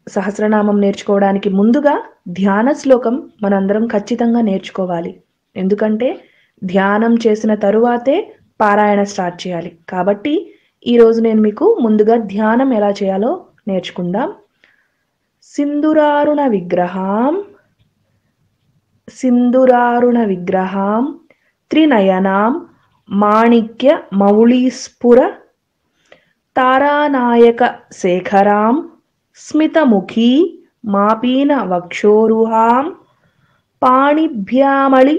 సహస్రనామం నేర్చుకోవడానికి ముందుగా ధ్యాన శ్లోకం మనందరం ఖచ్చితంగా నేర్చుకోవాలి ఎందుకంటే ధ్యానం చేసిన తరువాతే పారాయణ స్టార్ట్ చేయాలి కాబట్టి ఈరోజు నేను మీకు ముందుగా ధ్యానం ఎలా చేయాలో నేర్చుకుందాం సింధురారుణ విగ్రహం సింధురారుణ విగ్రహం త్రినయనాం మాణిక్య మౌళీస్ఫుర తారానాయక శేఖరాం స్మితముఖీ మాపీన వక్షోరుహాం పాణిభ్యామళి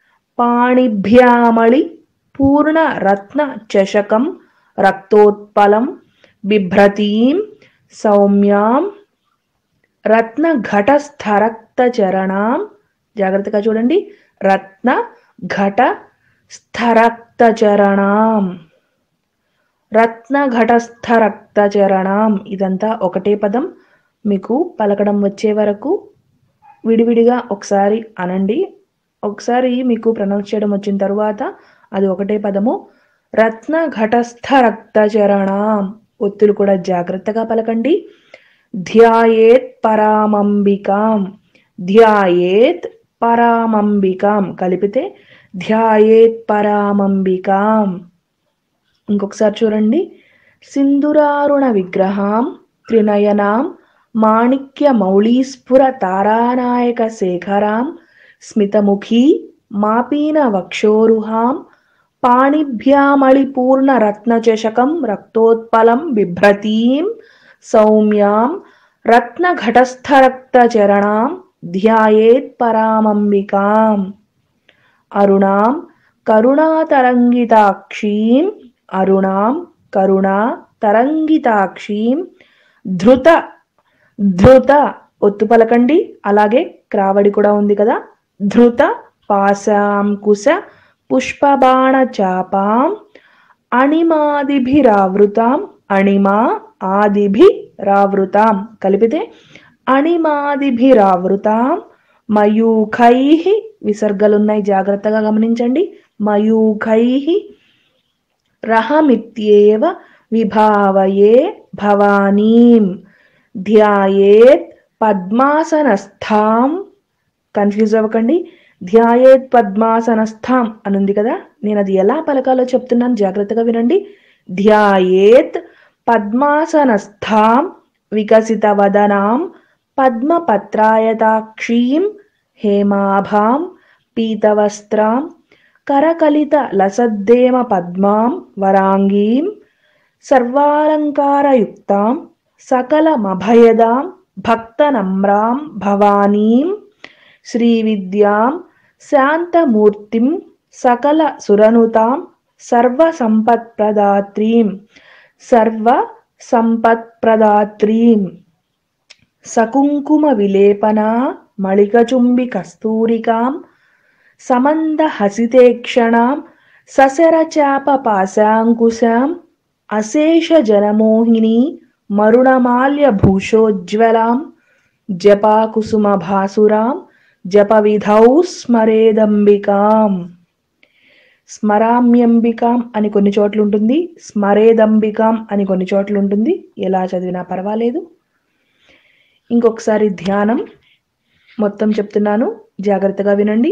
పాణిభ్యామళి పూర్ణ రత్న చషకం రక్తోత్పలం బిభ్రతీం సౌమ్యాం రత్న ఘటస్థరక్త చరణాం జాగ్రత్తగా చూడండి రత్న ఘట స్థరక్త చరణాం రత్న ఘటస్థ రక్త చరణాం ఇదంతా ఒకటే పదం మీకు పలకడం వచ్చే వరకు విడివిడిగా ఒకసారి అనండి ఒకసారి మీకు ప్రొనౌన్స్ చేయడం వచ్చిన తర్వాత అది ఒకటే పదము రత్న ఘటస్థ రక్త చరణాం ఒత్తులు కూడా జాగ్రత్తగా పలకండి ధ్యాయేత్ పరామంబికాం ధ్యాయేత్ పరామంబికాం కలిపితే ధ్యాయేత్ పరామంబికాం ఇంకొకసారి చూడండి సింధురారుణ విగ్రహం త్రినయనాం మాణిక్య మౌళీస్ఫుర తారానాయక శేఖరాం స్మితముఖీ మాపీన వక్షోరుహాం పాణిభ్యామళిపూర్ణ రత్నచషకం రక్తోత్పలం బిభ్రతీం సౌమ్యాం రత్నఘటస్థరక్తచరణాం ధ్యాయేత్ పరామంబికాం అరుణాం కరుణాతరంగితాక్షీం అరుణాం కరుణా తరంగితాక్షీం ధృత ధృత ఒత్తు పలకండి అలాగే క్రావడి కూడా ఉంది కదా ధృత పాశాంకుశ పుష్పబాణ చాపాం అణిమాదిభిరావృతాం అణిమా ఆదిభిరావృతాం కలిపితే అణిమాదిభిరావృతాం మయూఖై విసర్గలున్నాయి జాగ్రత్తగా గమనించండి మయూఖై రహమిత్యేవ విభావయే భవానీం ధ్యాయేత్ పద్మాసనస్థాం కన్ఫ్యూజ్ అవ్వకండి ధ్యాయేత్ పద్మాసనస్థాం అనుంది కదా నేను అది ఎలా పలకాలో చెప్తున్నాను జాగ్రత్తగా వినండి ధ్యాయేత్ పద్మాసనస్థాం వికసిత వదనాం పద్మపత్రాయతాక్షీం హేమాభాం పీతవస్త్రాం కరకలిత లసద్దేమ పద్మాం వరాంగీం సర్వాలంకారయుక్తాం సకలమభయదాం భక్తనమ్రాం భవానీం శ్రీవిద్యాం శాంతమూర్తిం సకల సురనుతాం సర్వసంపత్ప్రదాత్రీం సర్వ సంపత్ప్రదాత్రీం సకుంకుమ విలేపనా మళికచుంబి కస్తూరికాం సమంద హసితేక్షణాం ససరచాప పాశాంకుశాం అశేష జనమోహిని మరుణమాల్య భూషోజ్వలాం జపాకుసుమ భాసురాం జప విధౌ స్మరేదంబికాం స్మరామ్యంబికాం అని కొన్ని చోట్ల ఉంటుంది స్మరేదంబికాం అని కొన్ని చోట్ల ఉంటుంది ఎలా చదివినా పర్వాలేదు ఇంకొకసారి ధ్యానం మొత్తం చెప్తున్నాను జాగ్రత్తగా వినండి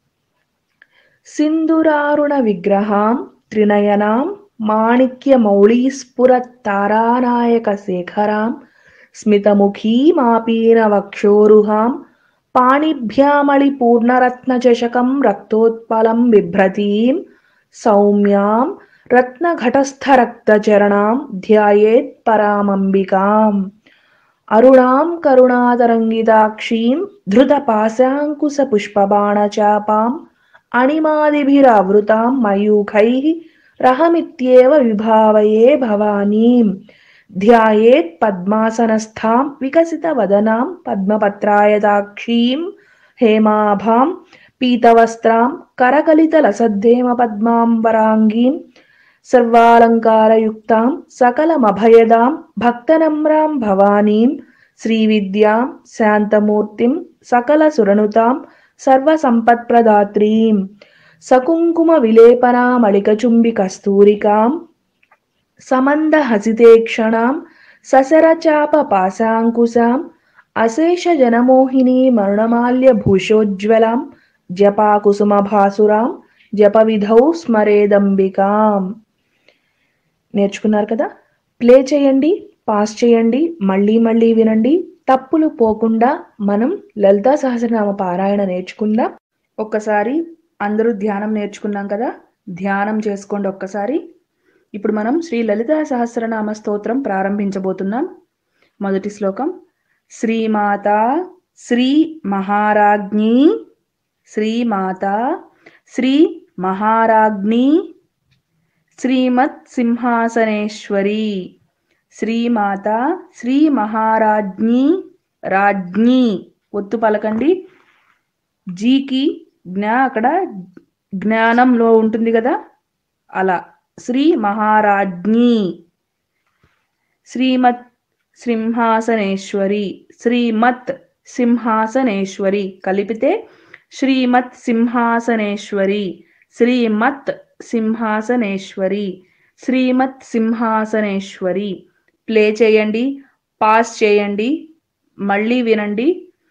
సింధురారుణ విగ్రహాం త్రినయనాం మాణిక్య మౌళీస్ఫుర తారానాయక శేఖరాం స్మితముఖీమాపీన వక్షోరుహాం పాణిభ్యామళి పూర్ణరత్నచషకం రక్తోత్పలం బిభ్రతీం సౌమ్యాం రత్నఘటస్థరక్తచరణాం ధ్యాయేత్ పరామంబికాం అరుణాం కరుణాతరంగితాక్షీం ధృతపాశాంకుశ పుష్పబాణచాపాం అణిమాదిభిరావృతాం మయూఖైః రహమిత్యేవ విభావయే భవానీం ధ్యాయేత్ పద్మాసనస్థాం వికసితవదనాం పద్మపత్రాయతాక్షీం హేమాభాం పీతవస్త్రాం కరకలితలసద్ధేమ పద్మాం వరాంగీం సర్వాలంకారయుక్తాం సకలమభయదాం భక్తనమ్రాం భవానీం శ్రీవిద్యాం శాంతమూర్తిం సకలసురనుతాం సర్వసంపత్ప్రదాత్రీం సకుంకుమ విలేపనామళికచుంబి కస్తూరికాం సమంద హసితేక్షణాం ససరచాప పాశాంకుశాం అశేష జనమోహిని మరుణమాల్య భూషోజ్వలాం జపాకుసుమభాసురాం జపవిధౌ స్మరేదంబికాం నేర్చుకున్నారు కదా ప్లే చేయండి పాస్ చేయండి మళ్ళీ మళ్ళీ వినండి తప్పులు పోకుండా మనం లలితా సహస్రనామ పారాయణ నేర్చుకుందాం ఒక్కసారి అందరూ ధ్యానం నేర్చుకున్నాం కదా ధ్యానం చేసుకోండి ఒక్కసారి ఇప్పుడు మనం శ్రీ లలితా సహస్రనామ స్తోత్రం ప్రారంభించబోతున్నాం మొదటి శ్లోకం శ్రీమాత శ్రీ మహారాజ్ఞి శ్రీమాత శ్రీ మహారాజ్ఞి శ్రీమత్ సింహాసనేశ్వరి శ్రీమాత శ్రీ మహారాజ్ఞి రాజ్ఞి ఒత్తు పలకండి జీకి జ్ఞా అక్కడ జ్ఞానంలో ఉంటుంది కదా అలా శ్రీ మహారాజ్ఞి శ్రీమత్ సింహాసనేశ్వరి శ్రీమత్ సింహాసనేశ్వరి కలిపితే శ్రీమత్ సింహాసనేశ్వరి శ్రీమత్ సింహాసనేశ్వరి శ్రీమత్ సింహాసనేశ్వరి ప్లే చేయండి పాస్ చేయండి మళ్ళీ వినండి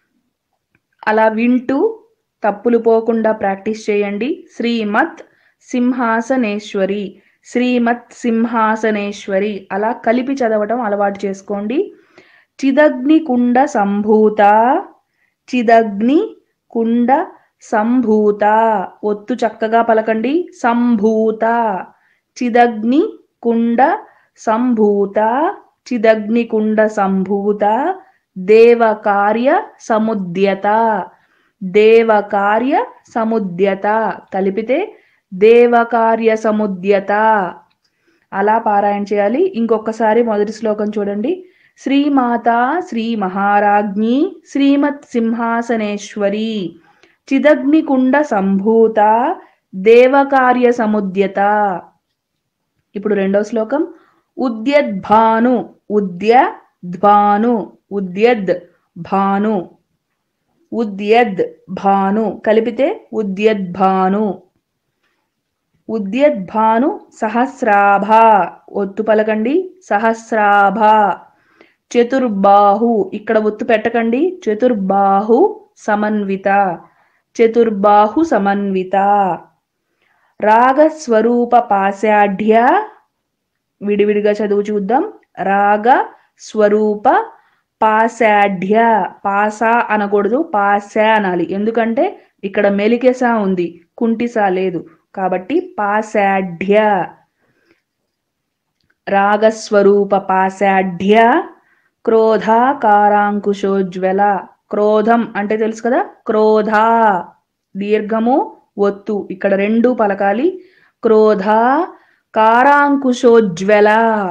అలా వింటూ తప్పులు పోకుండా ప్రాక్టీస్ చేయండి శ్రీమత్ సింహాసనేశ్వరి శ్రీమత్ సింహాసనేశ్వరి అలా కలిపి చదవటం అలవాటు చేసుకోండి చిదగ్ని కుండ సంభూత చిదగ్ని కుండ సంభూత ఒత్తు చక్కగా పలకండి సంభూత చిదగ్ని కుండ సంభూత చిదగ్ని కుండ సంభూత దేవకార్య సముద్యత దేవకార్య సముద్యత కలిపితే దేవకార్య సముద్యత అలా పారాయణ చేయాలి ఇంకొకసారి మొదటి శ్లోకం చూడండి శ్రీమాత శ్రీ మహారాజ్ఞి శ్రీమత్ సింహాసనేశ్వరి చిదగ్నికుండ సంభూత దేవకార్య సముద్యత ఇప్పుడు రెండో శ్లోకం ఉద్యద్భాను ఉద్యద్భాను ఉద్యద్ భాను ఉద్యద్ భాను కలిపితే ఉద్యద్భాను ఉద్యద్భాను సహస్రాభ ఒత్తు పలకండి సహస్రాభ చతుర్బాహు ఇక్కడ ఒత్తు పెట్టకండి చతుర్బాహు సమన్విత చతుర్బాహు సమన్విత రాగస్వరూప పాశాఢ్య విడివిడిగా చదువు చూద్దాం రాగ స్వరూప పాశాఢ్య పాసా అనకూడదు పాశా అనాలి ఎందుకంటే ఇక్కడ మెలికెసా ఉంది కుంటిసా లేదు కాబట్టి పాశాఢ్య రాగస్వరూప పాశాఢ్య క్రోధాకారాంకుశోజ్వల క్రోధం అంటే తెలుసు కదా క్రోధ దీర్ఘము ఒత్తు ఇక్కడ రెండు పలకాలి క్రోధ కారాంకుశోజ్వల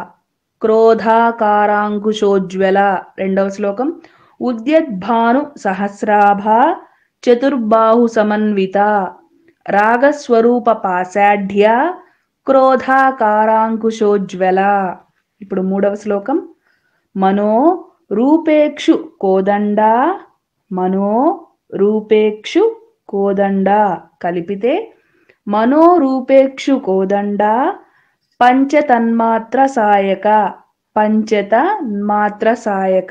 క్రోధాకారాంకుశోజ్వల రెండవ శ్లోకం ఉద్యద్భాను సహస్రాభ చతుర్బాహు సమన్విత రాగస్వరూప పాశాఢ్య క్రోధాకారాంకుశోజ్వల ఇప్పుడు మూడవ శ్లోకం మనో రూపేక్షు కోదండ మనో రూపేక్షు కోదండ కలిపితే మనో రూపేక్షు కోదండ పంచతన్మాత్ర సాయక పంచతన్మాత్ర సాయక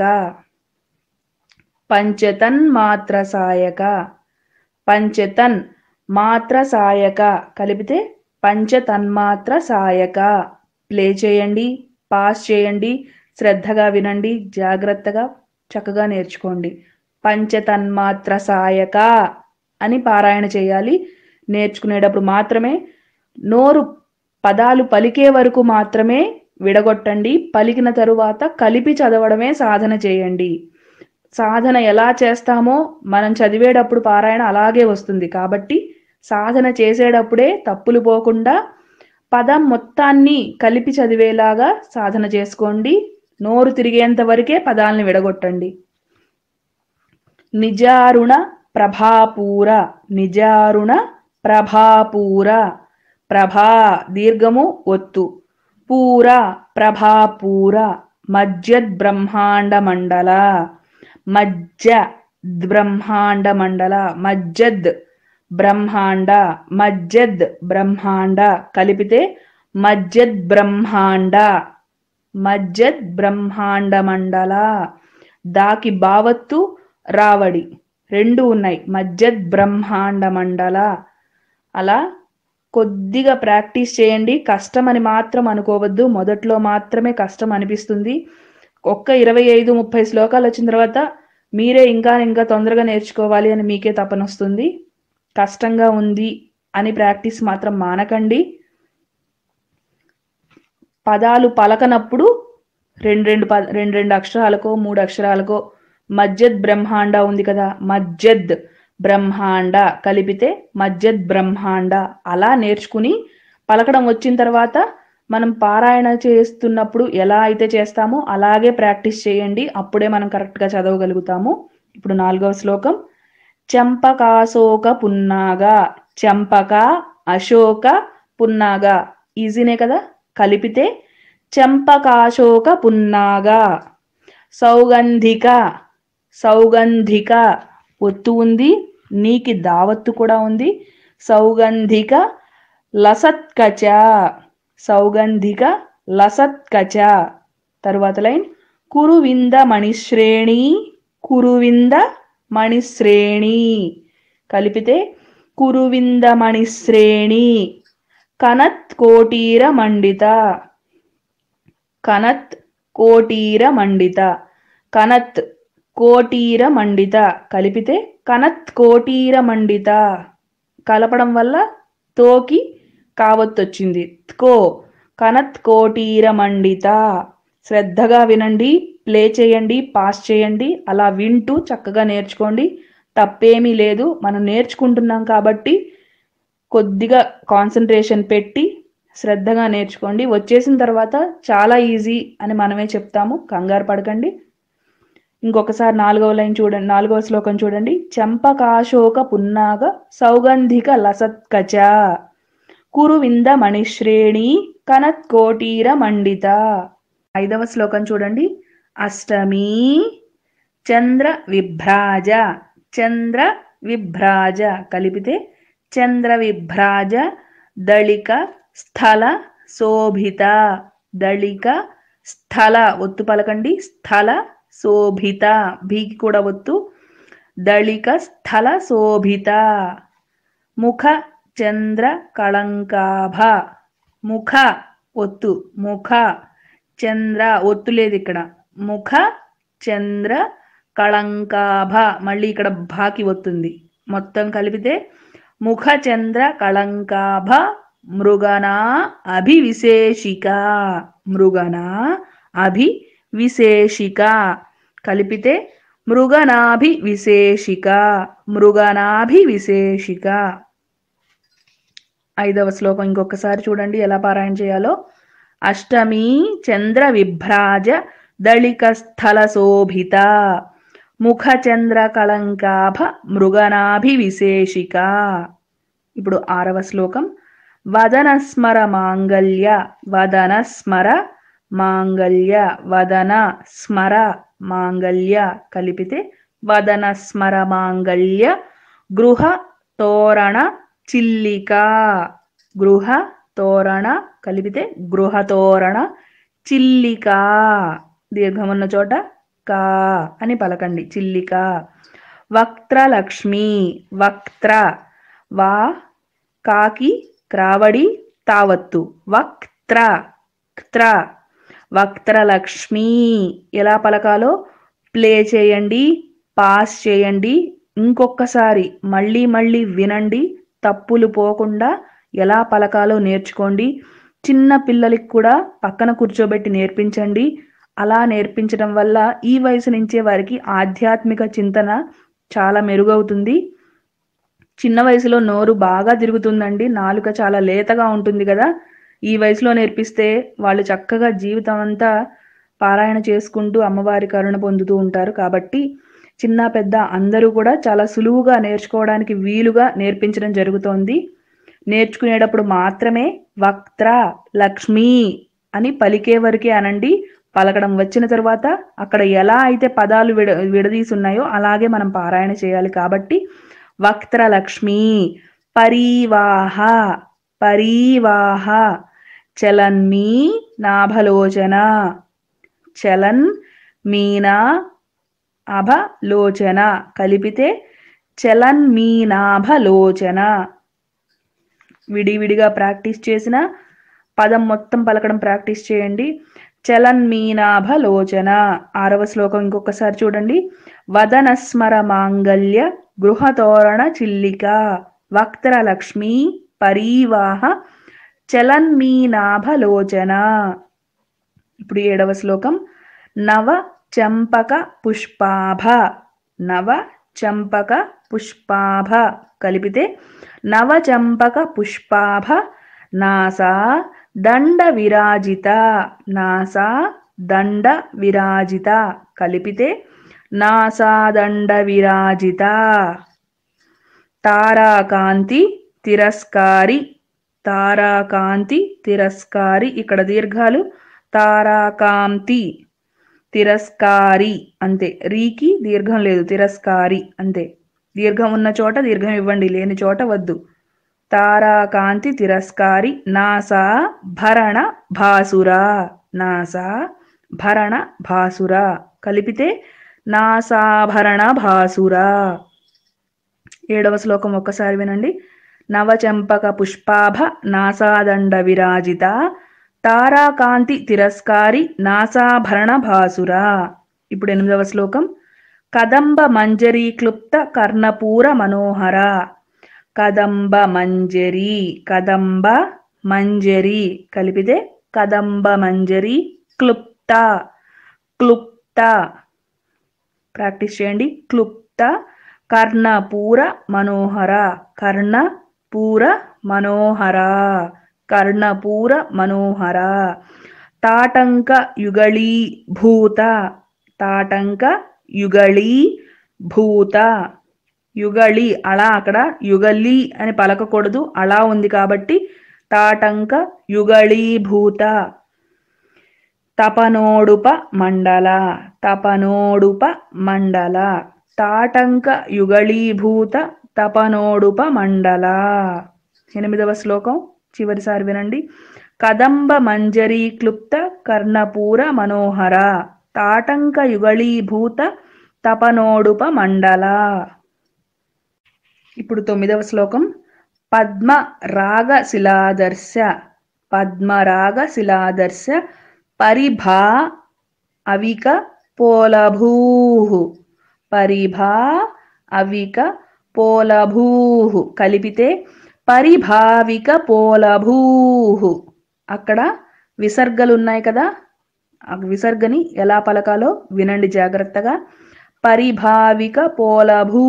పంచతన్మాత్ర సాయక పంచతన్ మాత్ర సాయక కలిపితే పంచతన్మాత్ర సాయక ప్లే చేయండి పాస్ చేయండి శ్రద్ధగా వినండి జాగ్రత్తగా చక్కగా నేర్చుకోండి పంచతన్మాత్ర సాయక అని పారాయణ చేయాలి నేర్చుకునేటప్పుడు మాత్రమే నోరు పదాలు పలికే వరకు మాత్రమే విడగొట్టండి పలికిన తరువాత కలిపి చదవడమే సాధన చేయండి సాధన ఎలా చేస్తామో మనం చదివేటప్పుడు పారాయణ అలాగే వస్తుంది కాబట్టి సాధన చేసేటప్పుడే తప్పులు పోకుండా పదం మొత్తాన్ని కలిపి చదివేలాగా సాధన చేసుకోండి నోరు తిరిగేంత వరకే పదాలను విడగొట్టండి నిజారుణ ప్రభాపూర నిజారుణ ప్రభాపూర ప్రభా దీర్ఘము ఒత్తు పూర ప్రభాపూర మజ్జద్ బ్రహ్మాండ మండల మజ్జ బ్రహ్మాండ మండల మజ్జద్ బ్రహ్మాండ మజ్జద్ బ్రహ్మాండ కలిపితే మజ్జద్ బ్రహ్మాండ మజ్జద్ బ్రహ్మాండ మండల దాకి బావత్తు రావడి రెండు ఉన్నాయి మధ్యద్ బ్రహ్మాండ మండల అలా కొద్దిగా ప్రాక్టీస్ చేయండి కష్టం అని మాత్రం అనుకోవద్దు మొదట్లో మాత్రమే కష్టం అనిపిస్తుంది ఒక్క ఇరవై ఐదు ముప్పై శ్లోకాలు వచ్చిన తర్వాత మీరే ఇంకా ఇంకా తొందరగా నేర్చుకోవాలి అని మీకే తపనొస్తుంది కష్టంగా ఉంది అని ప్రాక్టీస్ మాత్రం మానకండి పదాలు పలకనప్పుడు రెండు రెండు పద రెండు రెండు అక్షరాలకో మూడు అక్షరాలకో మధ్యద్ బ్రహ్మాండ ఉంది కదా మధ్యద్ బ్రహ్మాండ కలిపితే మధ్యద్ బ్రహ్మాండ అలా నేర్చుకుని పలకడం వచ్చిన తర్వాత మనం పారాయణ చేస్తున్నప్పుడు ఎలా అయితే చేస్తామో అలాగే ప్రాక్టీస్ చేయండి అప్పుడే మనం కరెక్ట్గా చదవగలుగుతాము ఇప్పుడు నాలుగవ శ్లోకం చెంపకాశోక పున్నాగా చెంపక అశోక పున్నాగా ఈజీనే కదా కలిపితే చెంపకాశోక పున్నాగా సౌగంధిక సౌగంధిక ఒత్తు ఉంది నీకి దావత్తు కూడా ఉంది సౌగంధిక లసత్కచ సౌగంధిక లసత్కచ తరువాత లైన్ కురువింద మణిశ్రేణి కురువింద మణిశ్రేణి కలిపితే కురువింద మణిశ్రేణి కనత్ కోటీర మండిత కనత్ కోటీర మండిత కనత్ కోటీర మండిత కలిపితే కనత్ కోటీర మండిత కలపడం వల్ల తోకి కావత్తొచ్చింది కో కనత్ కోటీర మండిత శ్రద్ధగా వినండి ప్లే చేయండి పాస్ చేయండి అలా వింటూ చక్కగా నేర్చుకోండి తప్పేమీ లేదు మనం నేర్చుకుంటున్నాం కాబట్టి కొద్దిగా కాన్సన్ట్రేషన్ పెట్టి శ్రద్ధగా నేర్చుకోండి వచ్చేసిన తర్వాత చాలా ఈజీ అని మనమే చెప్తాము కంగారు పడకండి ఇంకొకసారి నాలుగవ లైన్ చూడండి నాలుగవ శ్లోకం చూడండి చంపకాశోక పున్నాగ సౌగంధిక లసత్కచ కురువింద మణిశ్రేణి కనత్ కోటీర మండిత ఐదవ శ్లోకం చూడండి అష్టమి చంద్ర విభ్రాజ చంద్ర విభ్రాజ కలిపితే చంద్ర విభ్రాజ దళిక స్థల శోభిత దళిక స్థల ఒత్తు పలకండి స్థల శోభిత భీకి కూడా ఒత్తు దళిక స్థల శోభిత ముఖ చంద్ర కళంకాభ ముఖ ఒత్తు ముఖ చంద్ర ఒత్తు లేదు ఇక్కడ ముఖ చంద్ర కళంకాభ మళ్ళీ ఇక్కడ భాకి ఒత్తుంది మొత్తం కలిపితే ముఖ చంద్ర కళంకాభ మృగనా అభివిశేషిక మృగనా అభి విశేషిక కలిపితే మృగనాభి విశేషిక మృగనాభి విశేషిక ఐదవ శ్లోకం ఇంకొకసారి చూడండి ఎలా పారాయణ చేయాలో అష్టమి చంద్ర విభ్రాజ దళిక స్థల శోభిత ముఖ చంద్ర కళంకాభ మృగనాభి విశేషిక ఇప్పుడు ఆరవ శ్లోకం వదన స్మర మాంగల్య వదన స్మర మాంగల్య వదన స్మర మాంగల్య కలిపితే వదన స్మర మాంగల్య గృహ తోరణ చిల్లిక గృహ తోరణ కలిపితే గృహ తోరణ చిల్లిక దీర్ఘమున్న చోట కా అని పలకండి చిల్లిక వక్త్రలక్ష్మి వక్త్ర వా కాకి క్రావడి తావత్తు వక్త్ర క్త్ర వక్త్రలక్ష్మి ఎలా పలకాలో ప్లే చేయండి పాస్ చేయండి ఇంకొకసారి మళ్ళీ మళ్ళీ వినండి తప్పులు పోకుండా ఎలా పలకాలో నేర్చుకోండి చిన్న పిల్లలకి కూడా పక్కన కూర్చోబెట్టి నేర్పించండి అలా నేర్పించడం వల్ల ఈ వయసు నుంచే వారికి ఆధ్యాత్మిక చింతన చాలా మెరుగవుతుంది చిన్న వయసులో నోరు బాగా తిరుగుతుందండి నాలుక చాలా లేతగా ఉంటుంది కదా ఈ వయసులో నేర్పిస్తే వాళ్ళు చక్కగా జీవితం అంతా పారాయణ చేసుకుంటూ అమ్మవారి కరుణ పొందుతూ ఉంటారు కాబట్టి చిన్న పెద్ద అందరూ కూడా చాలా సులువుగా నేర్చుకోవడానికి వీలుగా నేర్పించడం జరుగుతోంది నేర్చుకునేటప్పుడు మాత్రమే వక్త్ర లక్ష్మి అని పలికే వరకే అనండి పలకడం వచ్చిన తర్వాత అక్కడ ఎలా అయితే పదాలు విడ విడదీసి ఉన్నాయో అలాగే మనం పారాయణ చేయాలి కాబట్టి వక్త్ర లక్ష్మి పరివాహ పరివాహ చలన్మీ నాభలోచన చలన్ మీనా అభలోచన కలిపితే చలన్మీనాభలోచన విడివిడిగా ప్రాక్టీస్ చేసిన పదం మొత్తం పలకడం ప్రాక్టీస్ చేయండి చలన్మీనాభలోచన ఆరవ శ్లోకం ఇంకొకసారి చూడండి వదనస్మర మాంగల్య గృహతోరణ చిల్లిక వక్త్రలక్ష్మీ పరీవాహ చలన్మీనాభలోచన ఇప్పుడు ఏడవ శ్లోకం నవ చంపక పుష్పాభ నవ చంపక పుష్పాభ కలిపితే నవ చంపక పుష్పాభ నాసా దండ విరాజిత నాసా దండ విరాజిత కలిపితే నాసా దండ విరాజిత తారాకాంతి తిరస్కారి తారాకాంతి తిరస్కారి ఇక్కడ దీర్ఘాలు తారాకాంతి తిరస్కారి అంతే రీకి దీర్ఘం లేదు తిరస్కారి అంతే దీర్ఘం ఉన్న చోట దీర్ఘం ఇవ్వండి లేని చోట వద్దు తారాకాంతి తిరస్కారి నాసా భరణ భాసురా నాసా భరణ భాసురా కలిపితే నాసాభరణ భాసురా ఏడవ శ్లోకం ఒక్కసారి వినండి నవచంపక పుష్పాభ నాసాదండ విరాజిత తారాకాంతి తిరస్కారి నాసాభరణ భాసురా ఇప్పుడు ఎనిమిదవ శ్లోకం కదంబ మంజరీ క్లుప్త కర్ణపూర మనోహర కదంబ మంజరి కదంబ మంజరి కలిపితే కదంబ మంజరి క్లుప్త క్లుప్త ప్రాక్టీస్ చేయండి క్లుప్త కర్ణపూర మనోహర కర్ణపూర మనోహర కర్ణపూర మనోహర తాటంక యుగళీ భూత తాటంక యుగళీ భూత యుగళి అలా అక్కడ యుగలి అని పలకకూడదు అలా ఉంది కాబట్టి తాటంక యుగళీభూత తపనోడుప మండల తపనోడుప మండల తాటంక యుగళీభూత తపనోడుప మండల ఎనిమిదవ శ్లోకం చివరిసారి వినండి కదంబ మంజరీ క్లుప్త కర్ణపూర మనోహర తాటంక యుగళీభూత తపనోడుప మండల ఇప్పుడు తొమ్మిదవ శ్లోకం పద్మ రాగ శిలాదర్శ పద్మ రాగ శిలాదర్శ పరిభా అవిక పోలభూ పరిభా అవిక పోలభూ కలిపితే పరిభావిక పోలభూ అక్కడ విసర్గలు ఉన్నాయి కదా ఆ విసర్గని ఎలా పలకాలో వినండి జాగ్రత్తగా పరిభావిక పోలభూ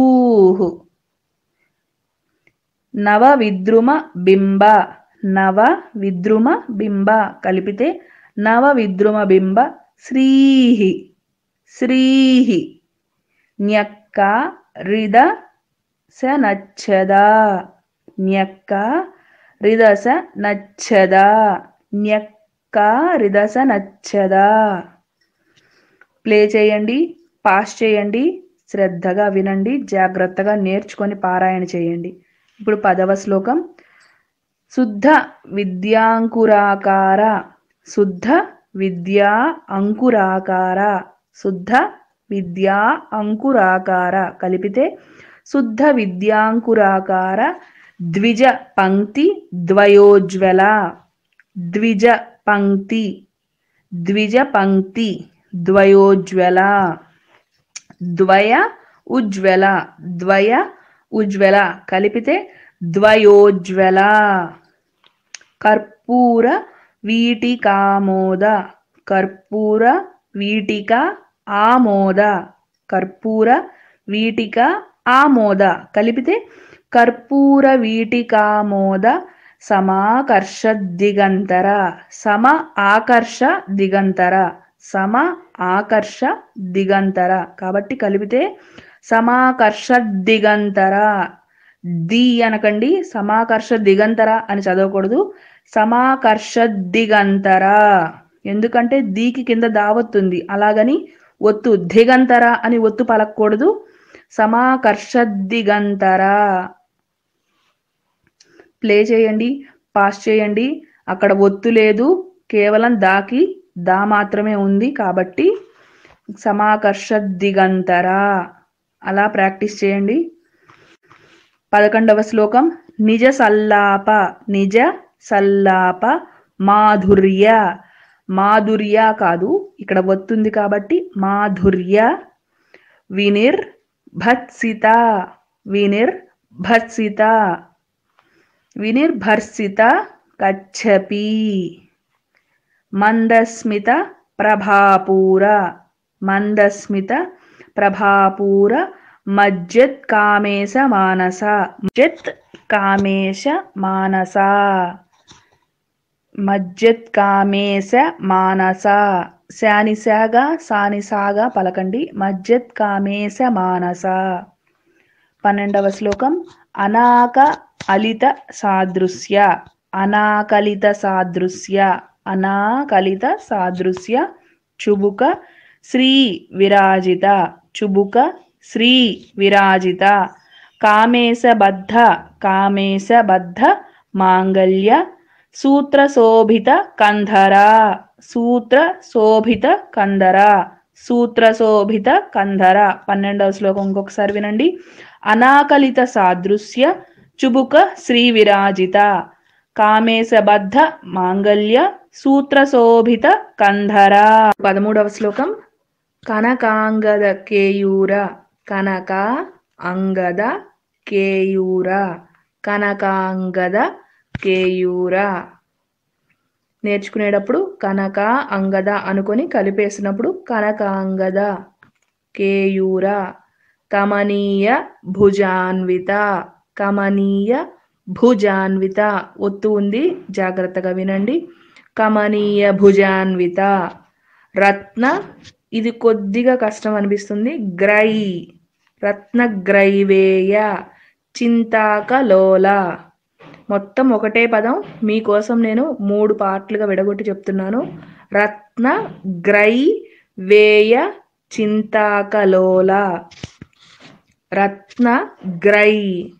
నవ విద్రుమ బింబ నవ విద్రుమ బింబ కలిపితే నవ విద్రుమ బింబ శ్రీహి శ్రీహి న్యక్క రిద స నచ్చదా న్యక్క రిదస నచ్చదా న్యక్క రిదస నచ్చదా ప్లే చేయండి పాస్ చేయండి శ్రద్ధగా వినండి జాగ్రత్తగా నేర్చుకొని పారాయణ చేయండి ఇప్పుడు పదవ శ్లోకం శుద్ధ విద్యాంకురాకార శుద్ధ విద్యా అంకురాకార శుద్ధ విద్యా అంకురాకార కలిపితే శుద్ధ విద్యాంకురాకార ద్విజ పంక్తి ద్వయోజ్వల ద్విజ పంక్తి ద్విజ పంక్తి ద్వయోజ్వల ద్వయ ఉజ్వల ద్వయ ఉజ్వల కలిపితే ద్వయోజ్వల కర్పూర వీటికామోద కర్పూర వీటిక ఆమోద కర్పూర వీటిక ఆమోద కలిపితే కర్పూర వీటికామోద సమాకర్ష దిగంతర సమ ఆకర్ష దిగంతర సమ ఆకర్ష దిగంతర కాబట్టి కలిపితే సమాకర్ష దిగంతర ది అనకండి సమాకర్ష దిగంతర అని చదవకూడదు సమాకర్ష దిగంతర ఎందుకంటే దీకి కింద దావత్తుంది అలాగని ఒత్తు దిగంతర అని ఒత్తు పలకూడదు సమాకర్ష దిగంతర ప్లే చేయండి పాస్ చేయండి అక్కడ ఒత్తు లేదు కేవలం దాకి దా మాత్రమే ఉంది కాబట్టి సమాకర్ష దిగంతర అలా ప్రాక్టీస్ చేయండి పదకొండవ శ్లోకం నిజ సల్లాప నిజ సల్లాప మాధుర్య మాధుర్య కాదు ఇక్కడ వస్తుంది కాబట్టి మాధుర్య వినిర్ భత్సిత వినిర్ భత్సిత వినిర్భర్సిత కచ్చపి మందస్మిత ప్రభాపూర మందస్మిత ప్రభాపూర మజ్జత్ కామేశ మానస మజ్జత్ కామేశ మానస మజ్జత్ కామేశ మానస శానిసాగా సానిసాగా పలకండి మజ్జత్ కామేశ మానస పన్నెండవ శ్లోకం అనాక అలిత సాదృశ్య అనాకలిత సాదృశ్య అనాకలిత సాదృశ్య చుబుక శ్రీ విరాజిత చుబుక శ్రీ విరాజిత కామేశబద్ధ కామేశబద్ధ మాంగళ్య సూత్ర శోభిత కంధర సూత్ర శోభిత కందర సూత్ర శోభిత కంధర పన్నెండవ శ్లోకం ఇంకొకసారి వినండి అనాకలిత సాదృశ్య చుబుక శ్రీ విరాజిత కామేశబద్ధ మాంగళ్య సూత్ర శోభిత కంధర పదమూడవ శ్లోకం కనకాంగద కేయూర కనక అంగద కేయూర కనకాంగద కేయూర నేర్చుకునేటప్పుడు కనక అంగద అనుకొని కలిపేసినప్పుడు కనకాంగద కేయూర కమనీయ భుజాన్విత కమనీయ భుజాన్విత ఒత్తు ఉంది జాగ్రత్తగా వినండి కమనీయ భుజాన్విత రత్న ఇది కొద్దిగా కష్టం అనిపిస్తుంది గ్రై రత్న గ్రైవేయ చింతాకలోల మొత్తం ఒకటే పదం మీకోసం నేను మూడు పార్ట్లుగా విడగొట్టి చెప్తున్నాను రత్న గ్రై వేయ చింతాకలోల రత్న గ్రై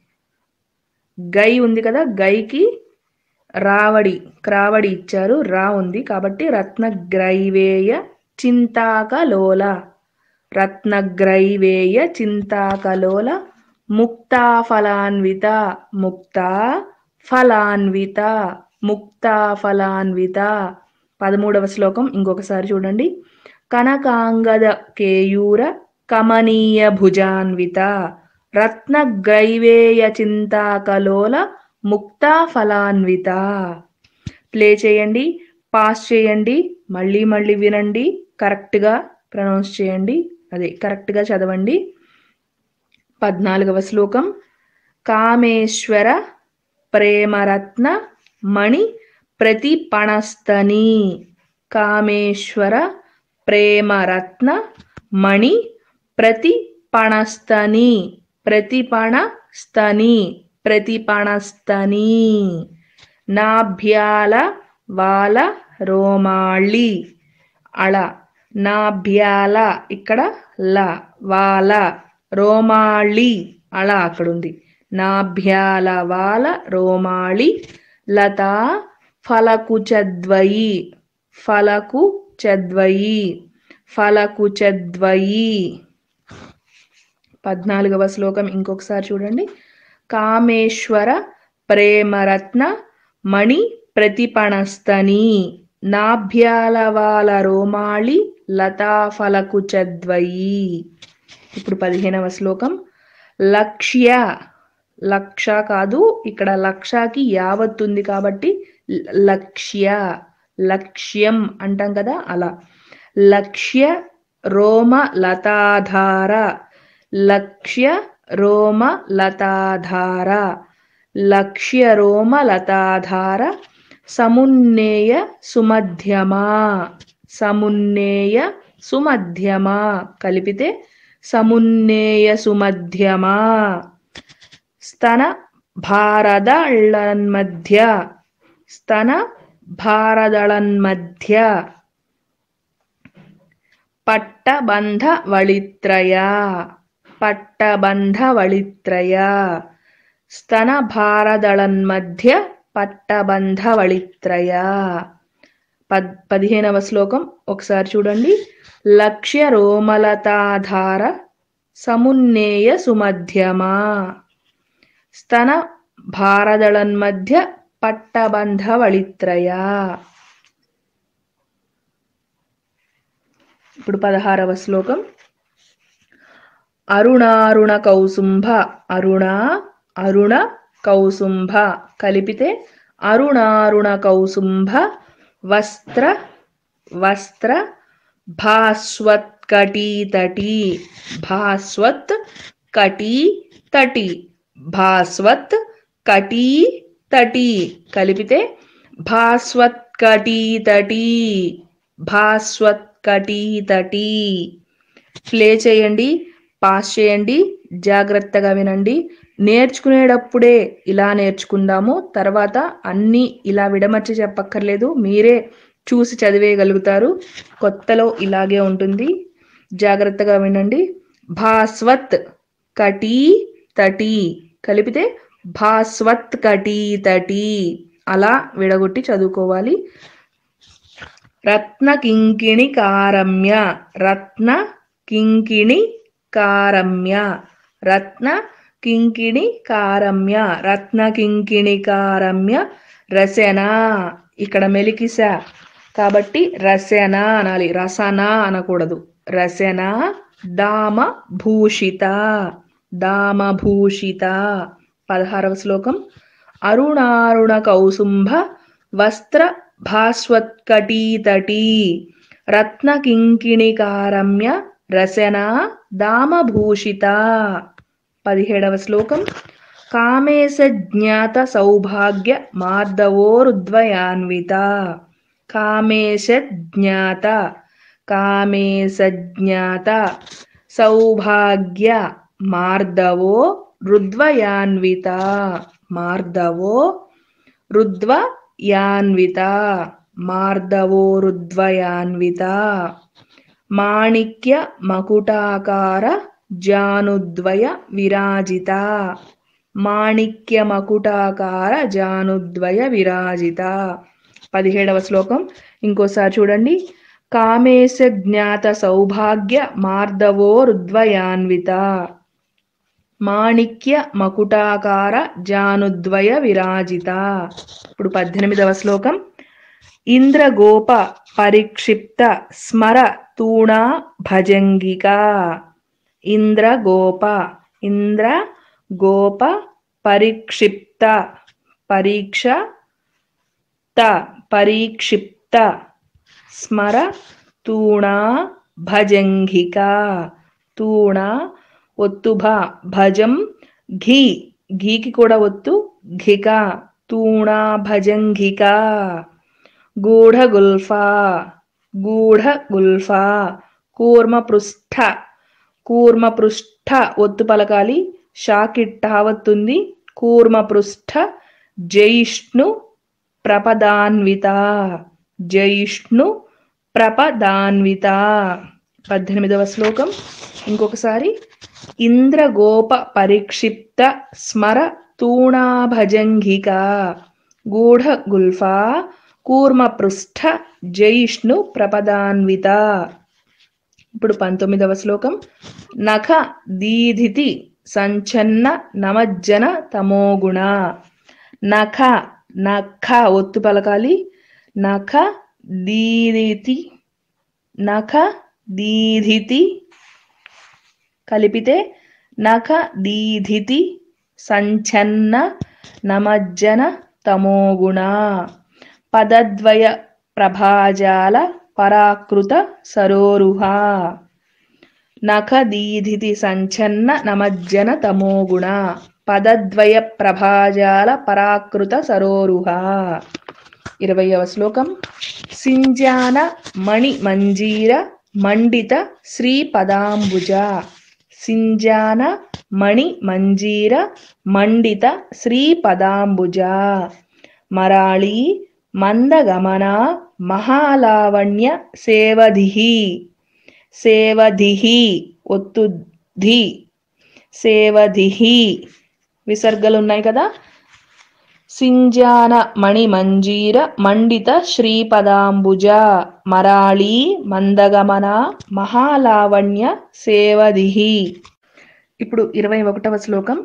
గై ఉంది కదా గైకి రావడి క్రావడి ఇచ్చారు రా ఉంది కాబట్టి రత్న గ్రైవేయ చింతాకలోల రత్న గ్రైవేయ చింతాకలోల ముక్తా ఫలాన్విత ముక్తా ఫలాన్విత ముక్తా ఫలాన్విత పదమూడవ శ్లోకం ఇంకొకసారి చూడండి కనకాంగద కేయూర కమనీయ భుజాన్విత రత్న గ్రైవేయ చింతాకలోల ముక్తా ఫలాన్విత ప్లే చేయండి పాస్ చేయండి మళ్ళీ మళ్ళీ వినండి కరెక్ట్గా ప్రొనౌన్స్ చేయండి అదే కరెక్ట్గా చదవండి పద్నాలుగవ శ్లోకం కామేశ్వర ప్రేమరత్న మణి ప్రతిపణస్తని కామేశ్వర ప్రేమరత్న మణి ప్రతిపణస్తని ప్రతిపణస్తని ప్రతిపణస్తని నాభ్యాల వాల రోమాళి అళ నాభ్యాల ఇక్కడ ల వాల రోమాళి అళ అక్కడ ఉంది నాభ్యాల వాల రోమాళి లత ఫలకు చద్వయి ఫలకు చద్వయి ఫలకు చద్వయి పద్నాలుగవ శ్లోకం ఇంకొకసారి చూడండి కామేశ్వర ప్రేమరత్న మణి ప్రతిపణస్తని నాభ్యాలవాల రోమాళి లతాఫలకు చద్వయి ఇప్పుడు పదిహేనవ శ్లోకం లక్ష్య లక్ష కాదు ఇక్కడ లక్షకి యావత్ ఉంది కాబట్టి ల- లక్ష్య లక్ష్యం అంటాం కదా అలా లక్ష్య రోమ లతాధార లక్ష్య రోమ లతాధార లక్ష్య రోమ లతాధార సమున్నేయ సుమధ్యమా సమున్నేయ సుమధ్యమా కలిపితే సమున్నేయ సుమధ్యమా స్తన భారదళన్మధ్య స్తన భారదళన్మధ్య పట్టబంధ వళిత్రయ పట్టబంధ వళిత్రయ స్తన భారదళన్మధ్య పట్టబంధ వళిత్రయ పద్ పదిహేనవ శ్లోకం ఒకసారి చూడండి లక్ష్య రోమలతాధార సమున్నేయ సుమధ్యమా స్తన భారదళన్మధ్య పట్టబంధ వళిత్రయ ఇప్పుడు పదహారవ శ్లోకం అరుణారుణ కౌసుంభ అరుణ అరుణ కౌసుంభ కలిపితే అరుణారుణ కౌసుంభ వస్త్ర వస్త్ర భాస్వత్ కటీతటి భాస్వత్ కటీ తటి భాస్వత్ కటీ తటి కలిపితే భాస్వత్ కటీతటి భాస్వత్ కటీతటి ప్లే చేయండి పాస్ చేయండి జాగ్రత్తగా వినండి నేర్చుకునేటప్పుడే ఇలా నేర్చుకుందాము తర్వాత అన్నీ ఇలా విడమర్చి చెప్పక్కర్లేదు మీరే చూసి చదివేయగలుగుతారు కొత్తలో ఇలాగే ఉంటుంది జాగ్రత్తగా వినండి భాస్వత్ కటీ తటి కలిపితే భాస్వత్ కటీ తటి అలా విడగొట్టి చదువుకోవాలి రత్న కింకిణి కారమ్య రత్న కింకిణి కారమ్య రత్న కింకిణి కారమ్య రత్న కింకిణి కారమ్య రసన ఇక్కడ మెలికిస కాబట్టి రసన అనాలి రసన అనకూడదు రసన దామ భూషిత దామ భూషిత పదహారవ శ్లోకం అరుణారుణ కౌసుంభ వస్త్ర భాస్వత్కటీతటీ రత్న కింకిణికారమ్య రసన దామభూషిత పదిహేడవ శ్లోకం కామేశ జ్ఞాత సౌభాగ్య మార్దవోరుద్వయాన్విత కామేశ జ్ఞాత కామేశ జ్ఞాత సౌభాగ్య మార్దవో రుద్వయాన్విత మార్దవో రుద్వయాన్విత మార్దవో రుద్వయాన్విత మాణిక్య మకుటాకార జానుద్వయ విరాజిత మాణిక్య మకుటాకార జానుద్వయ విరాజిత పదిహేడవ శ్లోకం ఇంకోసారి చూడండి కామేశ జ్ఞాత సౌభాగ్య మార్దవో రుద్వయాన్విత మాణిక్య మకుటాకార జానుద్వయ విరాజిత ఇప్పుడు పద్దెనిమిదవ శ్లోకం ఇంద్రగోప పరిక్షిప్త స్మర తూణా భజంగిక ఇంద్రగోప ఇంద్ర గోప పరిక్షిప్త పరీక్ష త పరీక్షిప్త స్మర తూణా భజంగిక తూణ ఒత్తు భ భజం ఘీ ఘీకి కూడా ఒత్తు ఘిక తూణా భజంఘిక గూఢ గుల్ఫా గూఢ గుల్ఫా కూర్మ పృష్ఠ కూర్మ పృష్ఠ ఒత్తు పలకాలి షాకిట్టావత్తుంది కూర్మ పృష్ఠ జైష్ణు ప్రపదాన్విత జైష్ణు ప్రపదాన్విత పద్దెనిమిదవ శ్లోకం ఇంకొకసారి ఇంద్రగోప పరిక్షిప్త స్మర తూణాభజంఘిక గూఢ గుల్ఫా కూర్మ పృష్ఠ జైష్ణు ప్రపదాన్విత ఇప్పుడు పంతొమ్మిదవ శ్లోకం నఖ దీధితి సంచన్న నమజ్జన తమోగుణ నఖ నఖ ఒత్తు పలకాలి నఖ దీదితి నఖ దీధితి కలిపితే నఖ దీధితి సంచన్న నమజ్జన తమోగుణ పదద్వయ ప్రభాజాల పరాకృత సరోరుహ నఖ దీధితి సంచన్న నమజ్జన తమోగుణ పదద్వయ ప్రభాజాల పరాకృత సరోరుహ ఇరవయవ శ్లోకం సింజాన మణి మంజీర మండిత శ్రీపదాంబుజ సింజాన మణి మంజీర మండిత శ్రీపదాంబుజ మరాళీ మందగమన మహాలావణ్య సేవధిహి సేవధిహి ఒత్తు ధి సేవధిహి విసర్గలు ఉన్నాయి కదా సింజాన మణిమంజీర మండిత శ్రీపదాంబుజ మరాళీ మందగమన మహాలావణ్య సేవదిహి ఇప్పుడు ఇరవై ఒకటవ శ్లోకం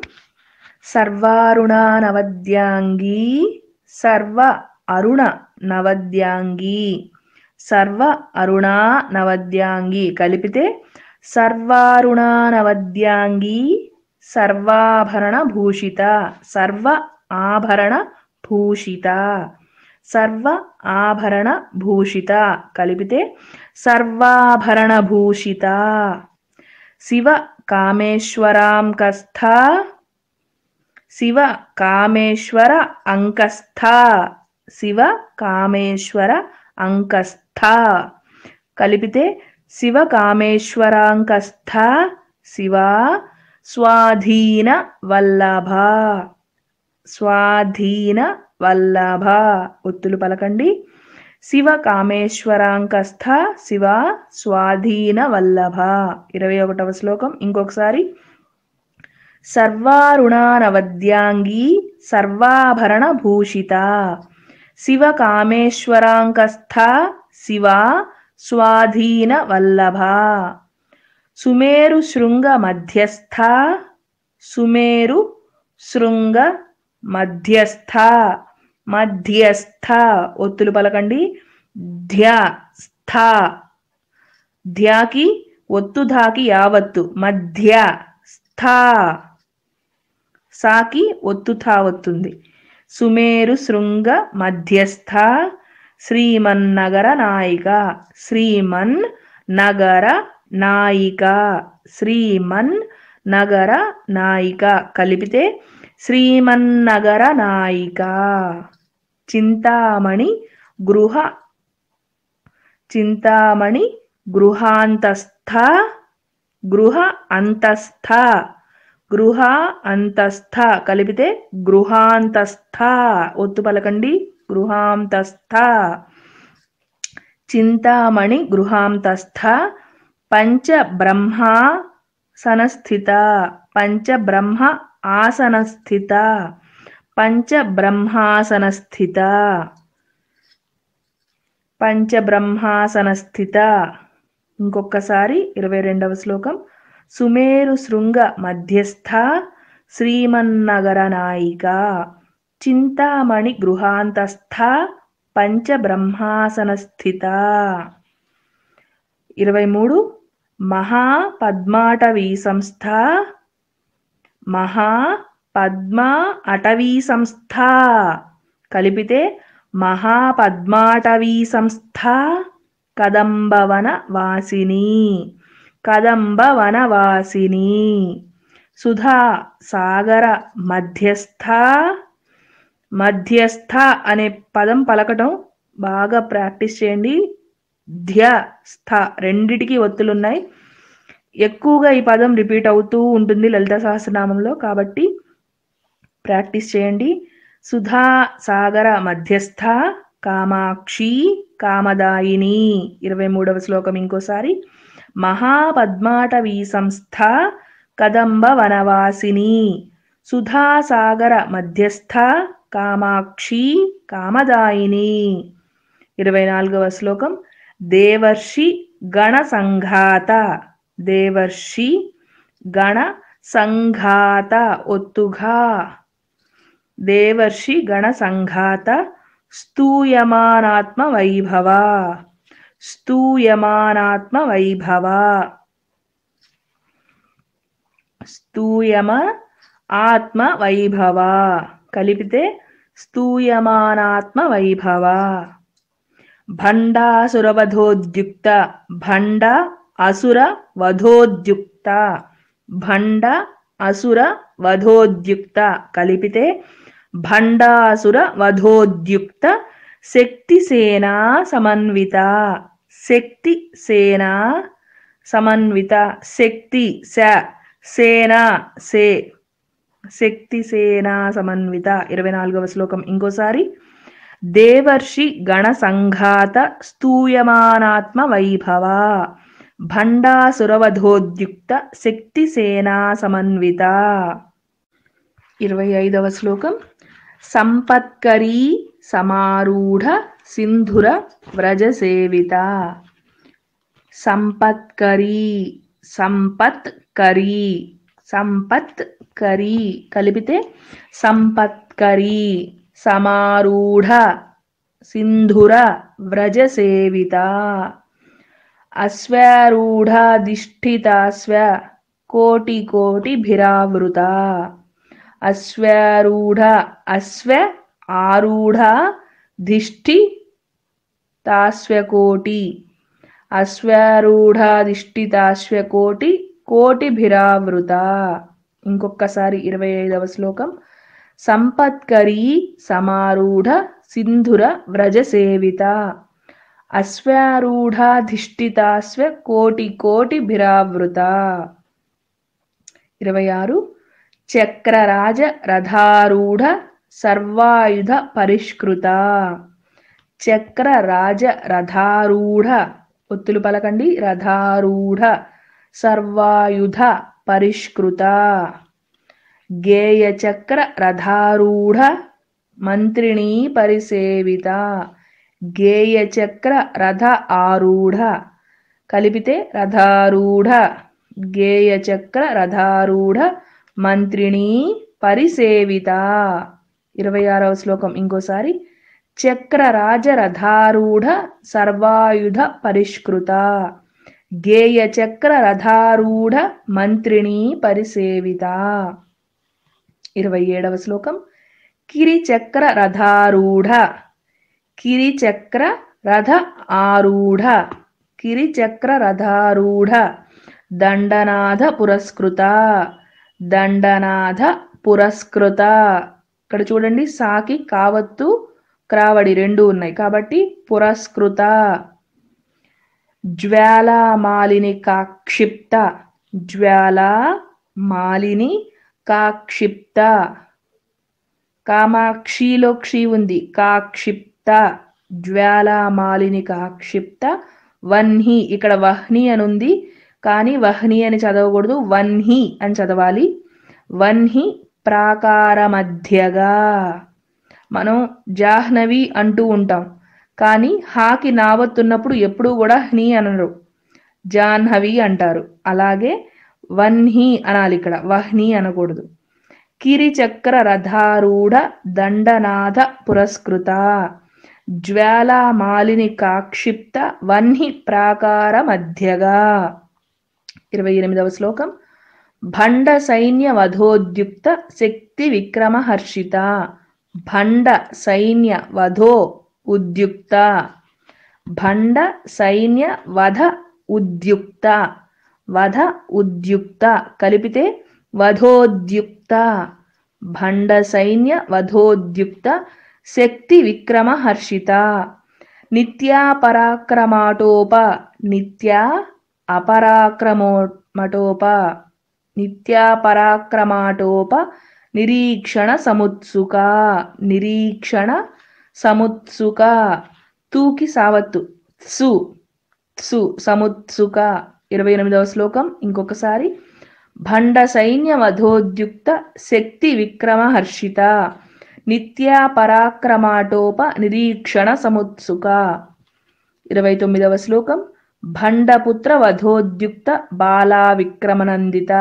సర్వారుణానవద్యాంగీ సర్వ అరుణ నవద్యాంగీ సర్వ అరుణా నవద్యాంగి కలిపితే సర్వారుణానవద్యాంగి సర్వాభరణ భూషిత సర్వ ఆభరణ భూషిత సర్వ ఆభరణ భూషిత కలిపితే సర్వాభరణ భూషిత శివ కామేశ్వరాంకస్థ శివ కామేశ్వర అంకస్థ శివ కామేశ్వర అంకస్థ కలిపితే శివ కామేశ్వరాంకస్థ శివ స్వాధీన వల్లభ స్వాధీన వల్లభ ఒత్తులు పలకండి శివ కామేశ్వరాంకస్థ శివ స్వాధీన వల్లభ ఇరవై ఒకటవ శ్లోకం ఇంకొకసారి సర్వారుణానవద్యాంగి సర్వాభరణ భూషిత శివ కామేశ్వరాంకస్థ శివ స్వాధీన వల్లభ సుమేరు శృంగ మధ్యస్థ సుమేరు శృంగ మధ్యస్థ మధ్యస్థ ఒత్తులు పలకండి ధ్య స్థ ధ్యాకి ఒత్తు ధాకి యావత్తు మధ్య స్థ సాకి ఒత్తు థా వస్తుంది సుమేరు శృంగ మధ్యస్థ శ్రీమన్నగర నాయిక శ్రీమన్ నగర నాయిక శ్రీమన్ నగర నాయిక కలిపితే శ్రీమన్నగర నాయిక చింతామణి గృహ చింతామణి గృహాంతస్థ గృహ అంతస్థ గృహ అంతస్థ కలిపితే గృహాంతస్థ ఒత్తు పలకండి గృహాంతస్థ చింతామణి గృహాంతస్థ పంచ బ్రహ్మ సనస్థిత పంచ బ్రహ్మ ఆసనస్థిత పంచ బ్రహ్మాసనస్థిత పంచ బ్రహ్మాసనస్థిత ఇంకొకసారి ఇరవై రెండవ శ్లోకం సుమేరు శృంగ మధ్యస్థ శ్రీమన్నగర నాయిక చింతామణి గృహాంతస్థ పంచ బ్రహ్మాసనస్థిత ఇరవై మూడు మహా పద్మాటవీ సంస్థ మహా పద్మ అటవీ సంస్థ కలిపితే మహాపద్మాటవీ సంస్థ కదంబవన వాసిని కదంబవన వాసిని సుధా సాగర మధ్యస్థ మధ్యస్థ అనే పదం పలకటం బాగా ప్రాక్టీస్ చేయండి ధ్య స్థ రెండిటికి ఒత్తులున్నాయి ఎక్కువగా ఈ పదం రిపీట్ అవుతూ ఉంటుంది లలిత సహస్రనామంలో కాబట్టి ప్రాక్టీస్ చేయండి సుధా సాగర మధ్యస్థ కామాక్షి కామదాయిని ఇరవై మూడవ శ్లోకం ఇంకోసారి మహాపద్మాటవీ సంస్థ కదంబ వనవాసిని సుధాసాగర మధ్యస్థ కామాక్షి కామదాయిని ఇరవై నాలుగవ శ్లోకం దేవర్షి గణ సంఘాత దేవర్షి గణ సంఘాత ఒత్తుగా దేవర్షి గణ సంఘాత స్తూయమానాత్మ వైభవ స్తూయమానాత్మ వైభవ స్తూయమ ఆత్మ వైభవ కలిపితే స్తూయమానాత్మ వైభవ భండాసురవధోద్యుక్త భండ అసుర వధోద్యుక్త భండ అసుర వధోద్యుక్త కలిపితే భండాసుర వధోద్యుక్త శక్తి సేనా సమన్విత శక్తి సేనా సమన్విత శక్తి స సేనా సే శక్తి సేనా సమన్విత ఇరవై నాలుగవ శ్లోకం ఇంకోసారి దేవర్షి గణ సంఘాత స్తూయమానాత్మ వైభవ భండాసురవధోద్యుక్త శక్తి సేనా సమన్విత ఇరవై ఐదవ శ్లోకం సంపత్కరీ సమారూఢ సింధుర వ్రజసేవిత సంపత్కరీ సంపత్కరీ సంపత్కరీ కలిపితే సంపత్కరీ సమారూఢ సింధుర వ్రజసేవిత అశ్వారూఢాధిష్ఠితాశ్వ కోటి కోటిభిరావృత అశ్వారూఢ అశ్వ ఆరూఢ ధిష్ఠి తాశ్వకోటి అశ్వారూఢాధిష్ఠితాశ్వకోటి కోటిభిరావృత ఇంకొకసారి ఇరవై ఐదవ శ్లోకం సంపత్కరీ సమారూఢ సింధుర వ్రజసేవిత అశ్వారూఢాధిష్ఠితాశ్వ కోటి కోటిభిరావృత ఇరవై ఆరు చక్రరాజ రథారూఢ సర్వాయుధ పరిష్కృత చక్రరాజ రథారూఢ ఒత్తులు పలకండి రథారూఢ సర్వాయుధ పరిష్కృత గేయ చక్ర రథారూఢ మంత్రిణీ పరిసేవిత గేయ చక్ర రథ ఆరూఢ కలిపితే రథారూఢ గేయ చక్ర రథారూఢ మంత్రిణీ పరిసేవిత ఇరవై ఆరవ శ్లోకం ఇంకోసారి చక్ర రాజ రథారూఢ సర్వాయుధ పరిష్కృత గేయ చక్ర రథారూఢ మంత్రిణీ పరిసేవిత ఇరవై ఏడవ శ్లోకం కిరిచక్ర రథారూఢ కిరిచక్ర రథ ఆరూఢ కిరిచక్ర రథారూఢ దండనాథ పురస్కృత దండనాథ పురస్కృత ఇక్కడ చూడండి సాకి కావత్తు క్రావడి రెండు ఉన్నాయి కాబట్టి పురస్కృత జ్వాలా మాలిని కాక్షిప్త జ్వాలా మాలిని కాక్షిప్త కామాక్షిలో క్షి ఉంది కాక్షిప్త జ్వాలా మాలిని కాక్షిప్త వన్హి ఇక్కడ వహ్ని అని ఉంది కానీ వహ్ని అని చదవకూడదు వన్హి అని చదవాలి వన్హి ప్రాకార మధ్యగా మనం జాహ్నవి అంటూ ఉంటాం కానీ హాకి నావత్తున్నప్పుడు ఎప్పుడూ కూడా హ్ని అనరు జాహ్నవి అంటారు అలాగే వన్హి అనాలి ఇక్కడ వహ్ని అనకూడదు కిరిచక్ర రథారూఢ దండనాథ పురస్కృత జ్వాలా మాలిని కాక్షిప్త వన్హి ప్రాకార మధ్యగా ఇరవై ఎనిమిదవ శ్లోకం భండ సైన్య వధోద్యుక్త శక్తి విక్రమ హర్షిత భండ సైన్య వధో ఉద్యుక్త భండ సైన్య వధ ఉద్యుక్త వధ ఉద్యుక్త కలిపితే వధోద్యుక్త భండ సైన్య వధోద్యుక్త శక్తి విక్రమ హర్షిత నిత్యా పరాక్రమాటోప నిత్యా అపరాక్రమోమటోప నిత్యా పరాక్రమాటోప నిరీక్షణ సముత్సుక నిరీక్షణ సముత్సుక తూకి సావత్తు సు సు సముత్సుక ఇరవై ఎనిమిదవ శ్లోకం ఇంకొకసారి భండ సైన్య వధోద్యుక్త శక్తి విక్రమ హర్షిత నిత్యా పరాక్రమాటోప నిరీక్షణ సముత్సుక ఇరవై తొమ్మిదవ శ్లోకం భండపుత్ర వధోద్యుక్త బాలా విక్రమనందిత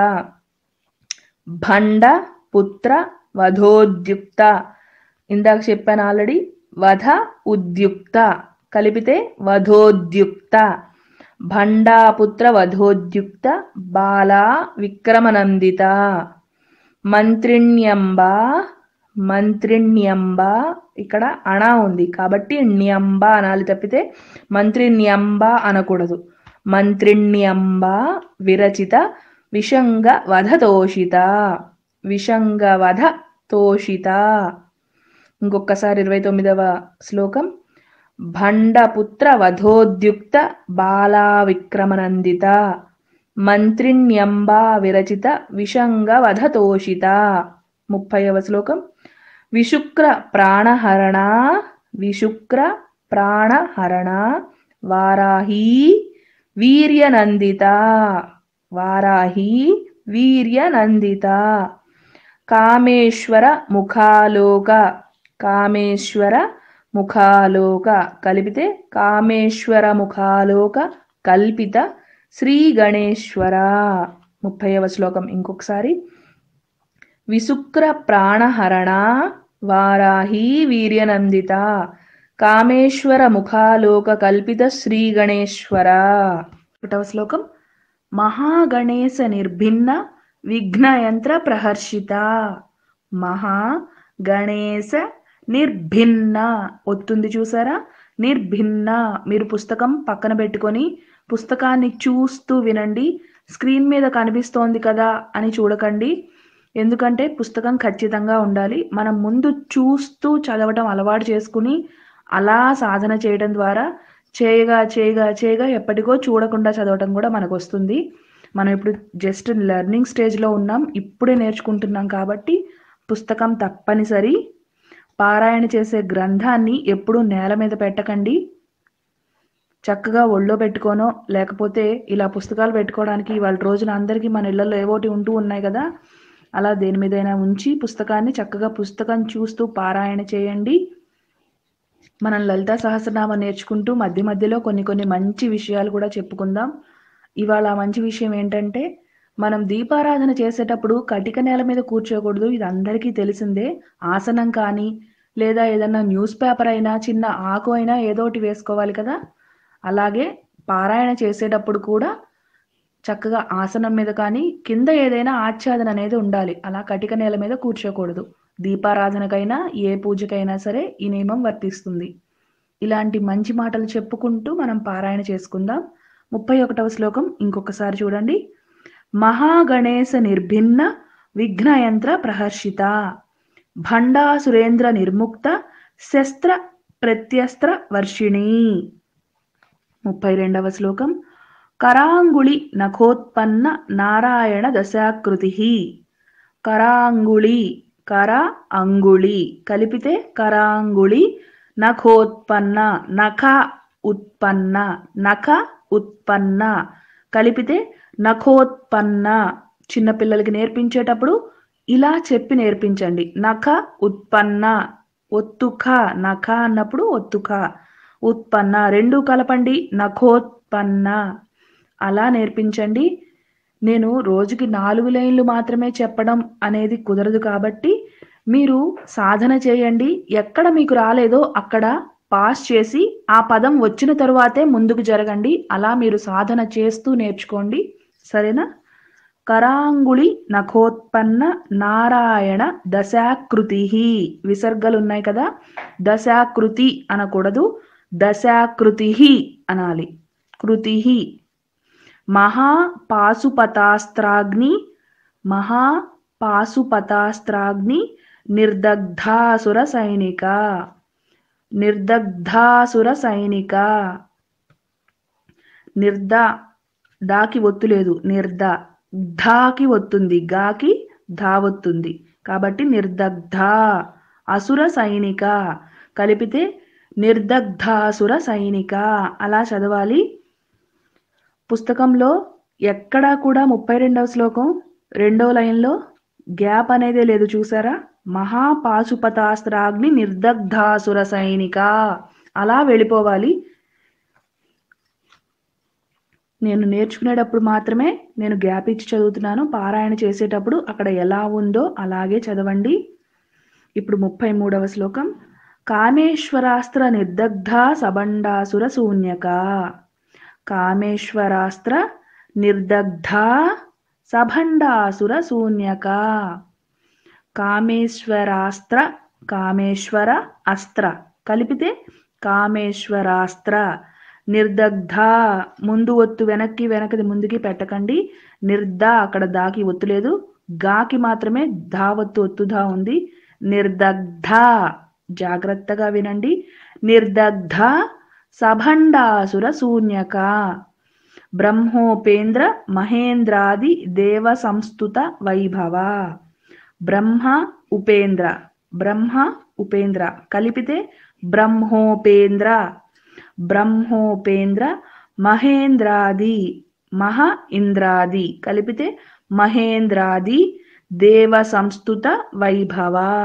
భండ పుత్ర వధోద్యుక్త ఇందాక చెప్పాను ఆల్రెడీ వధ ఉద్యుక్త కలిపితే వధోద్యుక్త భండాపుత్ర వధోద్యుక్త బాలా విక్రమనందిత మంత్రిణ్యంబ మంత్రిణ్యంబ ఇక్కడ అణ ఉంది కాబట్టి ణ్యంబ అనాలి తప్పితే మంత్రిణ్యంబ అనకూడదు మంత్రిణ్యంబ విరచిత విషంగ వధ తోషిత విషంగ వధ తోషిత ఇంకొకసారి ఇరవై తొమ్మిదవ శ్లోకం భండపుత్ర వధోద్యుక్త బాలా విక్రమనందిత మంత్రిణ్యంబా విరచిత విషంగ వధ తోషిత ముప్పైవ శ్లోకం విశుక్ర ప్రాణహరణ విశుక్ర ప్రాణహరణ వారాహీ వీర్యనందిత వారాహీ వీర్యనందిత కామేశ్వర ముఖాలోక కామేశ్వర ముఖాలోక కలిపితే కామేశ్వర ముఖాలోక కల్పిత శ్రీ గణేశ్వర ముప్పైవ శ్లోకం ఇంకొకసారి విశుక్ర ప్రాణహరణ వారాహి వీర్యనందిత కామేశ్వర ముఖాలోక కల్పిత శ్రీ గణేశ్వర ఒకటవ శ్లోకం మహాగణేశ నిర్భిన్న విఘ్నయంత్ర ప్రహర్షిత మహా గణేశ నిర్భిన్న ఒత్తుంది చూసారా నిర్భిన్న మీరు పుస్తకం పక్కన పెట్టుకొని పుస్తకాన్ని చూస్తూ వినండి స్క్రీన్ మీద కనిపిస్తోంది కదా అని చూడకండి ఎందుకంటే పుస్తకం ఖచ్చితంగా ఉండాలి మనం ముందు చూస్తూ చదవటం అలవాటు చేసుకుని అలా సాధన చేయడం ద్వారా చేయగా చేయగా చేయగా ఎప్పటికో చూడకుండా చదవటం కూడా మనకు వస్తుంది మనం ఇప్పుడు జస్ట్ లెర్నింగ్ స్టేజ్లో ఉన్నాం ఇప్పుడే నేర్చుకుంటున్నాం కాబట్టి పుస్తకం తప్పనిసరి పారాయణ చేసే గ్రంథాన్ని ఎప్పుడూ నేల మీద పెట్టకండి చక్కగా ఒళ్ళో పెట్టుకోనో లేకపోతే ఇలా పుస్తకాలు పెట్టుకోవడానికి వాళ్ళ రోజున అందరికీ మన ఇళ్లలో ఏవోటి ఉంటూ ఉన్నాయి కదా అలా దేని మీదైనా ఉంచి పుస్తకాన్ని చక్కగా పుస్తకం చూస్తూ పారాయణ చేయండి మనం లలితా సహస్రనామం నేర్చుకుంటూ మధ్య మధ్యలో కొన్ని కొన్ని మంచి విషయాలు కూడా చెప్పుకుందాం ఇవాళ ఆ మంచి విషయం ఏంటంటే మనం దీపారాధన చేసేటప్పుడు కటిక నేల మీద కూర్చోకూడదు ఇది అందరికీ తెలిసిందే ఆసనం కానీ లేదా ఏదన్నా న్యూస్ పేపర్ అయినా చిన్న ఆకు అయినా ఏదో ఒకటి వేసుకోవాలి కదా అలాగే పారాయణ చేసేటప్పుడు కూడా చక్కగా ఆసనం మీద కానీ కింద ఏదైనా ఆచ్ఛాదన అనేది ఉండాలి అలా కటిక నేల మీద కూర్చోకూడదు దీపారాధనకైనా ఏ పూజకైనా సరే ఈ నియమం వర్తిస్తుంది ఇలాంటి మంచి మాటలు చెప్పుకుంటూ మనం పారాయణ చేసుకుందాం ముప్పై ఒకటవ శ్లోకం ఇంకొకసారి చూడండి మహాగణేశ నిర్భిన్న విఘ్నయంత్ర ప్రహర్షిత భండాసురేంద్ర నిర్ముక్త శస్త్ర ప్రత్యస్త్ర వర్షిణి ముప్పై రెండవ శ్లోకం కరాంగుళి నఖోత్పన్న నారాయణ దశాకృతి కరాంగుళి కర అంగుళి కలిపితే కరాంగుళి నఖోత్పన్న నఖ ఉత్పన్న నఖ ఉత్పన్న కలిపితే నఖోత్పన్న చిన్నపిల్లలకి నేర్పించేటప్పుడు ఇలా చెప్పి నేర్పించండి నఖ ఉత్పన్న ఒత్తుఖ నఖ అన్నప్పుడు ఒత్తుఖ ఉత్పన్న రెండు కలపండి నఖోత్పన్న అలా నేర్పించండి నేను రోజుకి నాలుగు లైన్లు మాత్రమే చెప్పడం అనేది కుదరదు కాబట్టి మీరు సాధన చేయండి ఎక్కడ మీకు రాలేదో అక్కడ పాస్ చేసి ఆ పదం వచ్చిన తరువాతే ముందుకు జరగండి అలా మీరు సాధన చేస్తూ నేర్చుకోండి సరేనా కరాంగుళి నఖోత్పన్న నారాయణ దశాకృతి విసర్గలు ఉన్నాయి కదా దశాకృతి అనకూడదు దశాకృతి అనాలి కృతి మహా పాశుపతాస్త్రాగ్ని మహా పాశుపతాస్త్రాగ్ని నిర్దగ్ధాసుర సైనిక నిర్దగ్ధాసుర సైనిక నిర్ద డాకి ఒత్తు లేదు నిర్ద ధాకి ఒత్తుంది గాకి ధా ఒత్తుంది కాబట్టి నిర్దగ్ధ అసుర సైనిక కలిపితే నిర్దగ్ధాసుర సైనిక అలా చదవాలి పుస్తకంలో ఎక్కడా కూడా ముప్పై రెండవ శ్లోకం రెండవ లైన్లో గ్యాప్ అనేదే లేదు చూసారా మహాపాశుపతాస్త్రాగ్ని నిర్దగ్ధాసుర సైనిక అలా వెళ్ళిపోవాలి నేను నేర్చుకునేటప్పుడు మాత్రమే నేను గ్యాప్ ఇచ్చి చదువుతున్నాను పారాయణ చేసేటప్పుడు అక్కడ ఎలా ఉందో అలాగే చదవండి ఇప్పుడు ముప్పై మూడవ శ్లోకం కామేశ్వరాస్త్ర నిర్దగ్ధ సబండాసుర శూన్యక కామేశ్వరాస్త్ర నిర్దగ్ధ సభండాసుర శూన్యక కామేశ్వరాస్త్ర కామేశ్వర అస్త్ర కలిపితే కామేశ్వరాస్త్ర నిర్దగ్ధ ముందు ఒత్తు వెనక్కి వెనకది ముందుకి పెట్టకండి నిర్ద అక్కడ దాకి ఒత్తు లేదు గాకి మాత్రమే ధా ఒత్తు ఒత్తు ధా ఉంది నిర్దగ్ధ జాగ్రత్తగా వినండి నిర్దగ్ధ సభండాసుర శూన్యక బ్రహ్మోపేంద్ర మహేంద్రాది దేవ సంస్థుత వైభవ బ్రహ్మ ఉపేంద్ర బ్రహ్మ ఉపేంద్ర కలిపితే బ్రహ్మోపేంద్ర బ్రహ్మోపేంద్ర మహేంద్రాది మహ ఇంద్రాది కలిపితే మహేంద్రాది దేవ సంస్థుత వైభవ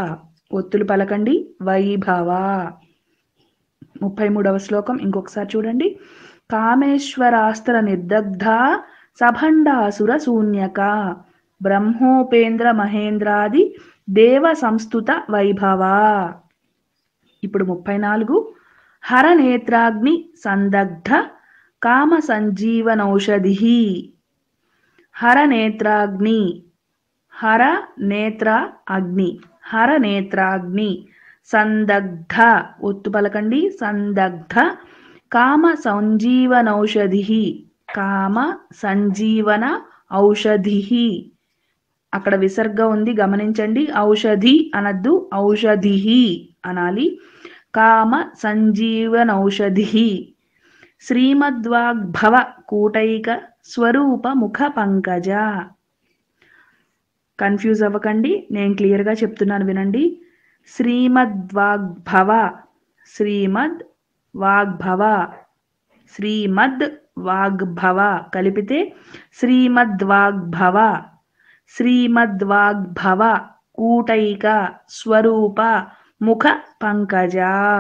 ఒత్తులు పలకండి వైభవ ముప్పై మూడవ శ్లోకం ఇంకొకసారి చూడండి కామేశ్వరాస్త్ర నిర్దగ్ధ సభండాసుర శూన్యక బ్రహ్మోపేంద్ర మహేంద్రాది దేవ సంస్థుత వైభవ ఇప్పుడు ముప్పై నాలుగు హర నేత్రాగ్ని సందగ్ధ కామ సంజీవనౌషధి హర నేత్రాగ్ని హర నేత్ర అగ్ని హర నేత్రాగ్ని సందగ్ధ ఒత్తు పలకండి సందగ్ధ కామ సంజీవనౌషధి కామ సంజీవన ఔషధి అక్కడ విసర్గ ఉంది గమనించండి ఔషధి అనద్దు ఔషధి అనాలి కామ సంజీవనౌషధి శ్రీమద్వాగ్భవ కూటైక స్వరూప ముఖ పంకజ కన్ఫ్యూజ్ అవ్వకండి నేను క్లియర్గా చెప్తున్నాను వినండి శ్రీమద్వాగ్భవ శ్రీమద్ వాగ్భవ శ్రీమద్ వాగ్భవ కలిపితే శ్రీమద్వాగ్భవ శ్రీమద్వాగ్భవ కూటైక స్వరూప ముఖ పంకజ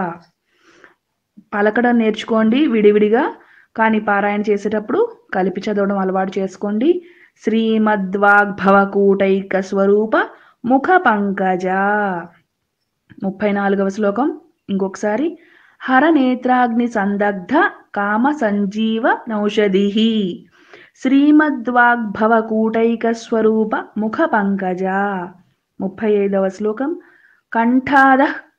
పలకడం నేర్చుకోండి విడివిడిగా కానీ పారాయణ చేసేటప్పుడు కలిపి చదవడం అలవాటు చేసుకోండి శ్రీమద్వాగ్భవ కూటైక స్వరూప ముఖ పంకజ ముప్పై నాలుగవ శ్లోకం ఇంకొకసారి హర నేత్రాగ్ని సందగ్ధ కామ సంజీవ నౌషధి శ్రీమద్వాగ్భవ కూటైక స్వరూప ముఖ పంకజ ముప్పై ఐదవ శ్లోకం కంఠాద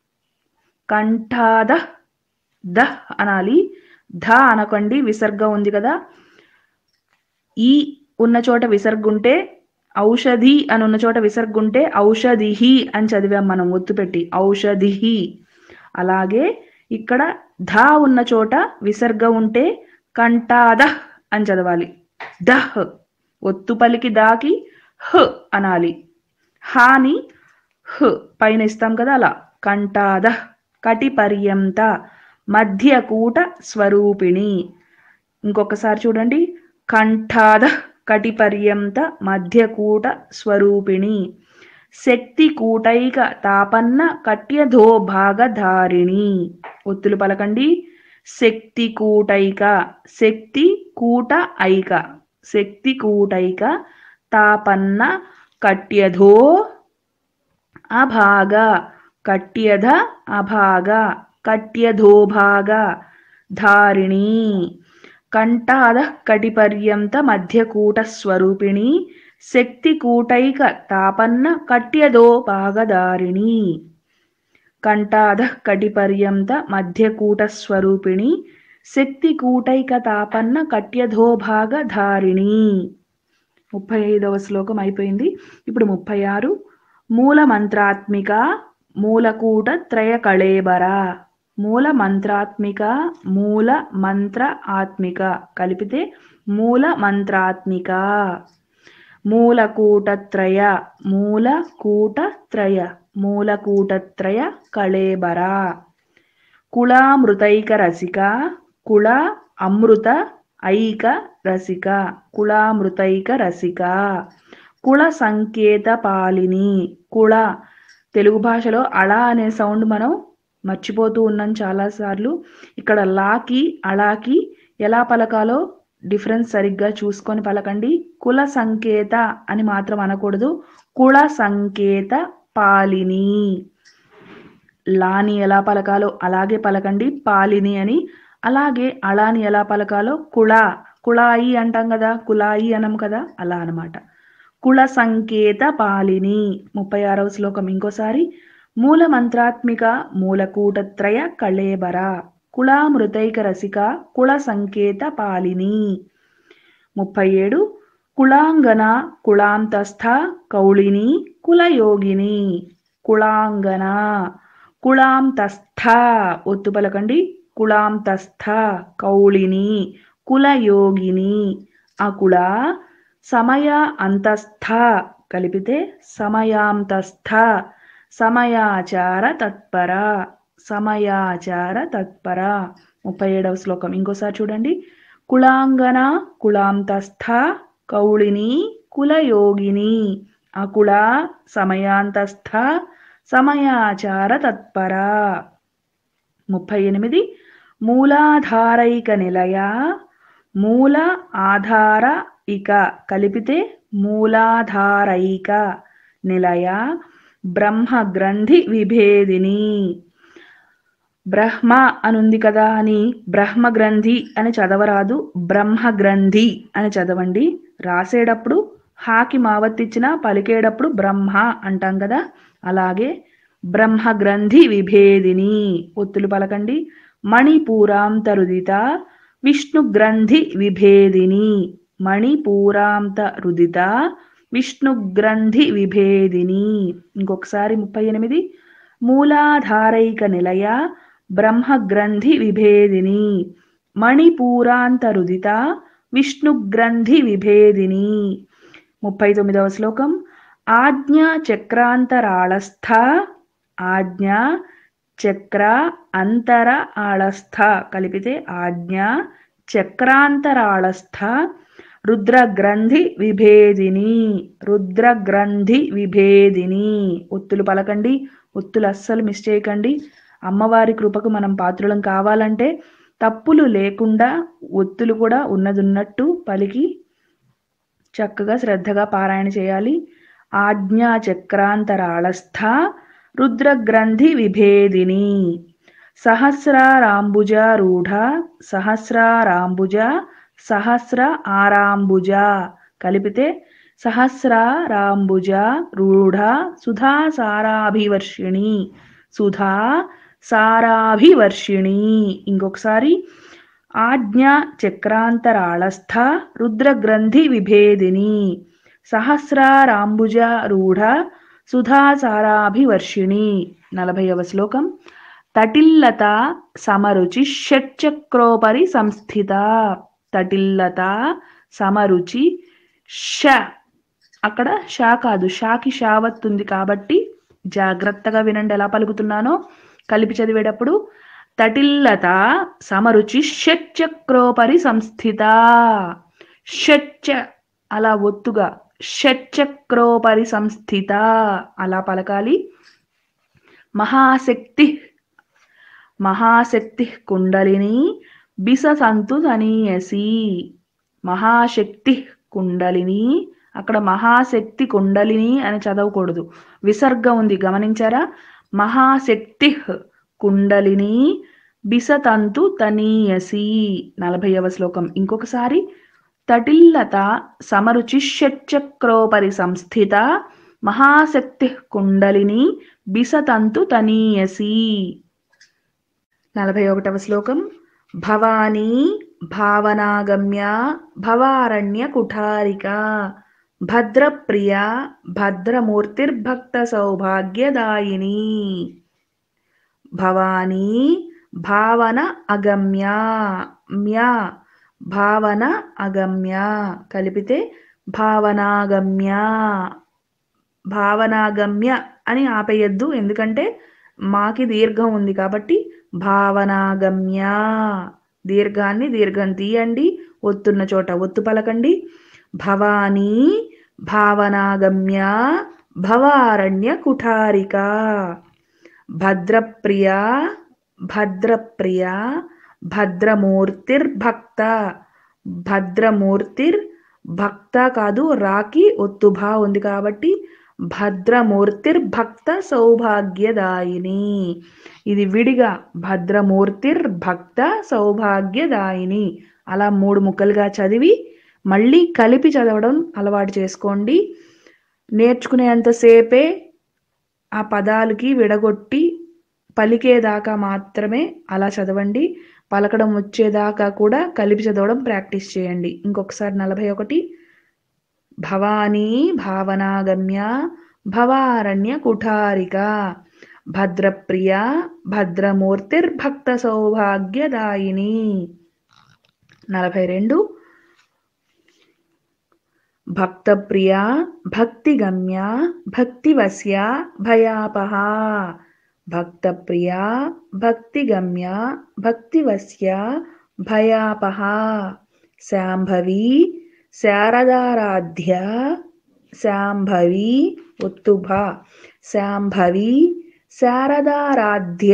కంఠాద ద అనాలి ధ అనకండి విసర్గ ఉంది కదా ఈ ఉన్న చోట విసర్గుంటే ఔషధి అని ఉన్న చోట విసర్గుంటే ఔషధిహి అని చదివాం మనం ఒత్తు పెట్టి ఔషధిహి అలాగే ఇక్కడ ధ ఉన్న చోట విసర్గ ఉంటే కంఠాద అని చదవాలి దహ్ ఒత్తు పలికి దాకి హ్ అనాలి హాని హ్ పైన ఇస్తాం కదా అలా కంఠాద కటి పర్యంత మధ్యకూట స్వరూపిణి ఇంకొకసారి చూడండి కంఠాద కటిపర్యంత మధ్యకూట స్వరూపిణి శక్తి కూటైక తాపన్న కట్యధో భాగధారిణి ఒత్తులు పలకండి శక్తి కూటైక శక్తి కూట ఐక శక్తి కూటైక తాపన్న కట్యధో అభాగ కట్యధ అభాగ కట్యధోభాగ ధారిణి కంఠాద కటిపర్యంత మధ్యకూట స్వరూపిణి శక్తి కూటైక తాపన్న కట్యదో భాగధారిణి కంఠాద కటిపర్యంత మధ్యకూట స్వరూపిణి శక్తి కూటైక తాపన్న కట్యధో భాగధారిణి ముప్పై ఐదవ శ్లోకం అయిపోయింది ఇప్పుడు ముప్పై ఆరు మూల మంత్రాత్మిక మూలకూట త్రయ కళేబర మూల మంత్రాత్మిక మూల మంత్ర ఆత్మిక కలిపితే మూల మంత్రాత్మిక మూలకూటత్రయ మూలకూటత్రయ మూలకూటత్రయ కళేబర కుళామృతైక రసిక కుళ అమృత ఐక రసిక కుళామృతైక రసిక కుళ సంకేత పాలిని కుళ తెలుగు భాషలో అళ అనే సౌండ్ మనం మర్చిపోతూ ఉన్నాం చాలాసార్లు ఇక్కడ లాకి అళాకి ఎలా పలకాలో డిఫరెన్స్ సరిగ్గా చూసుకొని పలకండి కుల సంకేత అని మాత్రం అనకూడదు కుల సంకేత పాలిని లాని ఎలా పలకాలో అలాగే పలకండి పాలిని అని అలాగే అలాని ఎలా పలకాలో కుళ కుళాయి అంటాం కదా కుళాయి అనం కదా అలా అనమాట కుల సంకేత పాలిని ముప్పై ఆరవ శ్లోకం ఇంకోసారి మూల మంత్రాత్మిక మూలకూటత్రయ కళేబర కుళామృతైక రసిక కుల సంకేత పాలిని ముప్పై ఏడు కుళాంగన కుళాంతస్థ కౌళిని కులయోగిని కుళాంగన కుళాంతస్థ ఒత్తు పలకండి కుళాంతస్థ కౌళిని కులయోగిని అకుళ సమయ అంతస్థ కలిపితే సమయాంతస్థ సమయాచార తత్పర సమయాచార తత్పర ముప్పై ఏడవ శ్లోకం ఇంకోసారి చూడండి కుళాంగన కుళాంతస్థ కౌళిని కులయోగిని అకుళ సమయాంతస్థ సమయాచార తత్పర ముప్పై ఎనిమిది మూలాధారైక నిలయ మూల ఆధార ఇక కలిపితే మూలాధారైక నిలయ బ్రహ్మ గ్రంథి విభేదిని బ్రహ్మ అనుంది కదా అని బ్రహ్మ గ్రంథి అని చదవరాదు బ్రహ్మ గ్రంథి అని చదవండి రాసేటప్పుడు హాకి మావత్తిచ్చిన పలికేటప్పుడు బ్రహ్మ అంటాం కదా అలాగే బ్రహ్మ గ్రంథి విభేదిని ఒత్తులు పలకండి మణిపూరాంతరుదిత విష్ణు గ్రంథి విభేదిని మణిపూరాంత రుదిత విష్ణు గ్రంథి విభేదిని ఇంకొకసారి ముప్పై ఎనిమిది మూలాధారైక నిలయ బ్రహ్మ గ్రంథి విభేదిని మణిపూరాంతరుదిత విష్ణు గ్రంథి విభేదిని ముప్పై తొమ్మిదవ శ్లోకం ఆజ్ఞ చక్రాంతరాళస్థ ఆజ్ఞ చక్ర అంతర ఆళస్థ కలిపితే ఆజ్ఞ చక్రాంతరాళస్థ రుద్రగ్రంథి విభేదిని రుద్రగ్రంథి విభేదిని ఒత్తులు పలకండి ఒత్తులు అస్సలు మిస్ చేయకండి అమ్మవారి కృపకు మనం పాత్రులం కావాలంటే తప్పులు లేకుండా ఒత్తులు కూడా ఉన్నదున్నట్టు పలికి చక్కగా శ్రద్ధగా పారాయణ చేయాలి ఆజ్ఞా చక్రాంతరాళస్థ రుద్రగ్రంథి విభేదిని సహస్రారాంబుజ రూఢ సహస్రారాంబుజ సహస్ర ఆరాంబుజ కలిపితే సహస్రారాంబుజ రూఢ సుధా సారాభివర్షిణి సుధా సారాభివర్షిణి ఇంకొకసారి ఆజ్ఞ చక్రాంతరాళస్థ రుద్రగ్రంథి విభేదిని సహస్రారాంబుజ రూఢ సుధాసారాభివర్షిణి నలభైవ శ్లోకం తటిల్లత సమరుచి షట్చక్రోపరి సంస్థిత తటిల్లత సమరుచి ష అక్కడ షా కాదు షాకి షావత్ కాబట్టి జాగ్రత్తగా వినండి ఎలా పలుకుతున్నానో కలిపి చదివేటప్పుడు తటిల్లత సమరుచి షట్చక్రోపరి సంస్థిత షట్చ అలా ఒత్తుగా షట్చక్రోపరి సంస్థిత అలా పలకాలి మహాశక్తి మహాశక్తి కుండలిని బిససంతు తనీయసి మహాశక్తి కుండలిని అక్కడ మహాశక్తి కుండలిని అని చదవకూడదు విసర్గ ఉంది గమనించారా మహాశక్తి కుండలిని బిసతంతు తనీయసి నలభైవ శ్లోకం ఇంకొకసారి తటిల్లత సమరుచి షట్చక్రోపరి సంస్థిత మహాశక్తి కుండలిని బిసతంతు తనీయసి నలభై ఒకటవ శ్లోకం భవానీ భావనాగమ్య భవారణ్య కుఠారిక భద్రప్రియ భద్రమూర్తిర్భక్త సౌభాగ్యదాయిని భవానీ భావన అగమ్య మ్యా భావన అగమ్య కలిపితే భావనాగమ్య భావనాగమ్య అని ఆపేయద్దు ఎందుకంటే మాకి దీర్ఘం ఉంది కాబట్టి భావనాగమ్య దీర్ఘాన్ని దీర్ఘం తీయండి ఒత్తున్న చోట ఒత్తు పలకండి భవానీ భావనాగమ్య భవారణ్య కుఠారిక భద్రప్రియ భద్రప్రియ భద్రమూర్తిర్భక్త భద్రమూర్తిర్ భక్త కాదు రాకి ఒత్తుభా ఉంది కాబట్టి భద్రమూర్తిర్భక్త సౌభాగ్యదాయిని ఇది విడిగా భద్రమూర్తిర్భక్త సౌభాగ్యదాయిని అలా మూడు ముక్కలుగా చదివి మళ్ళీ కలిపి చదవడం అలవాటు చేసుకోండి నేర్చుకునేంతసేపే ఆ పదాలకి విడగొట్టి పలికేదాకా మాత్రమే అలా చదవండి పలకడం వచ్చేదాకా కూడా కలిపి చదవడం ప్రాక్టీస్ చేయండి ఇంకొకసారి నలభై ఒకటి భవానీ భావనాగమ్య భవారణ్య కుఠారిక భద్రప్రియ భద్రమూర్తిర్భక్త సౌభాగ్యదాయిని నలభై రెండు భక్తప్రియ భక్తిగమ్య భక్తివస్య భయాపహ భక్తప్రియ భక్తిగమ్య భక్తివస్య భయాపహ శాంభవి శారదారాధ్య శాంభవి ఒత్తు భ శాంభవి శారదారాధ్య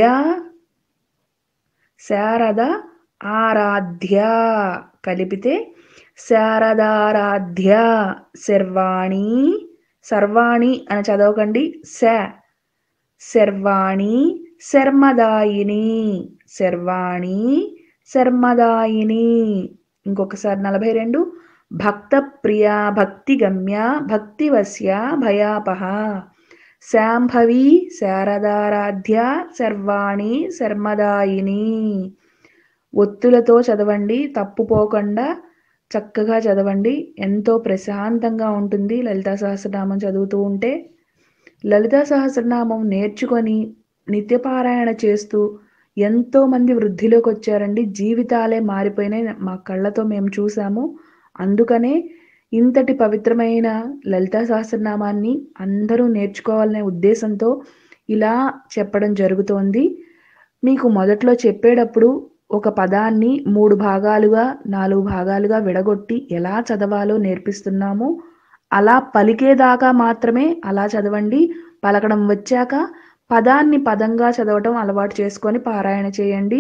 శారద ఆరాధ్య కలిపితే శారదారాధ్య శర్వాణి సర్వాణి అని చదవకండి శ శర్వాణి శర్మదాయిని శర్వాణి శర్మదాయిని ఇంకొకసారి నలభై రెండు భక్త ప్రియ భక్తి గమ్య భక్తివశ్య భయాపహ శాంభవి శారదారాధ్య సర్వాణి శర్మదాయిని ఒత్తులతో చదవండి తప్పుపోకుండా చక్కగా చదవండి ఎంతో ప్రశాంతంగా ఉంటుంది లలితా సహస్రనామం చదువుతూ ఉంటే లలితా సహస్రనామం నేర్చుకొని నిత్యపారాయణ చేస్తూ ఎంతో మంది వృద్ధిలోకి వచ్చారండి జీవితాలే మారిపోయినాయి మా కళ్ళతో మేము చూసాము అందుకనే ఇంతటి పవిత్రమైన లలితా సహస్రనామాన్ని అందరూ నేర్చుకోవాలనే ఉద్దేశంతో ఇలా చెప్పడం జరుగుతోంది మీకు మొదట్లో చెప్పేటప్పుడు ఒక పదాన్ని మూడు భాగాలుగా నాలుగు భాగాలుగా విడగొట్టి ఎలా చదవాలో నేర్పిస్తున్నాము అలా పలికేదాకా మాత్రమే అలా చదవండి పలకడం వచ్చాక పదాన్ని పదంగా చదవటం అలవాటు చేసుకొని పారాయణ చేయండి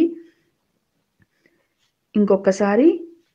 ఇంకొకసారి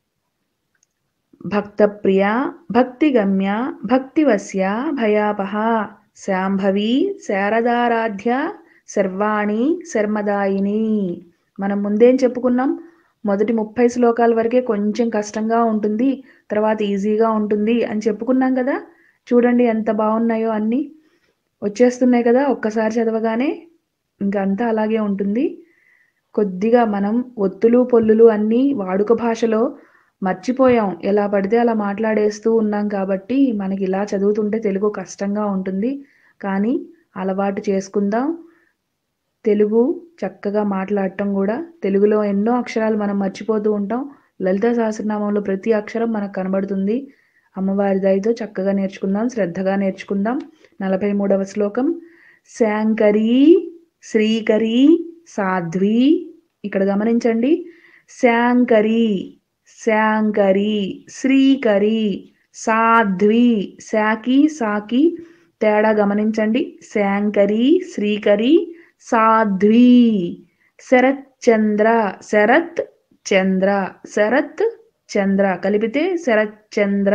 భక్త ప్రియ భక్తిగమ్య భక్తివశ్య భయాపహ శాంభవి శారదారాధ్య సర్వాణి శర్మదాయిని మనం ముందేం చెప్పుకున్నాం మొదటి ముప్పై శ్లోకాల వరకే కొంచెం కష్టంగా ఉంటుంది తర్వాత ఈజీగా ఉంటుంది అని చెప్పుకున్నాం కదా చూడండి ఎంత బాగున్నాయో అన్నీ వచ్చేస్తున్నాయి కదా ఒక్కసారి చదవగానే ఇంకా అంతా అలాగే ఉంటుంది కొద్దిగా మనం ఒత్తులు పొల్లులు అన్నీ వాడుక భాషలో మర్చిపోయాం ఎలా పడితే అలా మాట్లాడేస్తూ ఉన్నాం కాబట్టి మనకి ఇలా చదువుతుంటే తెలుగు కష్టంగా ఉంటుంది కానీ అలవాటు చేసుకుందాం తెలుగు చక్కగా మాట్లాడటం కూడా తెలుగులో ఎన్నో అక్షరాలు మనం మర్చిపోతూ ఉంటాం లలిత సహస్రనామంలో ప్రతి అక్షరం మనకు కనబడుతుంది అమ్మవారి దయతో చక్కగా నేర్చుకుందాం శ్రద్ధగా నేర్చుకుందాం నలభై మూడవ శ్లోకం శాంకరీ శ్రీకరి సాధ్వి ఇక్కడ గమనించండి శాంకరి శాంకరి శ్రీకరి సాధ్వి శాకి సాకి తేడా గమనించండి శాంకరి శ్రీకరి సాధ్వి శరత్ చంద్ర శరత్ చంద్ర శరత్ చంద్ర కలిపితే శరత్ చంద్ర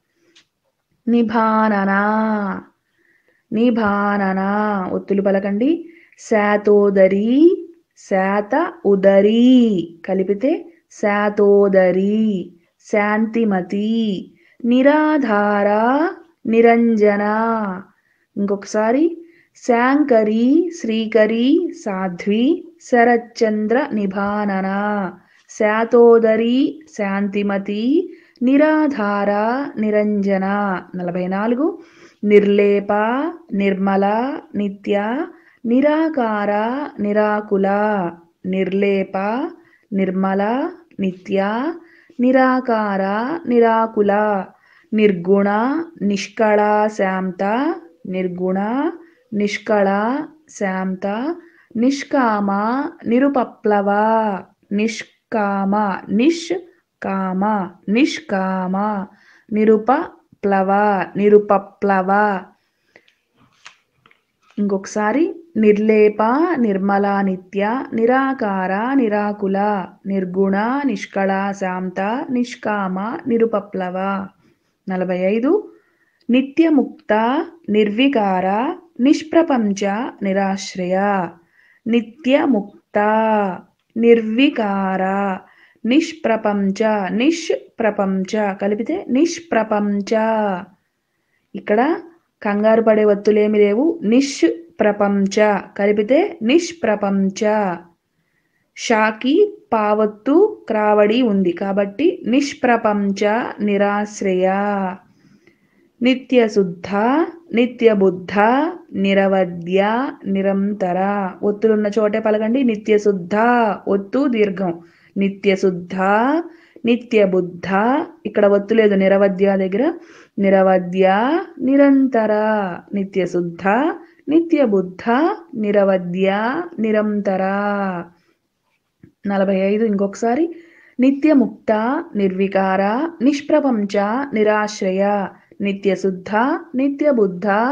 నిభాననా నిభాననా ఒత్తులు పలకండి శాతోదరి శాత ఉదరి కలిపితే శాతోదరి శాంతిమతి నిరాధార నిరంజన ఇంకొకసారి శాంకరి శ్రీకరి సాధ్వి శరచంద్ర నిభానన శాతోదరి శాంతిమతి నిరాధార నిరంజన నలభై నాలుగు నిర్లేప నిర్మల నిత్య నిరాకార నిరాకుల నిర్లేప నిర్మల నిత్య నిరాకార నిరాకుల నిర్గుణ నిష్కళ శాంత నిర్గుణ నిష్కళ శాంత నిష్కామ నిరుపప్లవ నిష్కామ నిష్ కామ నిష్కామ నిరుపప్లవ నిరుపప్లవ ఇంకొకసారి నిర్లేప నిర్మల నిత్య నిరాకార నిరాకుల నిర్గుణ నిష్కళ శాంత నిష్కామ నిరుపప్లవ నలభై ఐదు నిత్యముక్త నిర్వికార నిష్ప్రపంచ నిరాశ్రయ నిత్యముక్త నిర్వికార నిష్ప్రపంచ నిష్ప్రపంచ కలిపితే నిష్ప్రపంచ ఇక్కడ కంగారు పడే వత్తులేమి లేవు నిష్ ప్రపంచ కలిపితే నిష్ప్రపంచ షాకి పావత్తు క్రావడి ఉంది కాబట్టి నిష్ప్రపంచ నిరాశ్రయ నిత్యశుద్ధ నిత్యబుద్ధ నిరవధ్య నిరంతర ఒత్తులున్న చోటే పలకండి నిత్యశుద్ధ ఒత్తు దీర్ఘం నిత్యశుద్ధ నిత్యబుద్ధ ఇక్కడ ఒత్తు లేదు నిరవధ్య దగ్గర నిరవధ్య నిరంతర నిత్యశుద్ధ నిత్యబుద్ధ నిరవధ్య నిరంతర నలభై ఐదు ఇంకొకసారి నిత్యముక్త నిర్వికార నిష్ప్రపంచ నిరాశ్రయ నిత్యశుద్ధ నిత్యబుద్ధ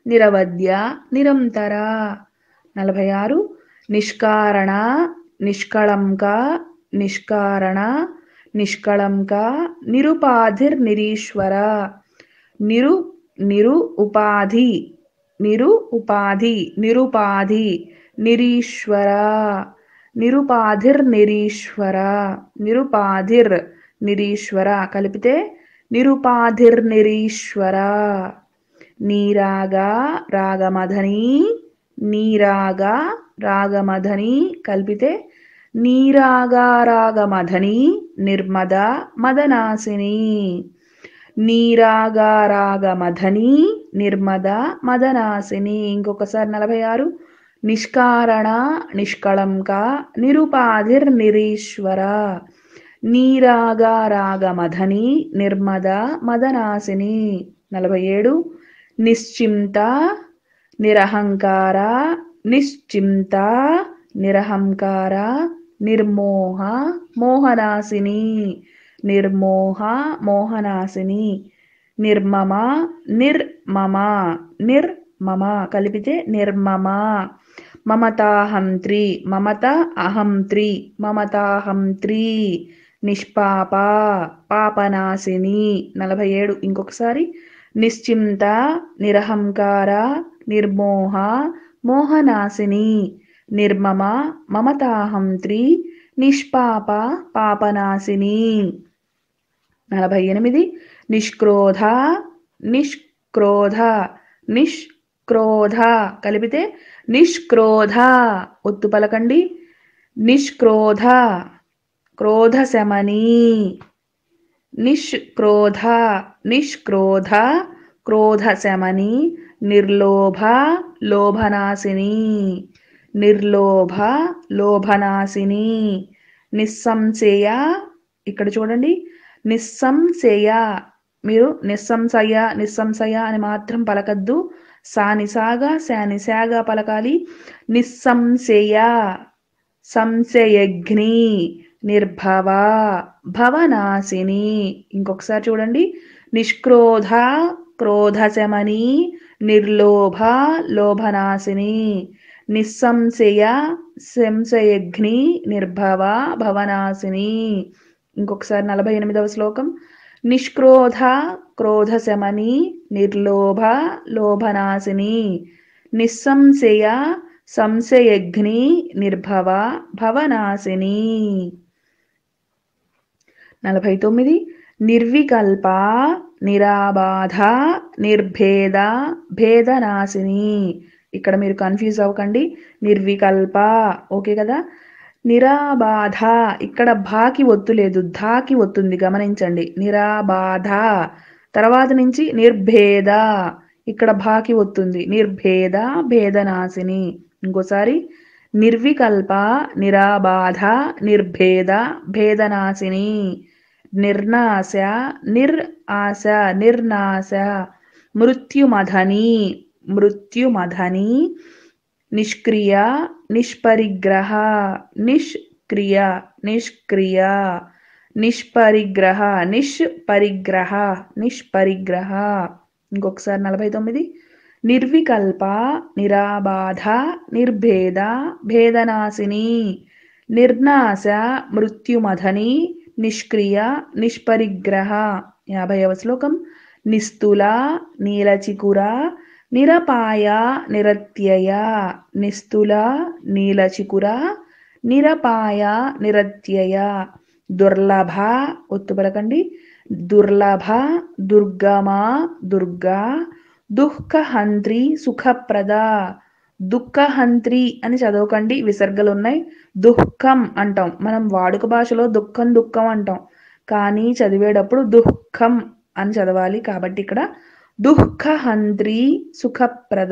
నిరవధ్య నిరంతర నలభై ఆరు నిష్కారణ నిష్కళంక నిష్కారణ నిష్కళంక నిరుపాధిర్ నిరీశ్వర నిరు నిరు ఉపాధి నిరు ఉపాధి నిరుపాధి నిరీశ్వర నిరుపాధిర్ నిరీశ్వర నిరుపాధిర్ నిరీశ్వర కలిపితే నిరుపాధిర్ నిరీశ్వర నీరాగా రాగమధని నీరాగా రాగమధని కలిపితే నీరాగా రాగమధని నిర్మద మదనాశిని నీరాగా రాగమధని నిర్మద మదనాశిని ఇంకొకసారి నలభై ఆరు నిష్కారణ నిష్కళంక నిరుపాధిర్ నిరీశ్వర నీరాగా రాగమధని నిర్మద మదనాశిని నలభై ఏడు నిశ్చింత నిరహంకార నిశ్చింత నిరహంకార నిర్మోహ మోహనాశిని నిర్మోహ మోహనాశిని నిర్మమ నిర్మమ నిర్మమ కలిపితే నిర్మమ మమతాహంత్రి మమత అహంత్రి మమతాహంత్రి నిష్పాప పాపనాశిని నలభై ఏడు ఇంకొకసారి నిశ్చింత నిరహంకార నిర్మోహ మోహనాశిని నిర్మమ మమతాహంత్రి నిష్పాప పాపనాశిని నలభై ఎనిమిది నిష్క్రోధ నిష్క్రోధ నిష్క్రోధ కలిపితే నిష్క్రోధ ఒత్తు పలకండి నిష్క్రోధ క్రోధ శమని నిష్క్రోధ నిష్క్రోధ క్రోధ శమని నిర్లోభ లోభనాశిని నిర్లోభ లోభనాశిని నిస్సంశయ ఇక్కడ చూడండి నిస్సంశయ మీరు నిస్సంశయ నిస్సంశయ అని మాత్రం పలకద్దు సానిసాగా శానిసాగా పలకాలి నిస్సంశయ సంశయగ్ని నిర్భవ భవనాశిని ఇంకొకసారి చూడండి నిష్క్రోధ క్రోధశమని నిర్లోభ లోభనాశిని నిస్సంశయ సంశయగ్ని నిర్భవ భవనాశిని ఇంకొకసారి నలభై ఎనిమిదవ శ్లోకం నిష్క్రోధ క్రోధశమని నిర్లోభ లోభనాశిని నిస్సంశయ సంశయగ్ని నిర్భవ భవనాశిని నలభై తొమ్మిది నిర్వికల్ప నిరాబాధ నిర్భేద భేదనాశిని ఇక్కడ మీరు కన్ఫ్యూజ్ అవ్వకండి నిర్వికల్ప ఓకే కదా నిరాబాధ ఇక్కడ భాకి ఒత్తు లేదు ధాకి ఒత్తుంది గమనించండి నిరాబాధ తర్వాత నుంచి నిర్భేద ఇక్కడ భాకి ఒత్తుంది నిర్భేద భేదనాశిని ఇంకోసారి నిర్వికల్ప నిరాబాధ నిర్భేద భేదనాశిని నిర్నాశ నిర్ ఆశ నిర్నాశ మృత్యుమధని మృత్యుమధని నిష్క్రియ నిష్పరిగ్రహ నిష్క్రియ నిష్క్రియ నిష్పరిగ్రహ నిష్పరిగ్రహ నిష్పరిగ్రహ ఇంకొకసారి నలభై తొమ్మిది నిర్వికల్ప నిరాబాధ నిర్భేద భేదనాశిని నిర్నాశ మృత్యుమధని నిష్క్రియ నిష్పరిగ్రహ యాభైవ శ్లోకం నిస్తుల నీలచికుర నిరపాయ నిరత్యయ నిస్తుల నీలచికుర నిరపాయ నిరత్యయ దుర్లభ ఒత్తు పలకండి దుర్లభ దుర్గమా దుర్గా దుఃఖహంత్రి సుఖప్రద దుఃఖహంత్రి అని చదవకండి విసర్గలు ఉన్నాయి దుఃఖం అంటాం మనం వాడుక భాషలో దుఃఖం దుఃఖం అంటాం కానీ చదివేటప్పుడు దుఃఖం అని చదవాలి కాబట్టి ఇక్కడ దుఃఖహంత్రి సుఖప్రద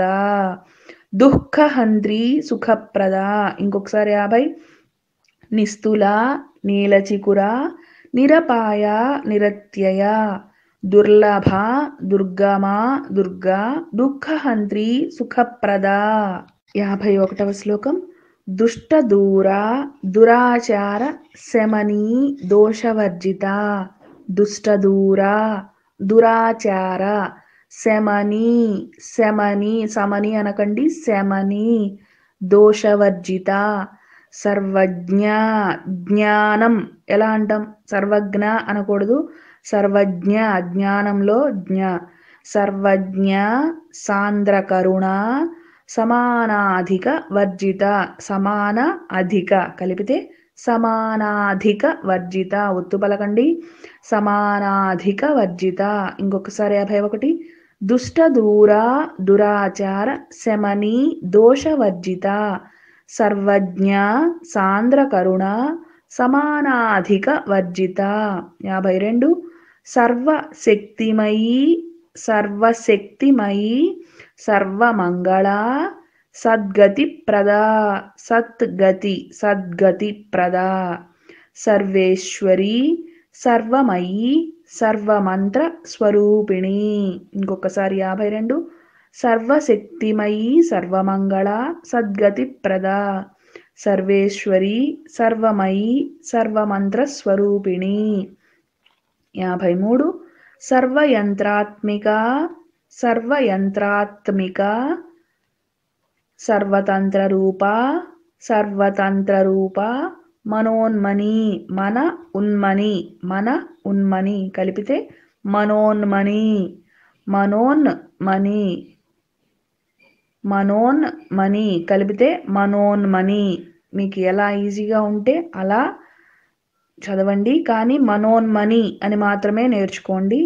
దుఃఖహంత్రి సుఖప్రద ఇంకొకసారి యాభై నిస్తుల నీలచికుర నిరపాయ నిరత్యయ దుర్లభ దుర్గమా దుర్గా దుఃఖహంత్రి సుఖప్రద యాభై ఒకటవ శ్లోకం దుష్ట దూర దురాచార శమనీ దోషవర్జిత దుష్ట దూర దురాచార శమని శమని సమని అనకండి శమని దోషవర్జిత సర్వజ్ఞ జ్ఞానం ఎలా అంటాం సర్వజ్ఞ అనకూడదు సర్వజ్ఞ జ్ఞానంలో జ్ఞ సర్వజ్ఞ సాంద్ర కరుణ సమానాధిక వర్జిత సమాన అధిక కలిపితే సమానాధిక వర్జిత ఒత్తు పలకండి సమానాధిక వర్జిత ఇంకొకసారి యాభై ఒకటి దుష్ట దూర దురాచార శమని దోషవర్జిత సర్వజ్ఞ సాంద్ర కరుణ సమానాధిక వర్జిత యాభై రెండు సర్వశక్తిమయీ సర్వశక్తిమయీ సర్వమంగళ సద్గతి ప్రద సద్గతి సద్గతి ప్రద సర్వేశ్వరి సర్వమయీ సర్వమంత్ర స్వరూపిణి ఇంకొకసారి యాభై రెండు సర్వశక్తిమయీ సర్వమంగళ సద్గతి ప్రద సర్వేశ్వరి సర్వమయీ సర్వమంత్ర స్వరూపిణి యాభై మూడు సర్వయంత్రాత్మిక సర్వయంత్రాత్మిక సర్వతంత్ర రూప సర్వతంత్ర రూప మనోన్మని మన ఉన్మని మన ఉన్మని కలిపితే మనోన్మని మనోన్మని మనోన్మని కలిపితే మనోన్మని మీకు ఎలా ఈజీగా ఉంటే అలా చదవండి కానీ మనోన్మని అని మాత్రమే నేర్చుకోండి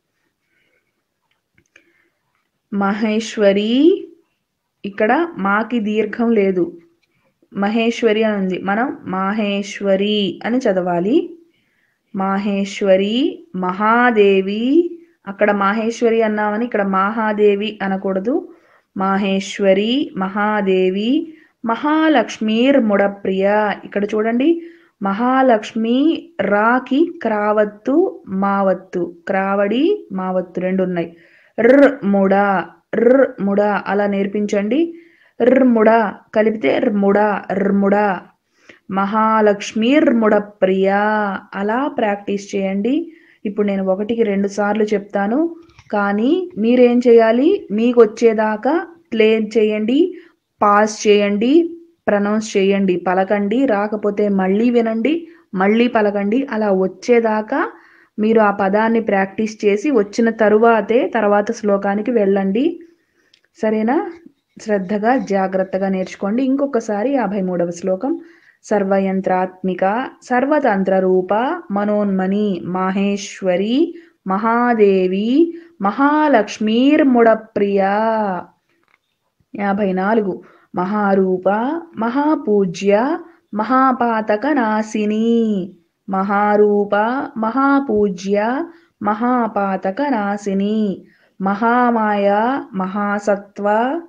మహేశ్వరి ఇక్కడ మాకి దీర్ఘం లేదు మహేశ్వరి అని ఉంది మనం మాహేశ్వరి అని చదవాలి మాహేశ్వరి మహాదేవి అక్కడ మాహేశ్వరి అన్నామని ఇక్కడ మహాదేవి అనకూడదు మాహేశ్వరి మహాదేవి మహాలక్ష్మీర్ ముడప్రియ ఇక్కడ చూడండి మహాలక్ష్మి రాకి క్రావత్తు మావత్తు క్రావడి మావత్తు రెండు ఉన్నాయి ర్ ముడ ర్ ముడ అలా నేర్పించండి ర్ ముడ కలిపితే ర్ముడ ర్ముడ మహాలక్ష్మీర్ముడ ప్రియ అలా ప్రాక్టీస్ చేయండి ఇప్పుడు నేను ఒకటికి రెండు సార్లు చెప్తాను కానీ మీరేం చేయాలి మీకు వచ్చేదాకా ప్లే చేయండి పాస్ చేయండి ప్రనౌన్స్ చేయండి పలకండి రాకపోతే మళ్ళీ వినండి మళ్ళీ పలకండి అలా వచ్చేదాకా మీరు ఆ పదాన్ని ప్రాక్టీస్ చేసి వచ్చిన తరువాతే తర్వాత శ్లోకానికి వెళ్ళండి సరేనా శ్రద్ధగా జాగ్రత్తగా నేర్చుకోండి ఇంకొకసారి యాభై మూడవ శ్లోకం సర్వయంత్రాత్మిక సర్వతంత్ర రూప మనోన్మని మాహేశ్వరి మహాదేవి మహాలక్ష్మీర్ముడప్రియ యాభై నాలుగు మహారూప మహాపూజ్య మహాపాతక నాశిని మహారూప మహాపూజ్య మహాపాతక నాశిని మహామాయ మహాసత్వ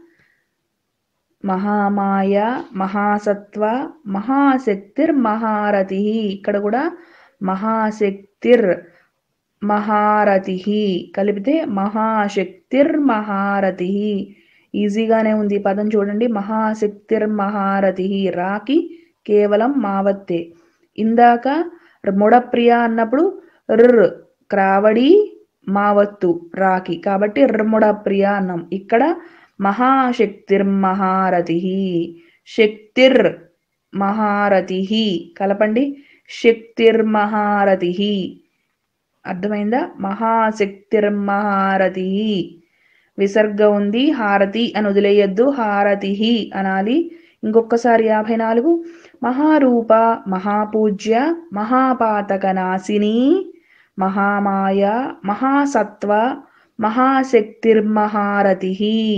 మహామాయ మహాసత్వ మహాశక్తిర్మహారథి ఇక్కడ కూడా మహాశక్తిర్ మహారథి కలిపితే మహాశక్తిర్మహారథి ఈజీగానే ఉంది ఈ పదం చూడండి మహాశక్తిర్మహారథి రాకి కేవలం మావత్తే ఇందాక ముడప్రియ అన్నప్పుడు ర్ క్రావడి మావత్తు రాకి కాబట్టి ర్ముడ ప్రియ అన్నాం ఇక్కడ మహాశక్తిర్మహారథి శక్తిర్ మహారథి కలపండి శక్తిర్మహారథి అర్థమైందా మహాశక్తిర్మహారథి విసర్గ ఉంది హారతి అని వదిలేయద్దు హారతి అనాలి ఇంకొకసారి యాభై నాలుగు మహారూప మహాపూజ్య మహాపాతక నాశిని మహామాయ మహాసత్వ మహాశక్తిర్మహారథి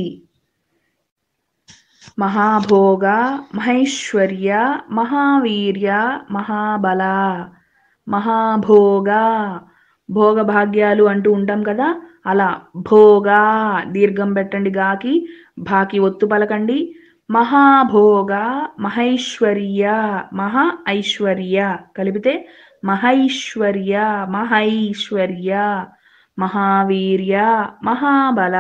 మహాభోగ మహైశ్వర్య మహావీర్య మహాబల మహాభోగ భోగభాగ్యాలు అంటూ ఉంటాం కదా అలా భోగా దీర్ఘం పెట్టండి గాకి భాకి ఒత్తు పలకండి మహాభోగ మహైశ్వర్య మహా ఐశ్వర్య కలిపితే మహైశ్వర్య మహైశ్వర్య మహావీర్య మహాబల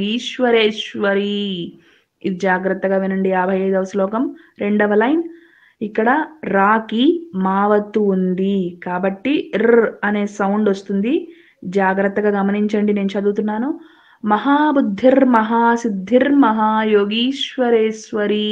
మహాబుద్ధిర్మహాసిద్ధిర్మహాయోగీశ్వరేశ్వరి ఇది జాగ్రత్తగా వినండి యాభై ఐదవ శ్లోకం రెండవ లైన్ ఇక్కడ రాకి మావత్తు ఉంది కాబట్టి ర్ అనే సౌండ్ వస్తుంది జాగ్రత్తగా గమనించండి నేను చదువుతున్నాను మహాబుద్ధిర్ మహాసిద్ధిర్ మహాయోగీశ్వరేశ్వరి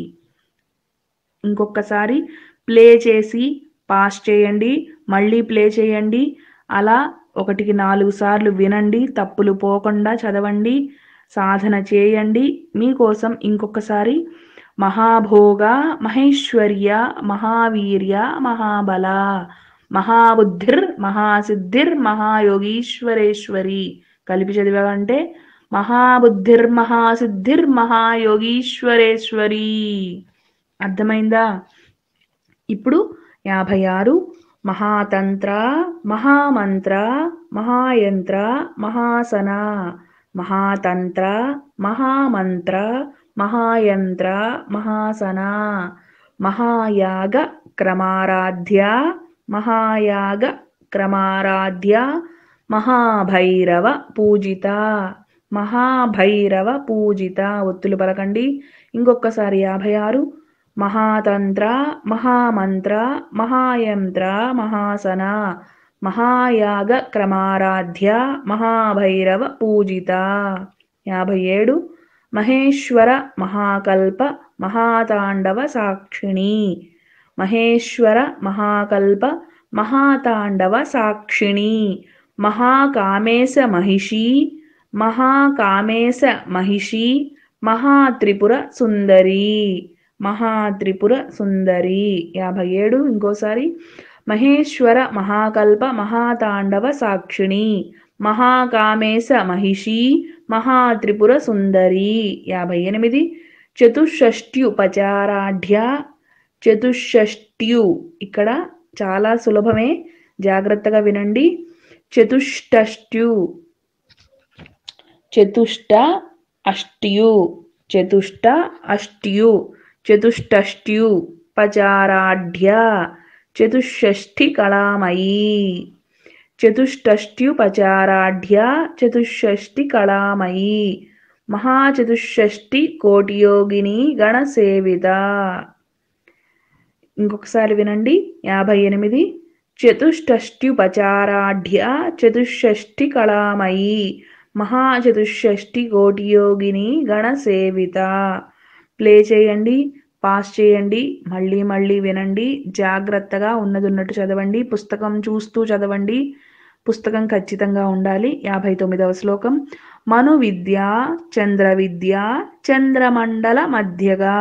ఇంకొకసారి ప్లే చేసి పాస్ చేయండి మళ్ళీ ప్లే చేయండి అలా ఒకటికి నాలుగు సార్లు వినండి తప్పులు పోకుండా చదవండి సాధన చేయండి మీకోసం ఇంకొకసారి మహాభోగ మహేశ్వర్య మహావీర్య మహాబల మహాబుద్ధిర్ మహాసిద్ధిర్ మహాయోగీశ్వరేశ్వరి కలిపి చదివామంటే మహాబుద్ధిర్ మహాసిద్ధిర్ మహాయోగీశ్వరేశ్వరి అర్థమైందా ఇప్పుడు యాభై ఆరు మహాతంత్ర మహామంత్ర మహాయంత్ర మహాసన మహాతంత్ర మహామంత్ర మహాయంత్ర మహాసన మహాయాగ క్రమారాధ్య మహాయాగ క్రమారాధ్య మహాభైరవ పూజిత మహాభైరవ పూజిత ఒత్తులు పలకండి ఇంకొకసారి యాభై ఆరు మహాతంత్ర మహామంత్ర మహాయంత్ర మహాసన మహాయాగ క్రమారాధ్య మహాభైరవ పూజిత యాభై ఏడు మహేశ్వర మహాకల్ప మహాతాండవ సాక్షిణి మహేశ్వర మహాకల్ప మహాతాండవ సాక్షిణి మహాకామేశ మహిషి మహాకామేశ మహిషి మహాత్రిపుర సుందరి మహాత్రిపుర సుందరి యాభై ఏడు ఇంకోసారి మహేశ్వర మహాకల్ప మహాతాండవ సాక్షిణి మహాకామేశ మహిషి మహాత్రిపుర సుందరి యాభై ఎనిమిది చతుషష్ట్యుపచారాఢ్య చతుషష్ట్యు ఇక్కడ చాలా సులభమే జాగ్రత్తగా వినండి చతుష్టష్ట్యు చతుష్ట అష్ట్యు చతుష్ట అష్ట్యు చతుష్టష్ట్యు పచారాఢ్య చతుషష్ఠి కళామయీ చతుష్టష్ట్యుపచారాఢ్య చతుషష్ఠి కళామయీ మహాచతుషష్ఠి కోటియోగిని గణసేవిత ఇంకొకసారి వినండి యాభై ఎనిమిది చతుష్టష్ట్యుపచారాఢ్య చతుషష్ఠి కళామయీ మహాచతుషష్ఠి కోటియోగిని గణసేవిత ప్లే చేయండి పాస్ చేయండి మళ్ళీ మళ్ళీ వినండి జాగ్రత్తగా ఉన్నది ఉన్నట్టు చదవండి పుస్తకం చూస్తూ చదవండి పుస్తకం ఖచ్చితంగా ఉండాలి యాభై తొమ్మిదవ శ్లోకం మను విద్య చంద్ర విద్య చంద్రమండల మధ్యగా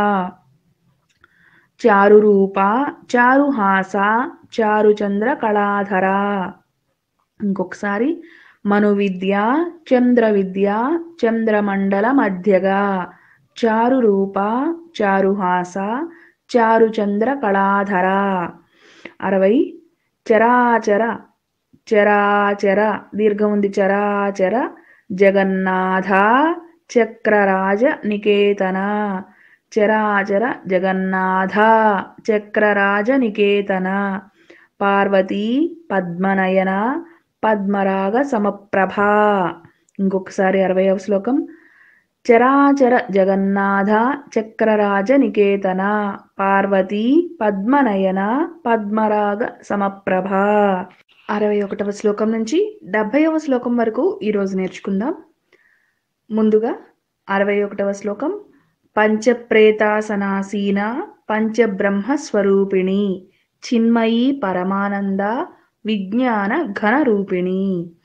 చారు రూప చారుహాస చారు చంద్ర కళాధర ఇంకొకసారి మను విద్య చంద్ర విద్య చంద్రమండల మధ్యగా చారు రూప చారుహాస చారు చంద్ర కళాధర అరవై చరాచర చరాచర దీర్ఘం ఉంది చరాచర జగన్నాథ చక్రరాజ నికేతన చరాచర జగన్నాథ చక్రరాజ నికేతన పార్వతీ పద్మనయన పద్మరాగ సమప్రభ ఇంకొకసారి అరవయవ శ్లోకం చరాచర జగన్నాథ చక్రరాజ నికేతన పార్వతీ పద్మనయన పద్మరాగ సమప్రభ అరవై ఒకటవ శ్లోకం నుంచి డెబ్భైవ శ్లోకం వరకు ఈరోజు నేర్చుకుందాం ముందుగా అరవై ఒకటవ శ్లోకం పంచప్రేతాసనాసీన పంచబ్రహ్మస్వరూపిణి చిన్మయీ పరమానంద విజ్ఞాన ఘనరూపిణి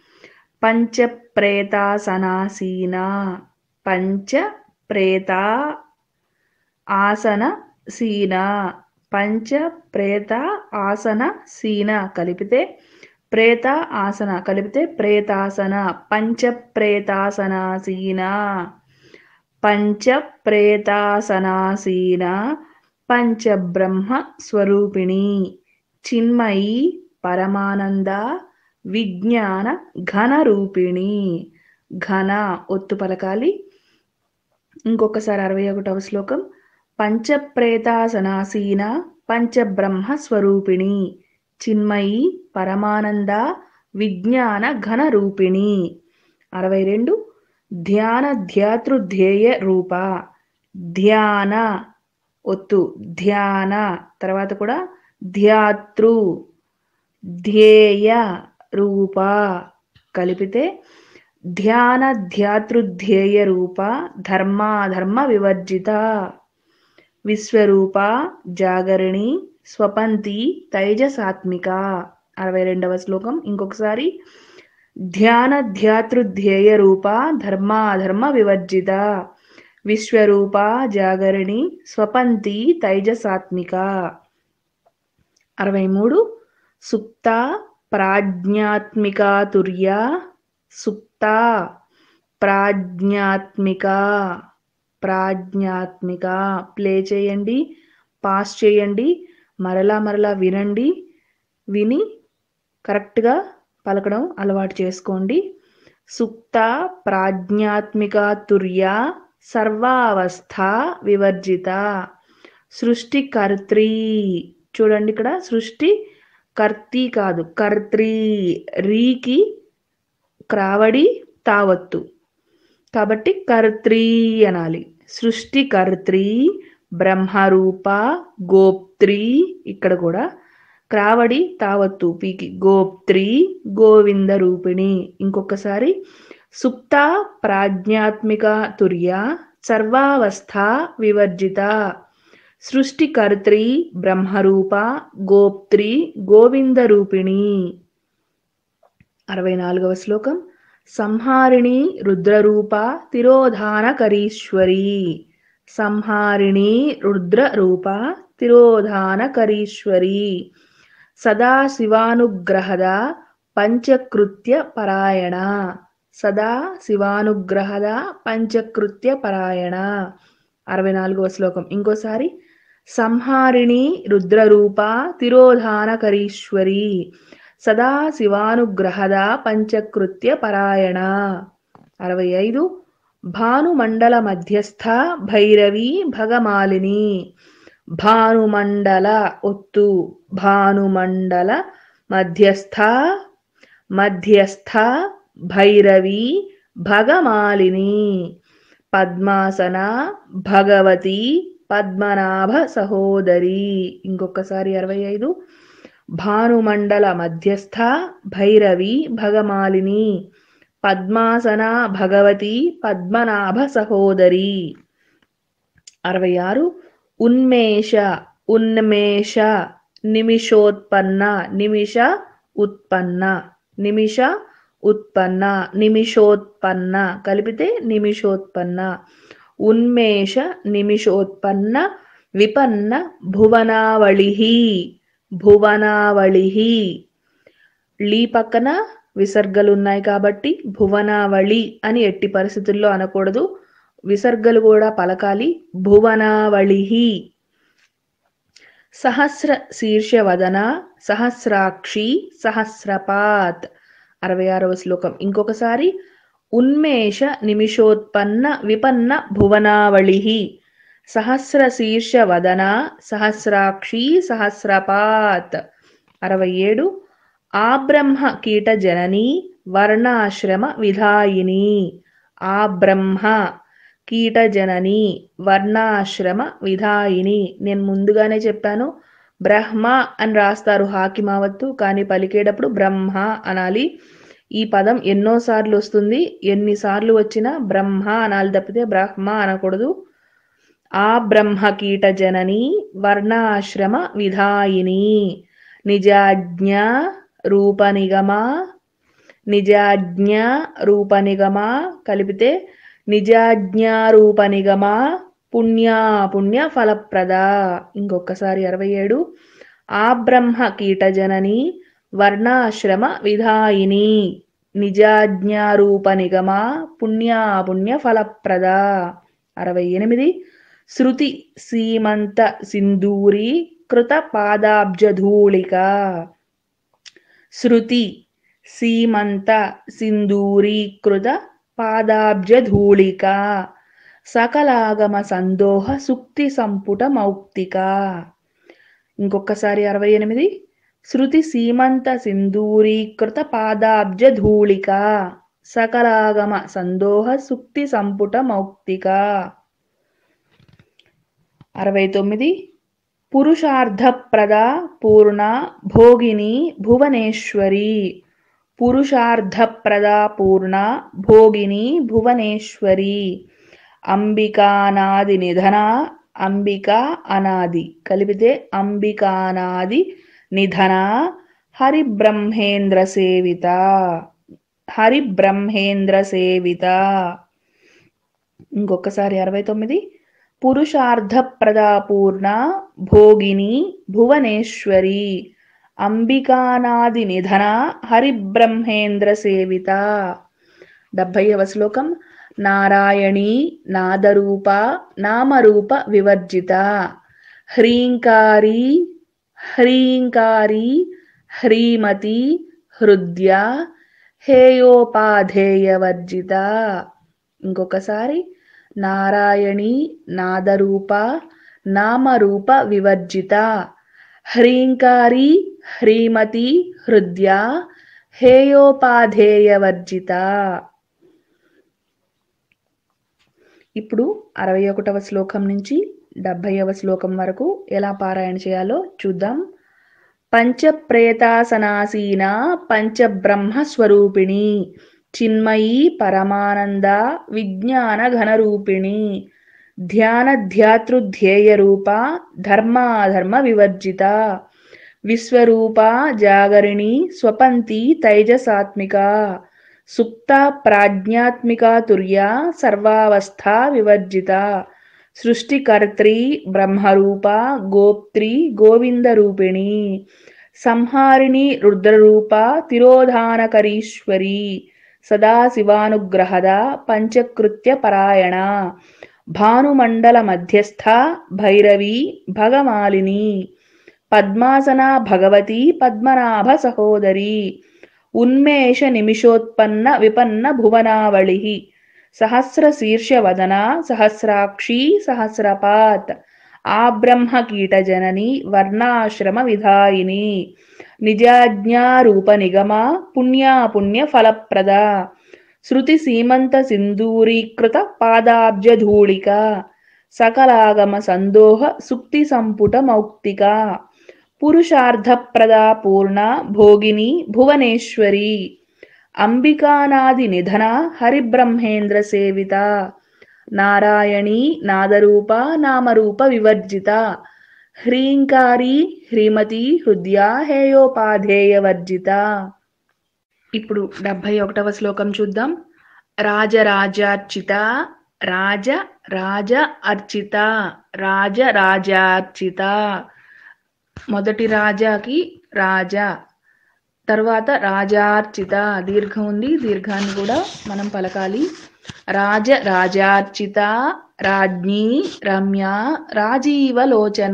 పంచప్రేతాసనాసీన పంచ ప్రేత ఆసన సీన పంచ ప్రేత ఆసన సీన కలిపితే ప్రేత ఆసన కలిపితే ప్రేతాసన పంచ ప్రేతాసనాసీన పంచ ప్రేతాసనాసీన పంచబ్రహ్మ స్వరూపిణి చిన్మయి పరమానంద విజ్ఞాన ఘనరూపిణి ఘన ఒత్తు పలకాలి ఇంకొకసారి అరవై ఒకటవ శ్లోకం పంచప్రేతాసనాసీన పంచబ్రహ్మ స్వరూపిణి చిన్మయి పరమానంద విజ్ఞాన ఘన రూపిణి అరవై రెండు ధ్యాన ధ్యాతృధ్యేయ రూప ధ్యాన ఒత్తు ధ్యాన తర్వాత కూడా ధ్యాతృ ధ్యేయ రూప కలిపితే ధ్యాన ధ్యాతృధ్యేయ రూప ధర్మాధర్మ వివర్జిత విశ్వరూప జాగరణి స్వపంతి తైజసాత్మిక అరవై రెండవ శ్లోకం ఇంకొకసారి ధ్యాన ధ్యాతృధ్యేయ రూప ధర్మాధర్మ వివర్జిత విశ్వరూప జాగరణి స్వపంతి తైజసాత్మిక అరవై మూడు సుప్త ప్రాజ్ఞాత్మిక తుర్య సుప్త ప్రాజ్ఞాత్మిక ప్రాజ్ఞాత్మిక ప్లే చేయండి పాస్ చేయండి మరలా మరలా వినండి విని కరెక్ట్గా పలకడం అలవాటు చేసుకోండి సుప్త ప్రాజ్ఞాత్మిక తుర్య సర్వావస్థ వివర్జిత సృష్టికర్త్రి చూడండి ఇక్కడ సృష్టి కర్తి కాదు కర్త్రి రీకి క్రావడి తావత్తు కాబట్టి కర్త్రి అనాలి సృష్టికర్త్రి బ్రహ్మరూప గోప్త్రి ఇక్కడ కూడా క్రావడి తావత్తు పీకి గోప్త్రి గోవింద రూపిణి ఇంకొకసారి సుప్త ప్రాజ్ఞాత్మిక తుర్య సర్వావస్థ వివర్జిత సృష్టికర్త్రి బ్రహ్మరూప గోప్త్రి గోవింద రూపిణి అరవై నాలుగవ శ్లోకం సంహారిణి రుద్రరూప తిరోధానకరీశ్వరి సంహారిణి రుద్రరూప తిరోధానకరీశ్వరి సదా శివానుగ్రహద పంచకృత్య పరాయణ సదా శివానుగ్రహద పంచకృత్య పరాయణ అరవై నాలుగవ శ్లోకం ఇంకోసారి సంహారిణి రుద్రరూప తిరోధానకరీశ్వరి సదా శివానుగ్రహద పంచకృత్య పరాయణ అరవై ఐదు భానుమండల మధ్యస్థ భైరవి భగమాలిని భానుమండల ఒత్తు భానుమండల మధ్యస్థ మధ్యస్థ భైరవి భగమాలిని పద్మాసన భగవతి పద్మనాభ సహోదరి ఇంకొకసారి అరవై ఐదు భానుమండల మధ్యస్థ భైరవి భగమాలిని పద్మాసన భగవతి పద్మనాభ సహోదరి అరవై ఆరు ఉన్మేష ఉన్మేష నిమిషోత్పన్న నిమిష ఉత్పన్న నిమిష ఉత్పన్న నిమిషోత్పన్న కలిపితే నిమిషోత్పన్న ఉన్మేష నిమిషోత్పన్న విపన్న భువనావళి భువనావళి లీ పక్కన విసర్గలు ఉన్నాయి కాబట్టి భువనావళి అని ఎట్టి పరిస్థితుల్లో అనకూడదు విసర్గలు కూడా పలకాలి భువనావళి సహస్ర శీర్షవదన సహస్రాక్షి సహస్రపాత్ అరవై ఆరవ శ్లోకం ఇంకొకసారి ఉన్మేష నిమిషోత్పన్న విపన్న భువనావళి సహస్ర శీర్ష వదన సహస్రాక్షి సహస్రపాత్ అరవై ఏడు ఆబ్రహ్మ కీట జనని వర్ణాశ్రమ విధాయిని ఆబ్రహ్మ కీట జనని వర్ణాశ్రమ విధాయిని నేను ముందుగానే చెప్పాను బ్రహ్మ అని రాస్తారు హాకిమావత్తు కానీ పలికేటప్పుడు బ్రహ్మ అనాలి ఈ పదం ఎన్నోసార్లు వస్తుంది ఎన్నిసార్లు వచ్చినా బ్రహ్మ అనాలి తప్పితే బ్రహ్మ అనకూడదు ఆ బ్రహ్మ కీట జనని వర్ణాశ్రమ విధాయిని నిజాజ్ఞ రూపనిగమ నిజాజ్ఞ రూపనిగమ కలిపితే నిజాజ్ఞారూపనిగమ పుణ్యా పుణ్య ఫలప్రద ఇంకొకసారి అరవై ఏడు ఆ బ్రహ్మ కీటజనని వర్ణాశ్రమ విధాయిని నిజాజ్ఞారూపనిగమ పుణ్యా పుణ్య ఫలప్రద అరవై ఎనిమిది శృతి సీమంత సింధూరి కృత పాదాబ్జధూళిక శృతి సీమంత సింధూరీకృత పాదాబ్జధూళిక సకలాగమ సందోహ సుక్తి సంపుట మౌక్తిక ఇంకొకసారి అరవై ఎనిమిది శృతి సీమంత సింధూరీకృత పాదాబ్జధూళిక సకలాగమ సందోహ సుక్తి సంపుట మౌక్తిక అరవై తొమ్మిది పురుషార్థప్రద పూర్ణ భోగిని భువనేశ్వరి పురుషార్థప్రద పూర్ణ భోగిని భువనేశ్వరి అంబికానాది నిధన అంబిక అనాది కలిపితే అంబికానాది నిధన హరిబ్రహ్మేంద్ర సేవిత హరిబ్రహ్మేంద్ర సేవిత ఇంకొకసారి అరవై తొమ్మిది పురుషార్థప్రదా పూర్ణ భోగిని భువనేశ్వరి అంబికానాది నిధన హరిబ్రహ్మేంద్ర సేవిత డెబ్భైవ శ్లోకం నారాయణీ నాదరూప నామరూప వివర్జిత హ్రీంకారీ హ్రీంకారీ హ్రీమతి హృద్య హేయోపాధేయవర్జిత ఇంకొకసారి నారాయణి నాదరూప నామరూప వివర్జిత హ్రీంకారీ హ్రీమతి హృద్య హేయోపాధేయవర్జిత ఇప్పుడు అరవై ఒకటవ శ్లోకం నుంచి డెబ్భైవ శ్లోకం వరకు ఎలా పారాయణ చేయాలో చూద్దాం పంచప్రేతాసనాసీన పంచబ్రహ్మ స్వరూపిణి చిన్మయీ పరమానంద విజ్ఞాన ఘనరూపిణి ధ్యానధ్యాతృధ్యేయ రూప ధర్మాధర్మ వివర్జిత విశ్వరూప జాగరిణి స్వపంతి తైజసాత్మిక సుప్త ప్రాజ్ఞాత్మిక తుర్య సర్వావస్థా వివర్జిత సృష్టికర్త్రి బ్రహ్మరూప గోప్త్రి గోవిందరూపిణి సంహారిణి రుద్రరూప తిరోధానకరీశ్వరి సదాశివానుగ్రహద పంచకృత్య పరాయణ భానుమండల మధ్యస్థ భైరవి భగమాలిని పద్మాసన భగవతి పద్మనాభ సహోదరి ఉన్మేష నిమిషోత్పన్న విపన్న భువనావళి సహస్ర శీర్షవదన సహస్రాక్షి సహస్రపాత్ ఆబ్రహ్మ కీటజనని వర్ణాశ్రమ విధాయిని నిజాజ్ఞారూప నిగమ పుణ్యాపుణ్య ఫలప్రద శృతి సీమంత సింధూరీకృత పాదాబ్జధూళిక సకలాగమ సందోహ సుక్తి సంపుట మౌక్తిక పురుషార్థప్రదా పూర్ణ భోగిని భువనేశ్వరి అంబికానాది నిధన హరిబ్రహ్మేంద్ర సేవిత నారాయణీ నాదరూప నామరూప వివర్జిత హ్రీంకారీ హ్రీమతి హృదయ హేయోపాధేయవర్జిత ఇప్పుడు డెబ్భై ఒకటవ శ్లోకం చూద్దాం రాజరాజార్చిత రాజ రాజ అర్చిత రాజ రాజార్చిత మొదటి రాజాకి రాజా తర్వాత రాజార్చిత దీర్ఘం ఉంది దీర్ఘాన్ని కూడా మనం పలకాలి రాజ రాజార్చిత రాజ్ఞి రమ్య రాజీవలోచన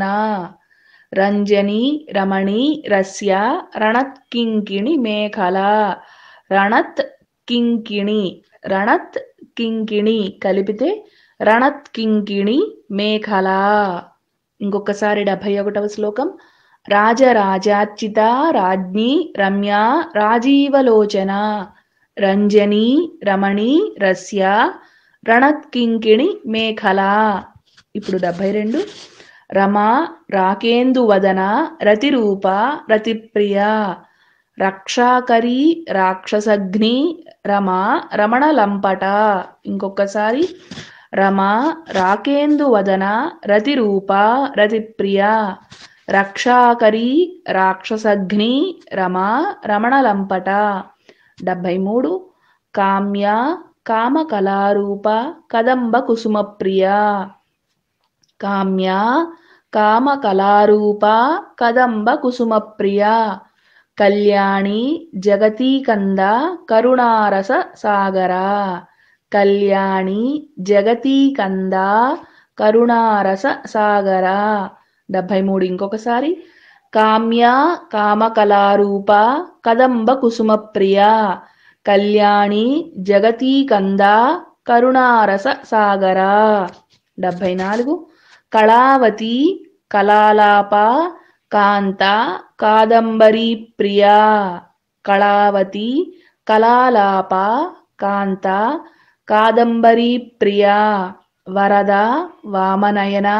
రంజని రమణి రస్య రణత్ కింకిణి మేఖల రణత్ కింకిణి రణత్ కింకిణి కలిపితే రణత్ కింకిణి మేఖల ఇంకొకసారి డెబ్భై ఒకటవ శ్లోకం రాజరాజార్చిత రాజ్ఞి రమ్య రాజీవలోచన రంజని రమణి రస్య రణత్కింకిణి మేఖల ఇప్పుడు డెబ్భై రెండు రమ రాకేందువదన రతిరూప రతిప్రియ రక్షాకరి రాక్షసగ్ని రమ రమణ లంపట ఇంకొకసారి రమ రాకేందువదన రతిరూప రతిప్రియ రక్షాకరి రాక్షసగ్ని రమ రమణలంపట డెబ్భై మూడు కామ్య కామకళారూప కదంబ కుసుమప్రియ కామ్య కామకళారూప కదంబ కుసుమప్రియ కళ్యాణి జగతీకంద కరుణారస సాగర కళ్యాణి జగతీకంద కరుణారస సాగర డెబ్భై మూడు ఇంకొకసారి కామ్య కామకళారూప కదంబ కుసుమ ప్రియ కళ్యాణి జగతీకంద కరుణారస సాగర డెబ్భై నాలుగు కళావతి కళాలాప కాంత కాదంబరీ ప్రియ కళావతి కళాలాప కాంత కాదంబరీ ప్రియ వరద వామనయన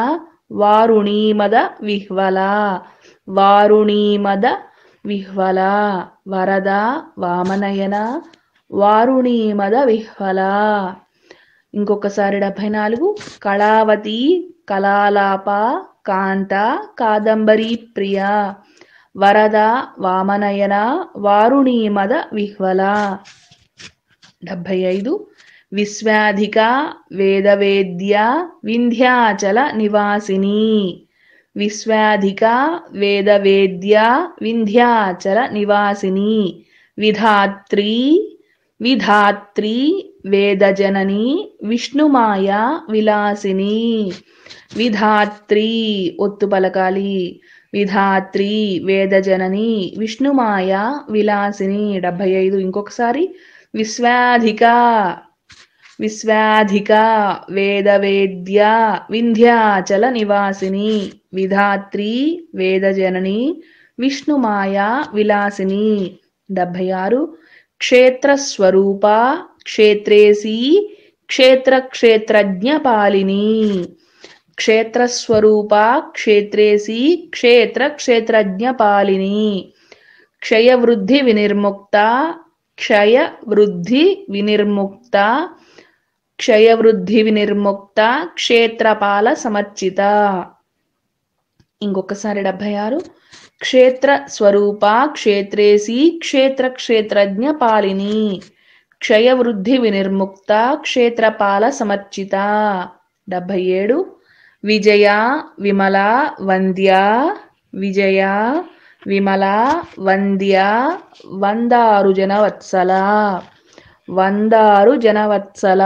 వారుణీమద విహ్వల వారుణీమద విహ్వల వరద వామనయన వారుణీమద విహ్వల ఇంకొకసారి డెబ్భై నాలుగు కళావతి కళాలాప కాంత కాదంబరీ ప్రియ వరద వామనయన వారుణీమద విహ్వల డెబ్భై ఐదు విశ్వాధిక వేదవేద్య వింధ్యాచల నివాసిని విశ్వాధిక వేదవేద్య వింధ్యాచల నివాసిని విధాత్రి విధాత్రి వేదజనని విష్ణుమాయ విలాసిని విధాత్రి ఒత్తు పలకాలి విధాత్రి వేదజనని విష్ణుమాయ విలాసిని డెబ్భై ఐదు ఇంకొకసారి విశ్వాధిక విశ్వాధిక వేదవేద్య వింధ్యాచల నివాసిని విధాత్రి వేదజనని విష్ణుమాయ విలాసిని డెబ్భై ఆరు క్షేత్రస్వరూప క్షేత్రేసి క్షేత్ర క్షేత్రజ్ఞ పాలిని క్షేత్రస్వరూప క్షేత్రేసి క్షేత్ర క్షేత్రజ్ఞ పాలిని క్షయవృద్ధి వినిర్ముక్త క్షయ వృద్ధి వినిర్ముక్త క్షయవృద్ధి వినిర్ముక్త క్షేత్రపాల సమర్చిత ఇంకొకసారి డెబ్భై ఆరు క్షేత్ర స్వరూప క్షేత్రేసి క్షేత్ర క్షేత్రజ్ఞ పాలిని క్షయవృద్ధి వినిర్ముక్త క్షేత్రపాల సమర్చిత డెబ్భై ఏడు విజయ విమల వంద్య విజయ విమల వంద్య వందారు జనవత్సల వందారు జనవత్సల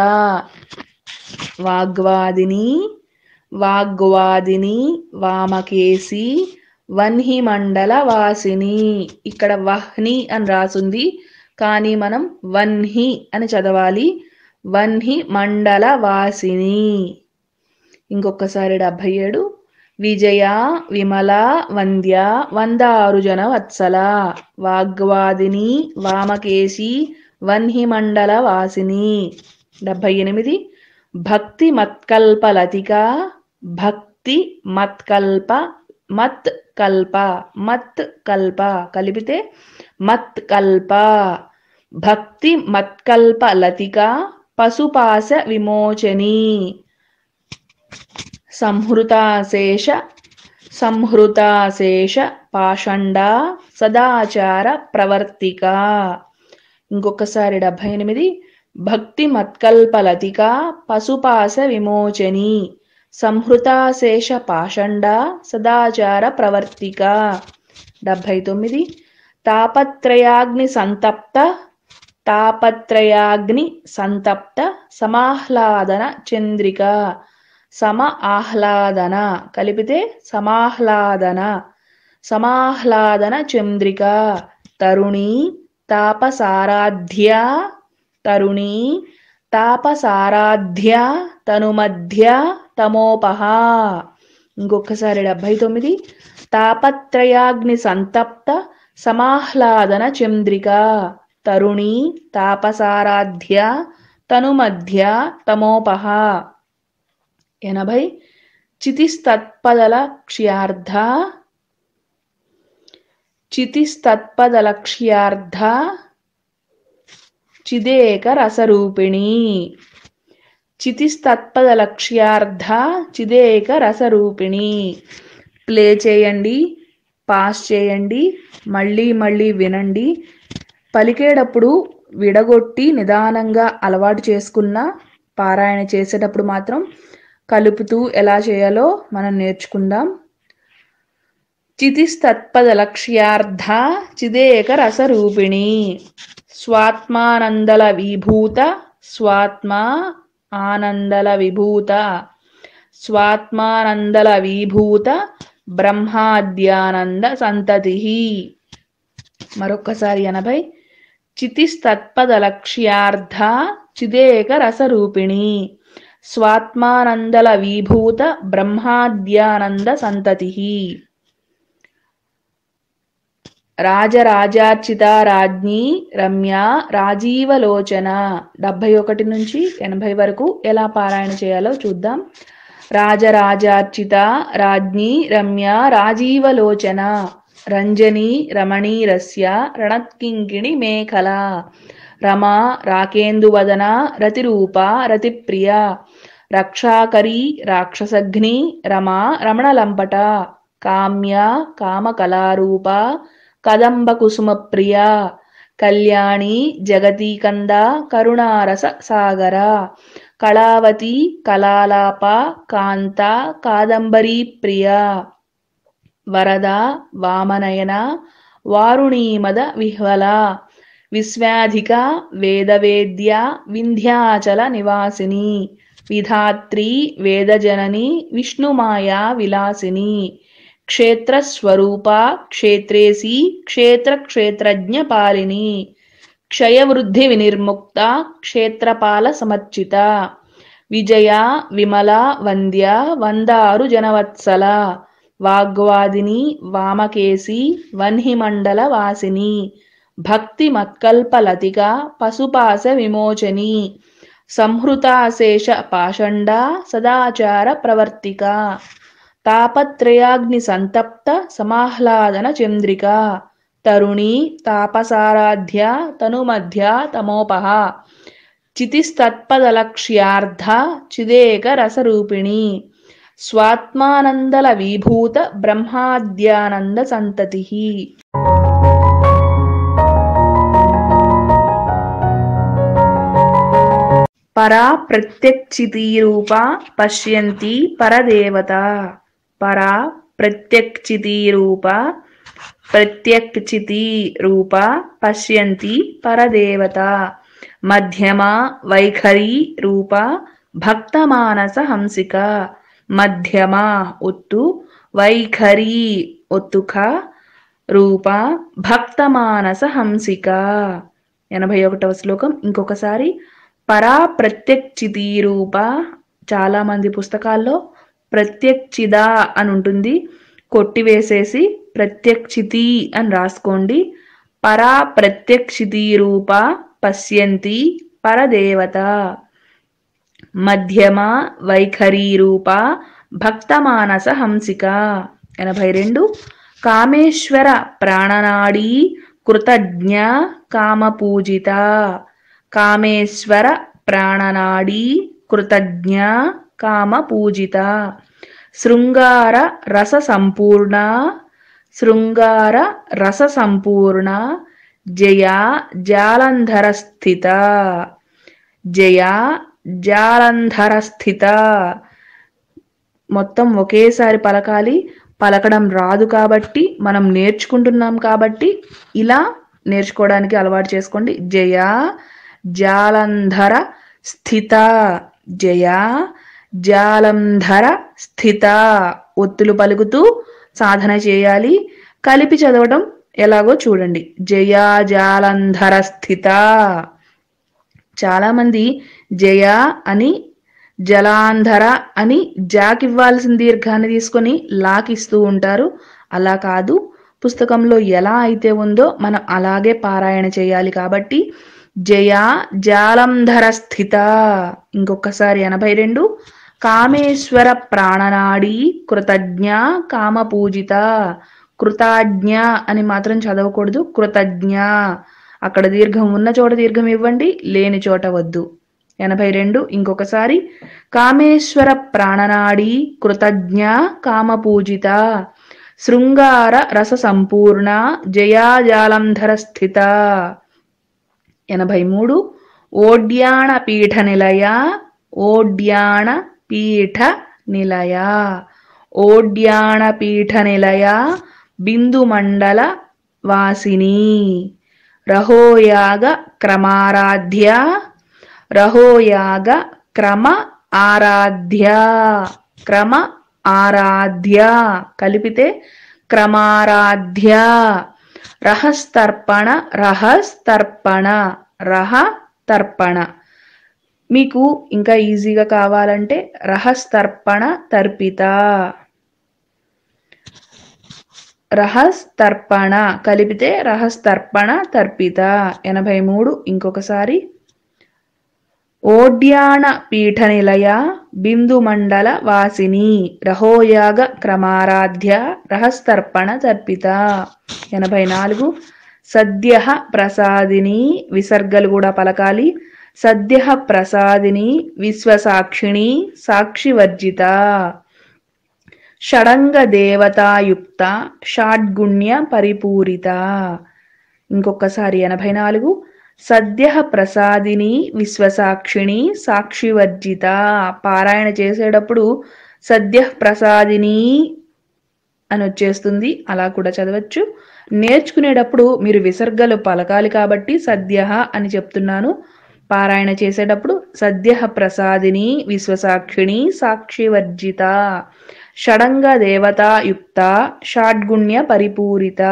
వాగ్వాదిని వాగ్వాదిని వామకేసి వన్హి మండల వాసిని ఇక్కడ వహ్ని అని రాసుంది కానీ మనం వన్హి అని చదవాలి వన్హి మండల వాసిని ఇంకొకసారి డెబ్భై ఏడు విజయ విమల వంద్య వందారు జన వత్సల వాగ్వాదిని వామకేశి వన్హి మండల వాసిని డెబ్భై ఎనిమిది భక్తి మత్కల్ప లతిక భక్తి మత్కల్ప మత్ కల్ప మత్ కల్ప కలిపితే మత్ కల్ప భక్తి మత్కల్ప లతిక పశుపాస విమోచని సంహృతాశేష సంహృతాశేష పాషండ సదాచార ప్రవర్తిక ఇంకొకసారి డెబ్భై ఎనిమిది భక్తి మత్కల్పలతిక పశుపాస విమోచని సంహృతాశేష పాషండ సదాచార ప్రవర్తిక డెబ్భై తొమ్మిది తాపత్రయాగ్ని సంతప్త తాపత్రయాగ్ని సంతప్త సమాహ్లాదన చంద్రిక సమ ఆహ్లాదన కలిపితే సమాహ్లాదన సమాహ్లాదన చంద్రిక తరుణి తాపసారాధ్య తరుణి తాపసారాధ్య తనుమధ్య తమోపహ ఇంకొకసారి డెబ్భై తొమ్మిది తాపత్రయాగ్ని సంతప్త సమాహ్లాదన చంద్రిక తరుణి తాపసారాధ్య తనుమధ్య తమోపహ ఎనభై చితిస్తత్పదలక్ష్యార్థ చితిస్తత్పదలక్ష్యార్థ చిదేక రసరూపిణి చితిస్తత్పదలక్ష్యార్థ చిదేక రసరూపిణి ప్లే చేయండి పాస్ చేయండి మళ్ళీ మళ్ళీ వినండి పలికేటప్పుడు విడగొట్టి నిదానంగా అలవాటు చేసుకున్న పారాయణ చేసేటప్పుడు మాత్రం కలుపుతూ ఎలా చేయాలో మనం నేర్చుకుందాం చితిస్తత్పదలక్ష్యార్థ చిదేక రసరూపిణి స్వాత్మానందల విభూత స్వాత్మా ఆనందల విభూత స్వాత్మానందల విభూత బ్రహ్మాద్యానంద సంతతి మరొక్కసారి ఎనభై చితిస్తత్పదలక్ష్యార్థ చిదేక రసరూపిణి స్వాత్మానందల విభూత బ్రహ్మాద్యానంద సంతతి రాజరాజార్చిత రాజ్ఞి రమ్య రాజీవలోచన డెబ్భై ఒకటి నుంచి ఎనభై వరకు ఎలా పారాయణ చేయాలో చూద్దాం రాజరాజార్చిత రాజ్ఞి రమ్య రాజీవలోచన రంజని రమణీరస్య రణత్కింకిణి మేఖల రమా రాకేందువదన రతిరూప రతిప్రియ రక్షాకరీ రాక్షసఘ్ని రమా రమణలంపట కామ్య కామకళారూప కదంబ కుసుమప్రియ కళ్యాణి జగతీకంద కరుణారస సాగర కళావతి కళాలాప కాంత కాదంబరీ ప్రియ వరద వామనయన వారుణీమద విహ్వల విశ్వాధిక వేదవేద్య వింధ్యాచల నివాసిని విధాత్రి వేదజనని విష్ణుమాయా విలాసిని క్షేత్రస్వరూప క్షేత్రేసి క్షేత్ర క్షేత్రజ్ఞ పాలిని క్షయవృద్ధి వినిర్ముక్త క్షేత్రపాల సమర్చిత విజయ విమల వంద్య వందారు జనవత్సల వాగ్వాదిని వామకేసి వన్హిమండల వాసిని భక్తి మత్కల్పలతిక పశుపాస విమోచని సంహృతాశేష పాషండ సదాచార ప్రవర్తిక తాపత్రయాగ్ని సంతప్త సమాహ్లాదన చంద్రిక తరుణి తాపసారాధ్య తనుమధ్య తమోపహ చితిస్తత్పదలక్ష్యార్థ చిదేక రసరూపిణి స్వాత్మానందల విభూత బ్రహ్మాద్యానంద సంతతి పరా ప్రత్యక్షితీరూప పశ్యంతి పరదేవత పరా ప్రత్యక్షితీరూప ప్రత్యక్షితి రూప పశ్యంతి పరదేవత మధ్యమ వైఖరి రూప భక్తమానస హంసిక మధ్యమ ఒత్తు వైఖరి ఒత్తుక రూప భక్తమానస హంసిక ఎనభై ఒకటవ శ్లోకం ఇంకొకసారి పరా ప్రత్యక్షితి రూప చాలా మంది పుస్తకాల్లో ప్రత్యక్షిద అని ఉంటుంది కొట్టివేసేసి ప్రత్యక్షితి అని రాసుకోండి పరా ప్రత్యక్షితి రూప పశ్యంతి పరదేవత మధ్యమ వైఖరీ రూప భక్తమానస హంసిక ఎనభై రెండు కామేశ్వర ప్రాణనాడీ కృతజ్ఞ కామపూజిత కామేశ్వర ప్రాణనాడీ కృతజ్ఞ కామపూజిత శృంగార రస సంపూర్ణ శృంగార రస సంపూర్ణ జయ జాలంధర స్థిత జయ జాలంధర స్థిత మొత్తం ఒకేసారి పలకాలి పలకడం రాదు కాబట్టి మనం నేర్చుకుంటున్నాం కాబట్టి ఇలా నేర్చుకోవడానికి అలవాటు చేసుకోండి జయ జాలంధర స్థిత జయ జాలంధర స్థిత ఒత్తులు పలుకుతూ సాధన చేయాలి కలిపి చదవడం ఎలాగో చూడండి జయా జాలంధర స్థిత చాలామంది జయ అని జలాంధర అని జాక్ ఇవ్వాల్సిన దీర్ఘాన్ని తీసుకొని లాకిస్తూ ఉంటారు అలా కాదు పుస్తకంలో ఎలా అయితే ఉందో మనం అలాగే పారాయణ చేయాలి కాబట్టి జయ జాలంధర స్థిత ఇంకొకసారి ఎనభై రెండు కామేశ్వర ప్రాణనాడి కృతజ్ఞ కామపూజిత కృతజ్ఞ అని మాత్రం చదవకూడదు కృతజ్ఞ అక్కడ దీర్ఘం ఉన్న చోట దీర్ఘం ఇవ్వండి లేని చోట వద్దు ఎనభై రెండు ఇంకొకసారి కామేశ్వర ప్రాణనాడి కృతజ్ఞ కామపూజిత శృంగార రస సంపూర్ణ జయాజాలంధర స్థిత ఎనభై మూడు ఓడ్యాణ పీఠ నిలయ ఓడ్యాణ పీఠ నిలయ ఓడ్యాణ పీఠ నిలయ బిందుమండల వాసిని రహోయాగ క్రమారాధ్య రహోయాగ క్రమ ఆరాధ్య క్రమ ఆరాధ్య కలిపితే క్రమారాధ్య రహస్తర్పణ రహస్తర్పణ రహ తర్పణ మీకు ఇంకా ఈజీగా కావాలంటే రహస్తర్పణ తర్పిత రహస్తర్పణ కలిపితే రహస్తర్పణ తర్పిత ఎనభై మూడు ఇంకొకసారి ఓడ్యాణ పీఠ నిలయ బిందు మండల వాసిని రహోయాగ క్రమారాధ్య రహస్తర్పణ తర్పిత ఎనభై నాలుగు సద్య ప్రసాదిని విసర్గలు కూడా పలకాలి సద్య ప్రసాదిని విశ్వసాక్షిణి సాక్షివర్జిత షడంగ దేవతాయుక్త షాడ్గుణ్య పరిపూరిత ఇంకొకసారి ఎనభై నాలుగు సద్య ప్రసాదిని విశ్వసాక్షిణి సాక్షివర్జిత పారాయణ చేసేటప్పుడు సద్య ప్రసాదిని అని వచ్చేస్తుంది అలా కూడా చదవచ్చు నేర్చుకునేటప్పుడు మీరు విసర్గలు పలకాలి కాబట్టి సద్య అని చెప్తున్నాను పారాయణ చేసేటప్పుడు సద్య ప్రసాదిని విశ్వసాక్షిణి సాక్షివర్జిత షడంగ దేవతాయుక్త షాడ్గుణ్య పరిపూరిత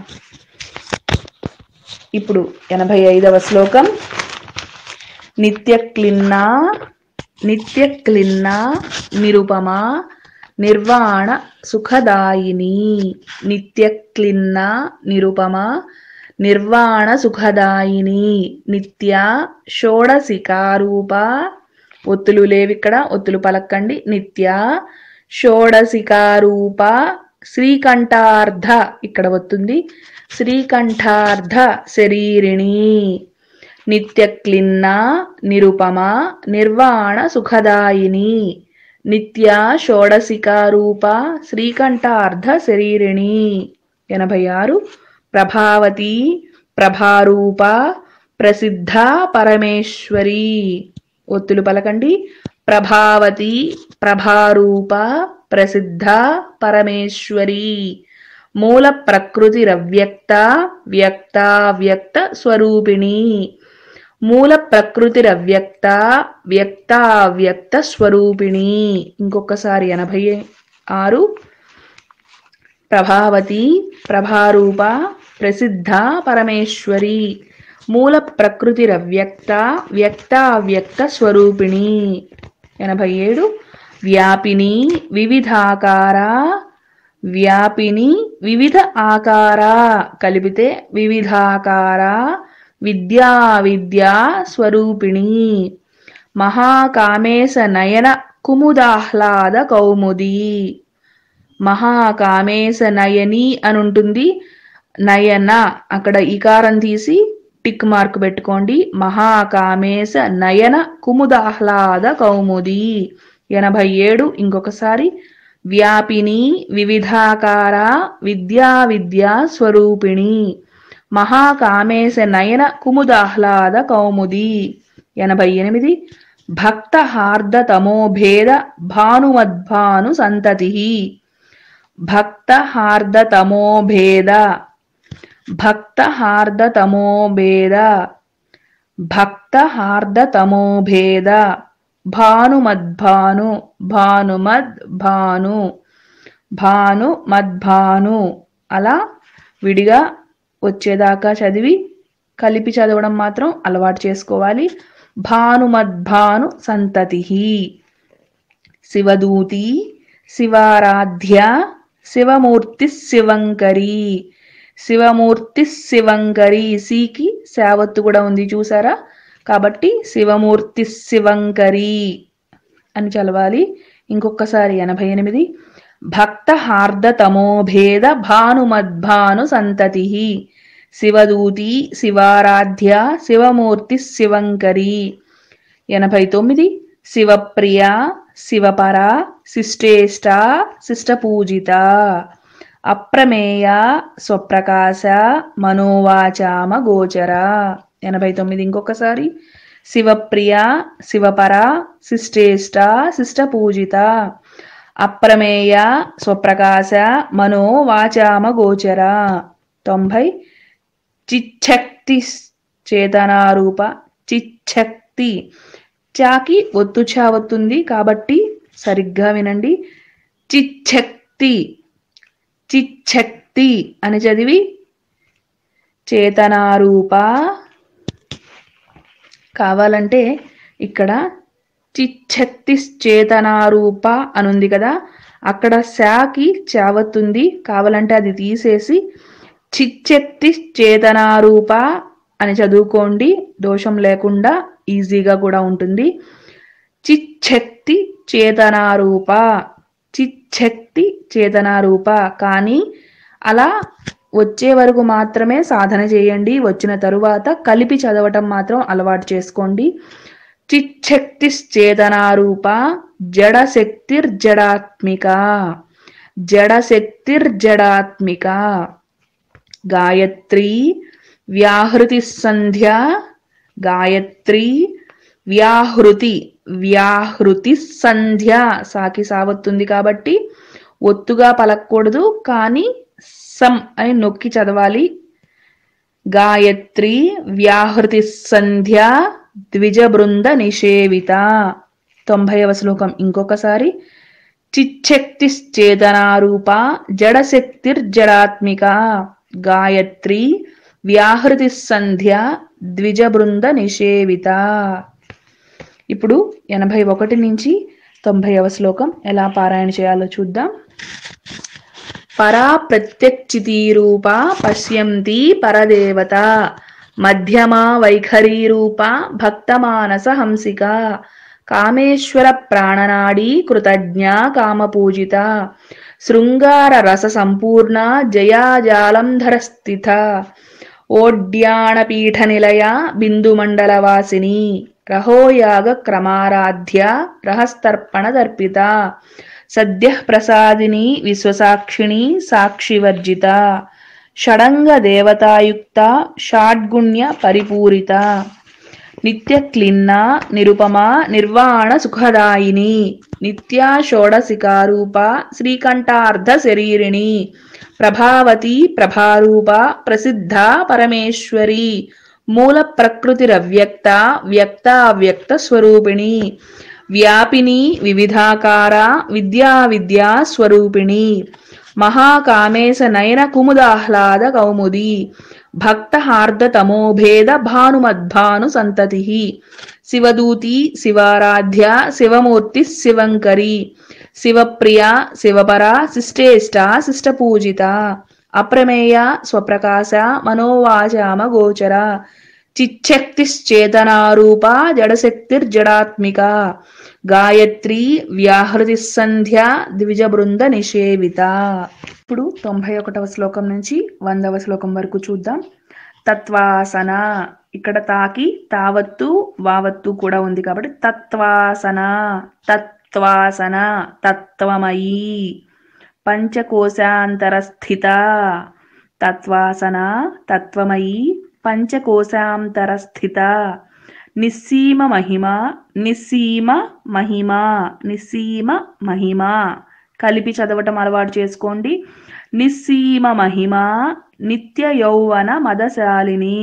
ఇప్పుడు ఎనభై ఐదవ శ్లోకం నిత్యక్లిన్నా నిత్యక్లిన్నా నిరుపమా నిర్వాణ సుఖదాయిని నిత్యక్లిన్న నిరుపమా నిర్వాణ సుఖదాయిని నిత్య షోడశికారూప ఒత్తులు లేవిక్కడ ఒత్తులు పలక్కండి నిత్య షోడశికారూప శ్రీకంఠార్ధ ఇక్కడ వస్తుంది శ్రీకంఠార్ధ శరీరిణి నిత్యక్లిన్న నిరుపమ నిర్వాణ సుఖదాయిని నిత్య షోడశికారూప శ్రీకంఠార్ధ శరీరిణి ఎనభై ఆరు ప్రభావతి ప్రభారూప ప్రసిద్ధ పరమేశ్వరి ఒత్తులు పలకండి ప్రభావతి ప్రభారూప ప్రసిద్ధ పరమేశ్వరి మూల ప్రకృతిరవ్యక్త వ్యక్త వ్యక్త స్వరూపిణి మూల ప్రకృతిరవ్యక్త వ్యక్త వ్యక్త స్వరూపిణి ఇంకొకసారి ఎనభై ఆరు ప్రభావతి ప్రభారూప ప్రసిద్ధ పరమేశ్వరి మూల ప్రకృతిరవ్యక్త వ్యక్త వ్యక్త స్వరూపిణి ఎనభై ఏడు వ్యాపిని వివిధాకార వ్యాపిని వివిధ ఆకార కలిపితే వివిధాకార విద్యా విద్యా స్వరూపిణి మహాకామేశ నయన కుముదాహ్లాద కౌముది మహాకామేశ నయని అని ఉంటుంది నయన అక్కడ ఇకారం తీసి టిక్ మార్క్ పెట్టుకోండి మహాకామేశ నయన కుముదాహ్లాద కౌముది ఎనభై ఏడు ఇంకొకసారి వ్యాపిని వివిధాకార విద్యా విద్యా స్వరూపిణి మహాకామేశ నయన కుముదాహ్లాద కౌముది ఎనభై ఎనిమిది భక్త హార్ద తమోభేద భానుమద్భాను సంతతి భక్త హార్ద తమోభేద భక్త హార్ద తమోభేద భక్త హార్ద తమోభేద భానుమద్భాను భానుమద్ భాను భాను మద్భాను అలా విడిగా వచ్చేదాకా చదివి కలిపి చదవడం మాత్రం అలవాటు చేసుకోవాలి భానుమద్భాను సంతతి శివదూతి శివారాధ్య శివమూర్తి శివంకరి శివమూర్తి శివంకరి సికి శావత్తు కూడా ఉంది చూసారా కాబట్టి శివమూర్తి శివంకరి అని చదవాలి ఇంకొకసారి ఎనభై ఎనిమిది భక్త హార్ద తమోభేద భానుమద్భాను సంతతి శివదూతి శివారాధ్య శివమూర్తి శివంకరి ఎనభై తొమ్మిది శివప్రియ శివపర శిష్టేష్ట శిష్టపూజిత అప్రమేయ స్వప్రకాశ మనోవాచామ గోచర ఎనభై తొమ్మిది ఇంకొకసారి శివప్రియ శివపర శిష్టేష్ట శిష్టపూజిత అప్రమేయ స్వప్రకాశ మనో వాచామ గోచర తొంభై చిచ్చక్తి చేతనారూప చిచ్చక్తి చాకి ఒత్తు చా వస్తుంది కాబట్టి సరిగ్గా వినండి చిచ్చక్తి చిచ్చక్తి అని చదివి చేతనారూప కావాలంటే ఇక్కడ చిచ్చక్తి చేతనారూప అనుంది కదా అక్కడ శాకి చావత్తుంది కావాలంటే అది తీసేసి చిచ్చక్తి చేతనారూప అని చదువుకోండి దోషం లేకుండా ఈజీగా కూడా ఉంటుంది చిచ్చక్తి చేతనారూప చిచ్చక్తి చేతనారూప కానీ అలా వచ్చే వరకు మాత్రమే సాధన చేయండి వచ్చిన తరువాత కలిపి చదవటం మాత్రం అలవాటు చేసుకోండి చిచ్చక్తిశ్చేతనారూప జడశక్తిర్జడాత్మిక జడశక్తిర్జడాత్మిక గాయత్రి వ్యాహృతి సంధ్య గాయత్రి వ్యాహృతి వ్యాహృతి సంధ్య సాకి సావత్తుంది కాబట్టి ఒత్తుగా పలకూడదు కానీ సం అని నొక్కి చదవాలి గాయత్రి వ్యాహృతి సంధ్య ద్విజ బృంద నిషేవిత తొంభైవ శ్లోకం ఇంకొకసారి చిచ్చక్తిశ్చేతనారూప జడశక్తిర్జడాత్మిక గాయత్రి వ్యాహృతి సంధ్య ద్విజ బృంద నిషేవిత ఇప్పుడు ఎనభై ఒకటి నుంచి తొంభైవ శ్లోకం ఎలా పారాయణ చేయాలో చూద్దాం పరా ప్రత్యక్షితీరూప పశ్యంతి పరదేవత మధ్యమా వైఖరీరూప భక్తమానస హంసిక కామేశ్వర ప్రాణనాడీ కృతజ్ఞ కామపూజిత శృంగార రస సంపూర్ణ జయాజాలంధర స్థిత ఓడ్యాణపీఠ నిలయ బిందుమండలవాసిని రహోయాగ క్రమారాధ్య రహస్తర్పణ దర్పిత సద్య ప్రసాదిని విశ్వసాక్షిణి సాక్షివర్జిత షడంగ దేవతాయుక్త షాడ్గుణ్య పరిపూరిత నిత్య క్లిన్న నిరుపమా నిర్వాణ సుఖదాయిని నిత్యా షోడశికారూప శ్రీకంఠార్ధ శరీరిణి ప్రభావతి ప్రభారూప ప్రసిద్ధ పరమేశ్వరి మూల ప్రకృతిరవ్యక్త వ్యక్త అవ్యక్త స్వరూపిణి వ్యాపిని వివిధాకార విద్యా విద్యా స్వరూపిణి మహాకామేశ నయన కుముదాహ్లాద కౌముది భక్త హార్ద తమోభేద భానుమద్భాను సంతతి శివదూతి శివారాధ్య శివమూర్తి శివంకరి శివప్రియ శివపర శిష్టేష్ట శిష్టపూజిత అప్రమేయ స్వప్రకాశ మనోవాచామ గోచర చిచ్చక్తిశ్చేతనారూప జడశక్తిర్జడాత్మిక గాయత్రి వ్యాహృతి సంధ్య ద్విజ బృంద నిషేవిత ఇప్పుడు తొంభై ఒకటవ శ్లోకం నుంచి వందవ శ్లోకం వరకు చూద్దాం తత్వాసన ఇక్కడ తాకి తావత్తు వావత్తు కూడా ఉంది కాబట్టి తత్వాసన తత్వాసన తత్వమయీ పంచకోశాంతరస్థిత తత్వాసన తత్వమయీ పంచకోశాంతరస్థిత నిస్సీమ మహిమ నిస్సీమ మహిమ నిస్సీమ మహిమ కలిపి చదవటం అలవాటు చేసుకోండి నిస్సీమ మహిమ నిత్య యౌవన మదశాలిని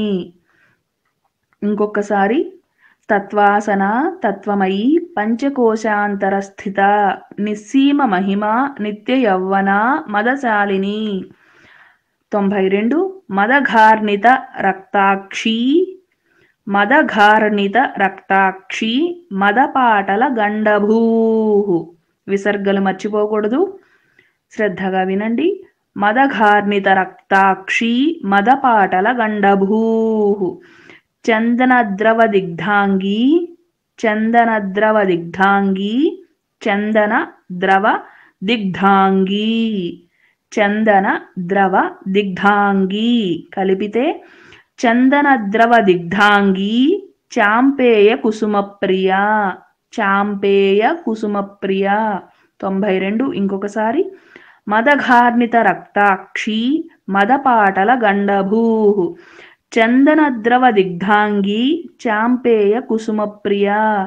ఇంకొకసారి తత్వాసన తత్వమయి పంచకోశాంతరస్థిత నిస్సీమ మహిమ నిత్య యౌవన మదశాలిని తొంభై రెండు మదఘార్ణిత రక్తాక్షి మదఘార్ణిత రక్తాక్షి మదపాటల గండభూ విసర్గలు మర్చిపోకూడదు శ్రద్ధగా వినండి మదఘార్ణిత రక్తాక్షి మదపాటల గండభూ చందనద్రవ దిగ్ధాంగి చందనద్రవ దిగ్ధాంగి చందన ద్రవ దిగ్ధాంగి చందన ద్రవ దిగ్ధాంగి కలిపితే చందన ద్రవ దిగ్ధాంగి చాంపేయ కుసుమప్రియ చాంపేయ కుసుమప్రియ తొంభై రెండు ఇంకొకసారి మదఘార్ణిత రక్తాక్షి మదపాటల గండభూ చందనద్రవ దిగ్ధాంగి చాంపేయ కుసుమప్రియ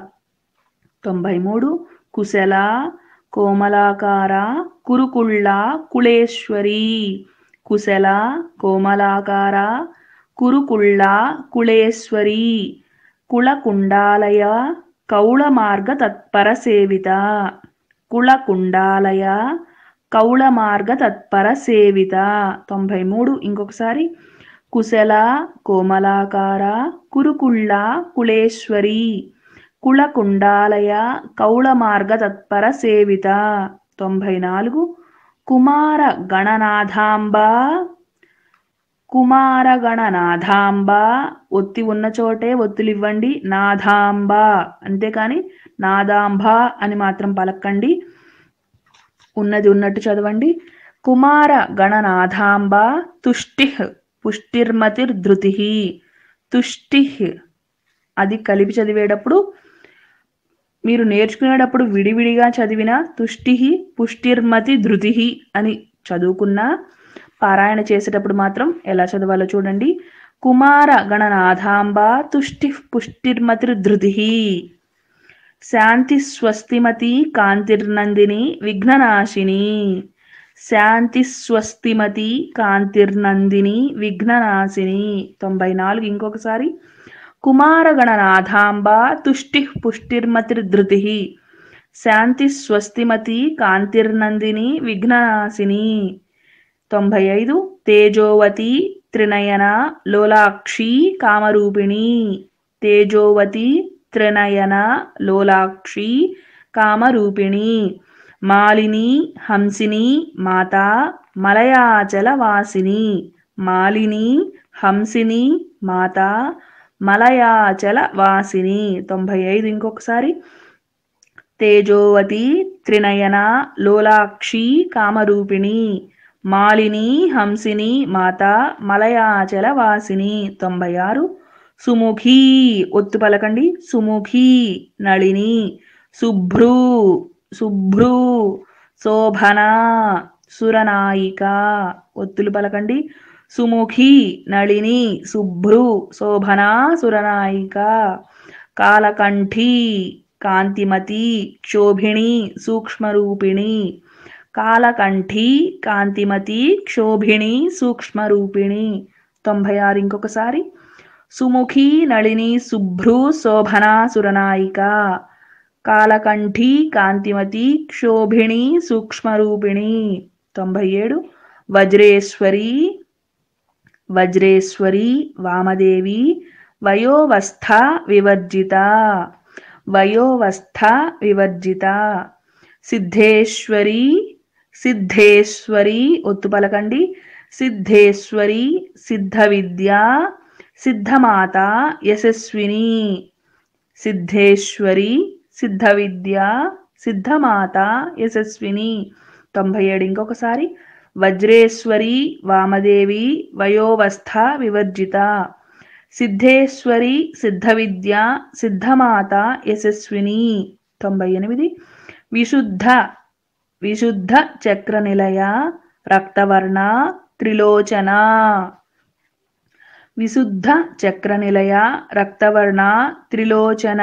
తొంభై మూడు కుశల కోమలాకార కురుకుళ్ళ కుళేశ్వరి కుశల కోమలాకార కురుకుళ్ళ కుళేశ్వరి కుళకుండాలయ కౌళమార్గ తత్పర సేవిత కుళకుండాలయ కౌళమార్గ తత్పర సేవిత తొంభై మూడు ఇంకొకసారి కుశల కోమలాకార కురుకుళ్ళ కుళేశ్వరి కుళకుండాలయ కౌళమార్గ తత్పర సేవిత తొంభై నాలుగు కుమార గణనాథాంబ కుమారగణ నాథాంబ ఒత్తి ఉన్న చోటే ఒత్తులు ఇవ్వండి నాథాంబ అంతేకాని నాదాంబ అని మాత్రం పలకండి ఉన్నది ఉన్నట్టు చదవండి కుమార గణనాథాంబ తుష్టి పుష్టిర్మతిర్ధృతి తుష్టి అది కలిపి చదివేటప్పుడు మీరు నేర్చుకునేటప్పుడు విడివిడిగా చదివిన తుష్టి పుష్టిర్మతి ధృతి అని చదువుకున్నా పారాయణ చేసేటప్పుడు మాత్రం ఎలా చదవాలో చూడండి కుమార గణనాథాంబ తుష్టి పుష్టిర్మతిర్ధృతి శాంతి స్వస్తిమతి కాంతిర్నందిని విఘ్ననాశిని శాంతి స్వస్తిమతి కాంతిర్నందిని విఘ్ననాశిని తొంభై నాలుగు ఇంకొకసారి కుమారగణనాథాంబ తుష్టి పుష్టిర్మతిర్ధృతి శాంతి స్వస్తిమతి కాంతిర్నందిని విఘ్ననాశిని తొంభై ఐదు తేజోవతి త్రినయన లోలాక్షి కామరూపిణి తేజోవతి త్రినయన లోలాక్షి కామరూపిణి మాలిని హంసిని మాత మలయాచల వాసిని మాలిని హంసిని మాత మలయాచల వాసిని తొంభై ఐదు ఇంకొకసారి తేజోవతి త్రినయన లోలాక్షి కామరూపిణి మాలిని హంసిని మాత మలయాచల వాసిని తొంభై ఆరు సుముఖి ఒత్తు పలకండి సుముఖి నళిని శుభ్రు శుభ్రు శోభన సురనాయిక ఒత్తులు పలకండి సుముఖి నళిని శుభ్రు శోభన సురనాయిక కాలకంఠి కాంతిమతి క్షోభిణి సూక్ష్మరూపిణి కాలకంఠి కాంతిమతి క్షోభిణి సూక్ష్మరూపిణి తొంభై ఆరు ఇంకొకసారి సుముఖి నళిని శుభ్రు శోభన సురనాయిక కాలకంఠి కాంతిమతి క్షోభిణి సూక్ష్మరూపిణి తొంభై ఏడు వజ్రేశ్వరి వజ్రేశ్వరి వామదేవి వయోవస్థ వివర్జిత వయోవస్థ వివర్జిత సిద్ధేశ్వరి సిద్ధేశ్వరి ఒత్తు పలకండి సిద్ధేశ్వరి సిద్ధ విద్య సిద్ధమాత యశస్విని సిద్ధేశ్వరి సిద్ధ విద్య సిద్ధమాత యశస్విని తొంభై ఏడు ఇంకొకసారి వజ్రేశ్వరి వామదేవి వయోవస్థ వివర్జిత సిద్ధేశ్వరి సిద్ధ విద్య సిద్ధమాత యశస్విని తొంభై ఎనిమిది విశుద్ధ విశుద్ధ చక్ర నిలయ రక్తవర్ణ త్రిలోచన విశుద్ధ చక్ర నిలయ రక్తవర్ణ త్రిలోచన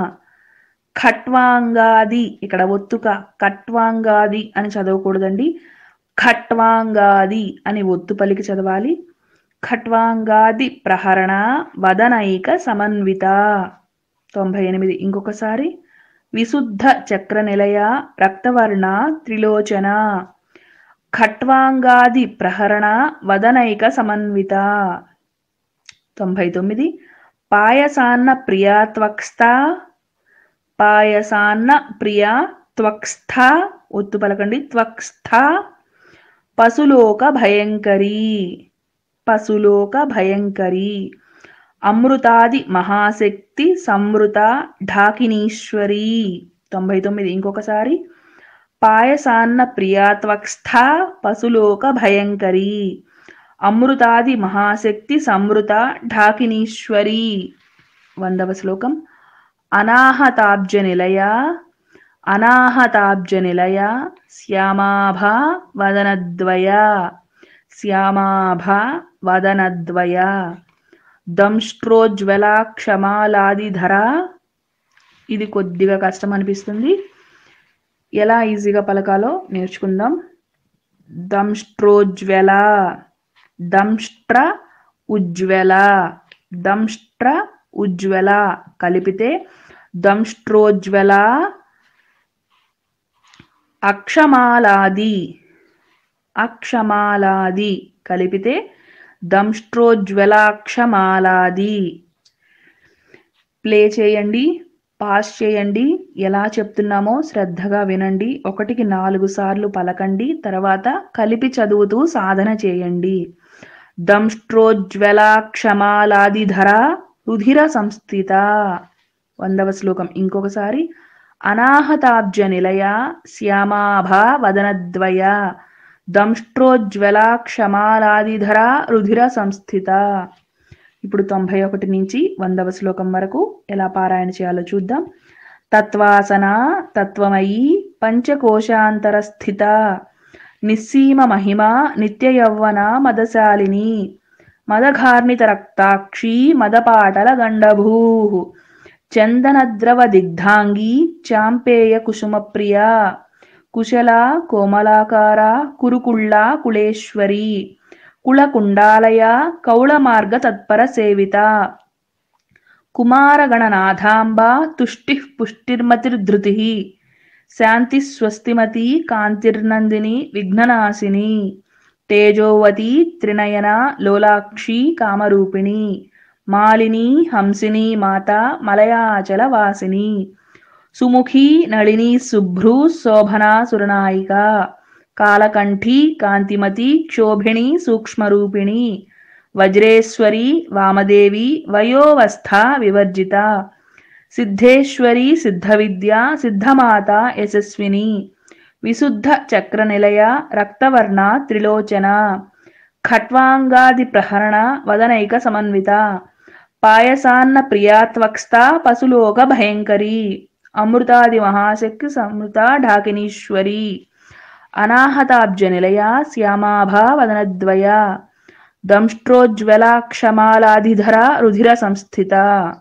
ఖట్వాంగాది ఇక్కడ ఒత్తుక ఖట్వాంగాది అని చదవకూడదండి ఖట్వాంగాది అని ఒత్తు పలికి చదవాలి ఖట్వాంగాది ప్రహరణ వదనైక సమన్విత తొంభై ఎనిమిది ఇంకొకసారి విశుద్ధ చక్ర నిలయ రక్తవర్ణ త్రిలోచన ఖట్వాంగాది ప్రహరణ వదనైక సమన్విత తొంభై తొమ్మిది పాయసాన్న ప్రియా త్వక్స్థ పాయసాన్న ప్రియా త్వక్స్థ ఒత్తు పలకండి త్వక్స్థ పశులోక భయంకరి పశులోక భయంకరి అమృతాది మహాశక్తి సంవృత ఢాకినీశ్వరి తొంభై తొమ్మిది ఇంకొకసారి పాయసాన్న ప్రియాత్వక్స్థ పశులోక భయంకరి అమృతాది మహాశక్తి సంవృత ఢాకినీశ్వరి వందవ శ్లోకం అనాహతాబ్జ నిలయ అనాహతాబ్జ నిలయ శ్యామాభ వదనద్వయ శ్యామాభ వదనద్వయ దంష్ట్రోజ్వల క్షమాలాదిధర ఇది కొద్దిగా కష్టం అనిపిస్తుంది ఎలా ఈజీగా పలకాలో నేర్చుకుందాం దంష్ట్రోజ్వల దంష్ట్ర ఉజ్వల దంష్ట్ర ఉజ్వల కలిపితే దంష్ట్రోజ్వల అక్షమాలాది అక్షమాలాది కలిపితే దంష్ట్రోజ్వలాక్షమాలాది ప్లే చేయండి పాస్ చేయండి ఎలా చెప్తున్నామో శ్రద్ధగా వినండి ఒకటికి నాలుగు సార్లు పలకండి తర్వాత కలిపి చదువుతూ సాధన చేయండి దంష్ట్రోజ్వలా క్షమాలాదిధరా రుధిర సంస్థిత వందవ శ్లోకం ఇంకొకసారి అనాహతాబ్జ నిలయ శ్యామాభా వదనద్వయ దంష్ట్రోజ్వలా క్షమాలాదిధరా రుధిర సంస్థిత ఇప్పుడు తొంభై ఒకటి నుంచి వందవ శ్లోకం వరకు ఎలా పారాయణ చేయాలో చూద్దాం తత్వాసన తత్వమయీ పంచకోశాంతర స్థిత నిస్సీమ మహిమ నిత్య యౌవన మదశాలిని మదఘార్ణిత రక్తాక్షి మదపాటల గండభూ చందనద్రవ దిగ్ధాంగి చాంపేయ కుసుమ ప్రియ కుశల కోమలాకార కురుకుళ్ళ కుళేశ్వరి కుళకుండాలయ కౌళమార్గ తత్పర సేవిత కుమారగణనాథాంబ తుష్టి పుష్టిర్మతిర్ధృతి శాంతి స్వస్తిమతి కాంతిర్నందిని విఘ్ననాశిని తేజోవతి త్రినయన లోలాక్షి కామరూపిణి మాలిని హంసిని మాత మలయాచల వాసిని సుముఖి నళిని శుభ్రు శోభనా సురనాయిక కాలకంఠి కాంతిమతి క్షోభిణి సూక్ష్మరూపిణి వజ్రేశ్వరి వామదేవి వయోవస్థ వివర్జిత సిద్ధేశ్వరి సిద్ధ విద్య సిద్ధమాత యశస్విని విశుద్ధ చక్ర నిలయ రక్తవర్ణ త్రిలోచన ఖట్వాంగాది ప్రహరణ వదనైక సమన్విత పాయసాన్న ప్రియాత్వక్స్త పశులోక భయంకరి అమృతాది మహాశక్తి సమృత ఢాకినీశ్వరి అనాహతాబ్జ నిలయ శ్యామాభా వదనద్వయ దంష్ట్రోజ్వల క్షమాలాధిధర రుధిర సంస్థిత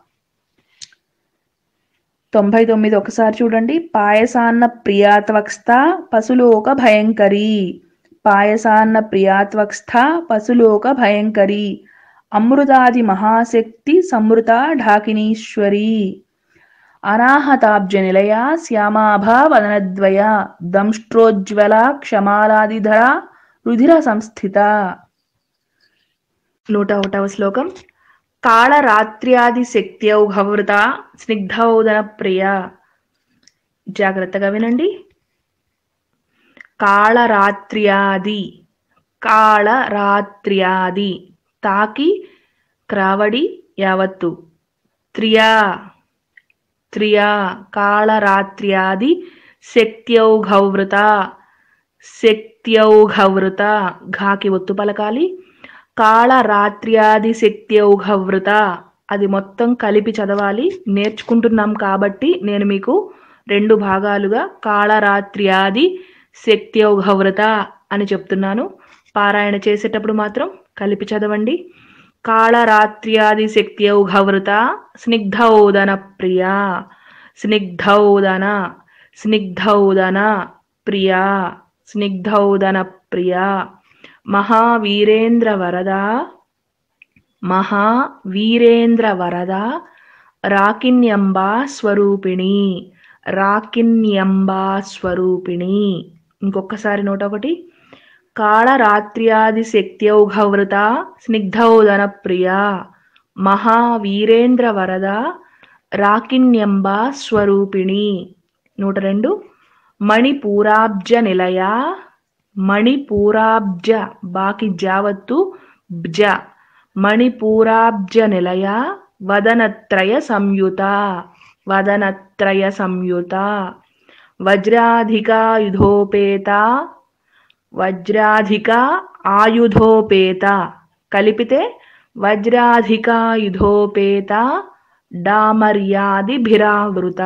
తొంభై తొమ్మిది ఒకసారి చూడండి పాయసాన్న ప్రియాత్వక్స్థ పశులోక భయంకరి పాయసాన్న ప్రియాత్వక్స్థ పశులోక భయంకరి అమృతాది మహాశక్తి సమృత ఢాకినీశ్వరి అనాహతాబ్జ నిలయ శ్యామాభా వదనద్వయ దంష్ట్రోజ్వల క్షమాలాదిధర రుధిర సంస్థిత నూట ఒకటవ శ్లోకం కాళరాత్ర్యాది శక్త్యౌఘవృత స్నిగ్ధౌదన ప్రియ జాగ్రత్తగా వినండి కాళరాత్ర్యాది కాళరాత్ర్యాది తాకి క్రావడి యావత్తు త్రియా త్రియా కాళరాత్ర్యాది శక్త్యౌఘవృత శక్త్యౌఘవృత ఘాకి ఒత్తు పలకాలి కాళరాత్ర్యాది శక్త్యౌఘవృత అది మొత్తం కలిపి చదవాలి నేర్చుకుంటున్నాం కాబట్టి నేను మీకు రెండు భాగాలుగా కాళరాత్ర్యాది శక్త్యౌఘవృత అని చెప్తున్నాను పారాయణ చేసేటప్పుడు మాత్రం కలిపి చదవండి కాళరాత్ర్యాది శక్త్యౌఘవృత స్నిగ్ధౌదన ప్రియా స్నిగ్ధౌదన స్నిగ్ధౌదన ప్రియా స్నిగ్ధౌదన ప్రియా మహావీరేంద్ర వరద మహావీరేంద్ర వరద రాకిన్యంబా స్వరూపిణి రాకిన్యంబా స్వరూపిణి ఇంకొకసారి నోట ఒకటి కాళరాత్ర్యాది శక్త్యౌఘవృత స్నిగ్ధౌదన ప్రియా మహావీరేంద్ర వరద రాకిన్యంబా స్వరూపిణి నూట రెండు మణిపూరాబ్జ నిలయ మణిపూరాబ్జ బాకి జావత్తు బ్జ మణిపూరాబ్జ నిలయ వదనత్రయ సంయుత వదనత్రయ సంయుత వజ్రాధికాయుధోపేత వజ్రాధిక ఆయుధోపేత కలిపితే వజ్రాధికాయుధోపేత డామర్యాదిభిరావృత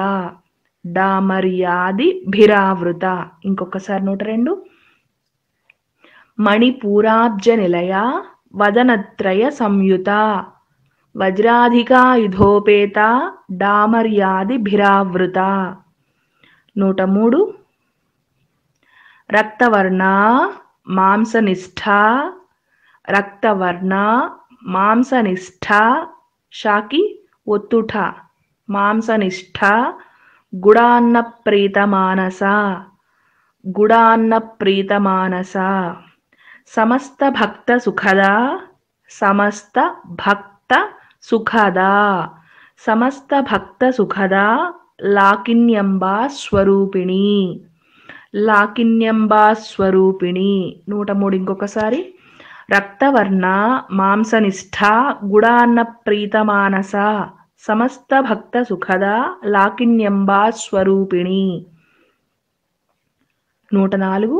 డామర్యాదిభిరావృత ఇంకొకసారి నూట రెండు మణిపూరాబ్జ నిలయ వదనత్రయ సంయుత వజ్రాధికాయుధోపేత డామర్యాదిభిరావృత నూట మూడు రక్తవర్ణ మాంసనిష్ఠ రక్తవర్ణ మాంసనిష్ఠ షాకి ఒత్తుఠ మాంసనిష్ఠ గుడాన్న ప్రీతమానస గుడాన్న ప్రీతమానస సమస్త భక్త సుఖద సమస్త భక్త సుఖద సమస్త భక్త సుఖద లాకిన్యంబా స్వరూపిణి లాకిన్యంబా స్వరూపిణి నూట మూడు ఇంకొకసారి రక్తవర్ణ మాంసనిష్ఠ గుడాన్న ప్రీతమానస సమస్త భక్త సుఖద లాకిన్యంబా స్వరూపిణి నూట నాలుగు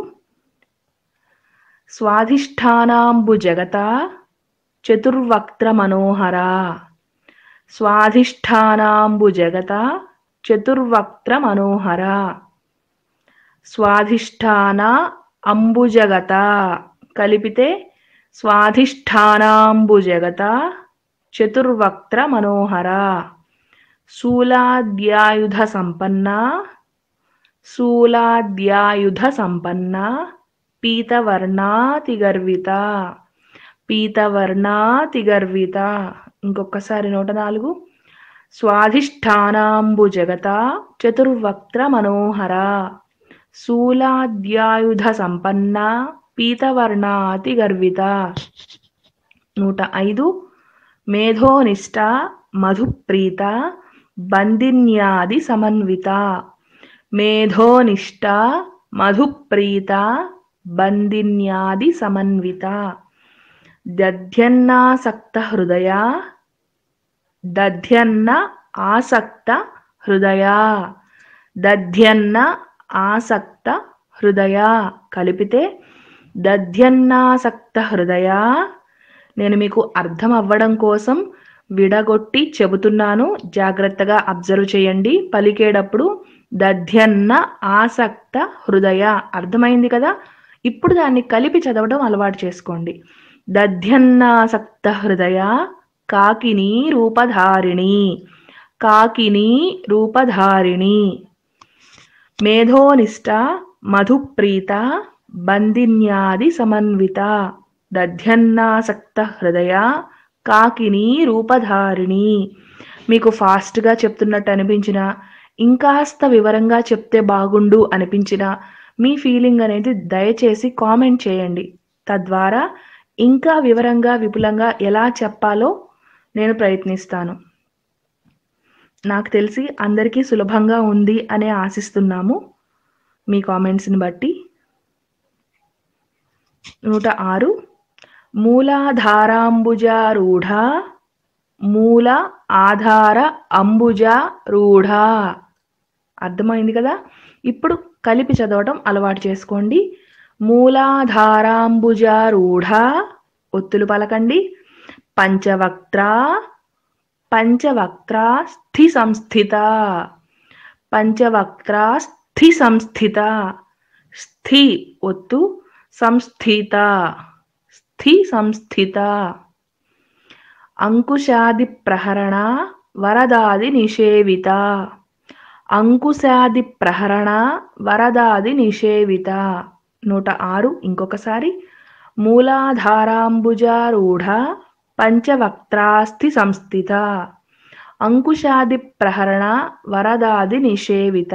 స్వాధిష్టానాంబు జగత చతుర్వక్త్ర మనోహర స్వాధిష్టానాంబు జగత చతుర్వక్త్ర మనోహర స్వాధిష్టాన అంబుజగత కలిపితే స్వాధిష్టానాంబుజగత చతుర్వక్త్ర మనోహర శూలాద్యాయుధ సంపన్న శూలాద్యాయుధ సంపన్న పీతవర్ణాతిగర్విత పీతవర్ణాతిగర్విత ఇంకొకసారి నూట నాలుగు స్వాధిష్టానాంబుజగత చతుర్వక్త్ర మనోహర శూలాద్యాయుధ సంపన్న పీతవర్ణాతి గర్విత నూట ఐదు మేధోనిష్ట మధుప్రీత బందిన్యాది సమన్విత మేధోనిష్ట మధుప్రీత బందిన్యాది సమన్విత దధ్యన్నాసక్త హృదయ దధ్యన్న ఆసక్త హృదయ దధ్యన్న ఆసక్త హృదయ కలిపితే దధ్యన్నాసక్త హృదయ నేను మీకు అర్థం అవ్వడం కోసం విడగొట్టి చెబుతున్నాను జాగ్రత్తగా అబ్జర్వ్ చేయండి పలికేటప్పుడు దధ్యన్న ఆసక్త హృదయ అర్థమైంది కదా ఇప్పుడు దాన్ని కలిపి చదవడం అలవాటు చేసుకోండి దధ్యన్నాసక్త హృదయ కాకిని రూపధారిణి కాకిని రూపధారిణి మేధోనిష్ట మధుప్రీత బందిన్యాది సమన్విత దధ్యన్నాసక్త హృదయ కాకిని రూపధారిణి మీకు ఫాస్ట్గా చెప్తున్నట్టు అనిపించిన ఇంకాస్త వివరంగా చెప్తే బాగుండు అనిపించిన మీ ఫీలింగ్ అనేది దయచేసి కామెంట్ చేయండి తద్వారా ఇంకా వివరంగా విపులంగా ఎలా చెప్పాలో నేను ప్రయత్నిస్తాను నాకు తెలిసి అందరికీ సులభంగా ఉంది అనే ఆశిస్తున్నాము మీ కామెంట్స్ని బట్టి నూట ఆరు మూలాధారాంబుజారూఢ మూల ఆధార అంబుజ రూఢ అర్థమైంది కదా ఇప్పుడు కలిపి చదవడం అలవాటు చేసుకోండి మూలాధారాంబుజారూఢ ఒత్తులు పలకండి పంచవక్త్ర పంచవక్త్ర స్థి సంస్థిత పంచవక్త్ర స్థి సంస్థిత స్థి ఒత్తు సంస్థిత స్థి సంస్థిత అంకుశాది ప్రహరణ వరదాది నిషేవిత అంకుశాది ప్రహరణ వరదాది నిషేవిత నూట ఆరు ఇంకొకసారి మూలాధారాంబుజారూఢ పంచవక్త్రాస్తి సంస్థిత అంకుశాది ప్రహరణ వరదాది నిషేవిత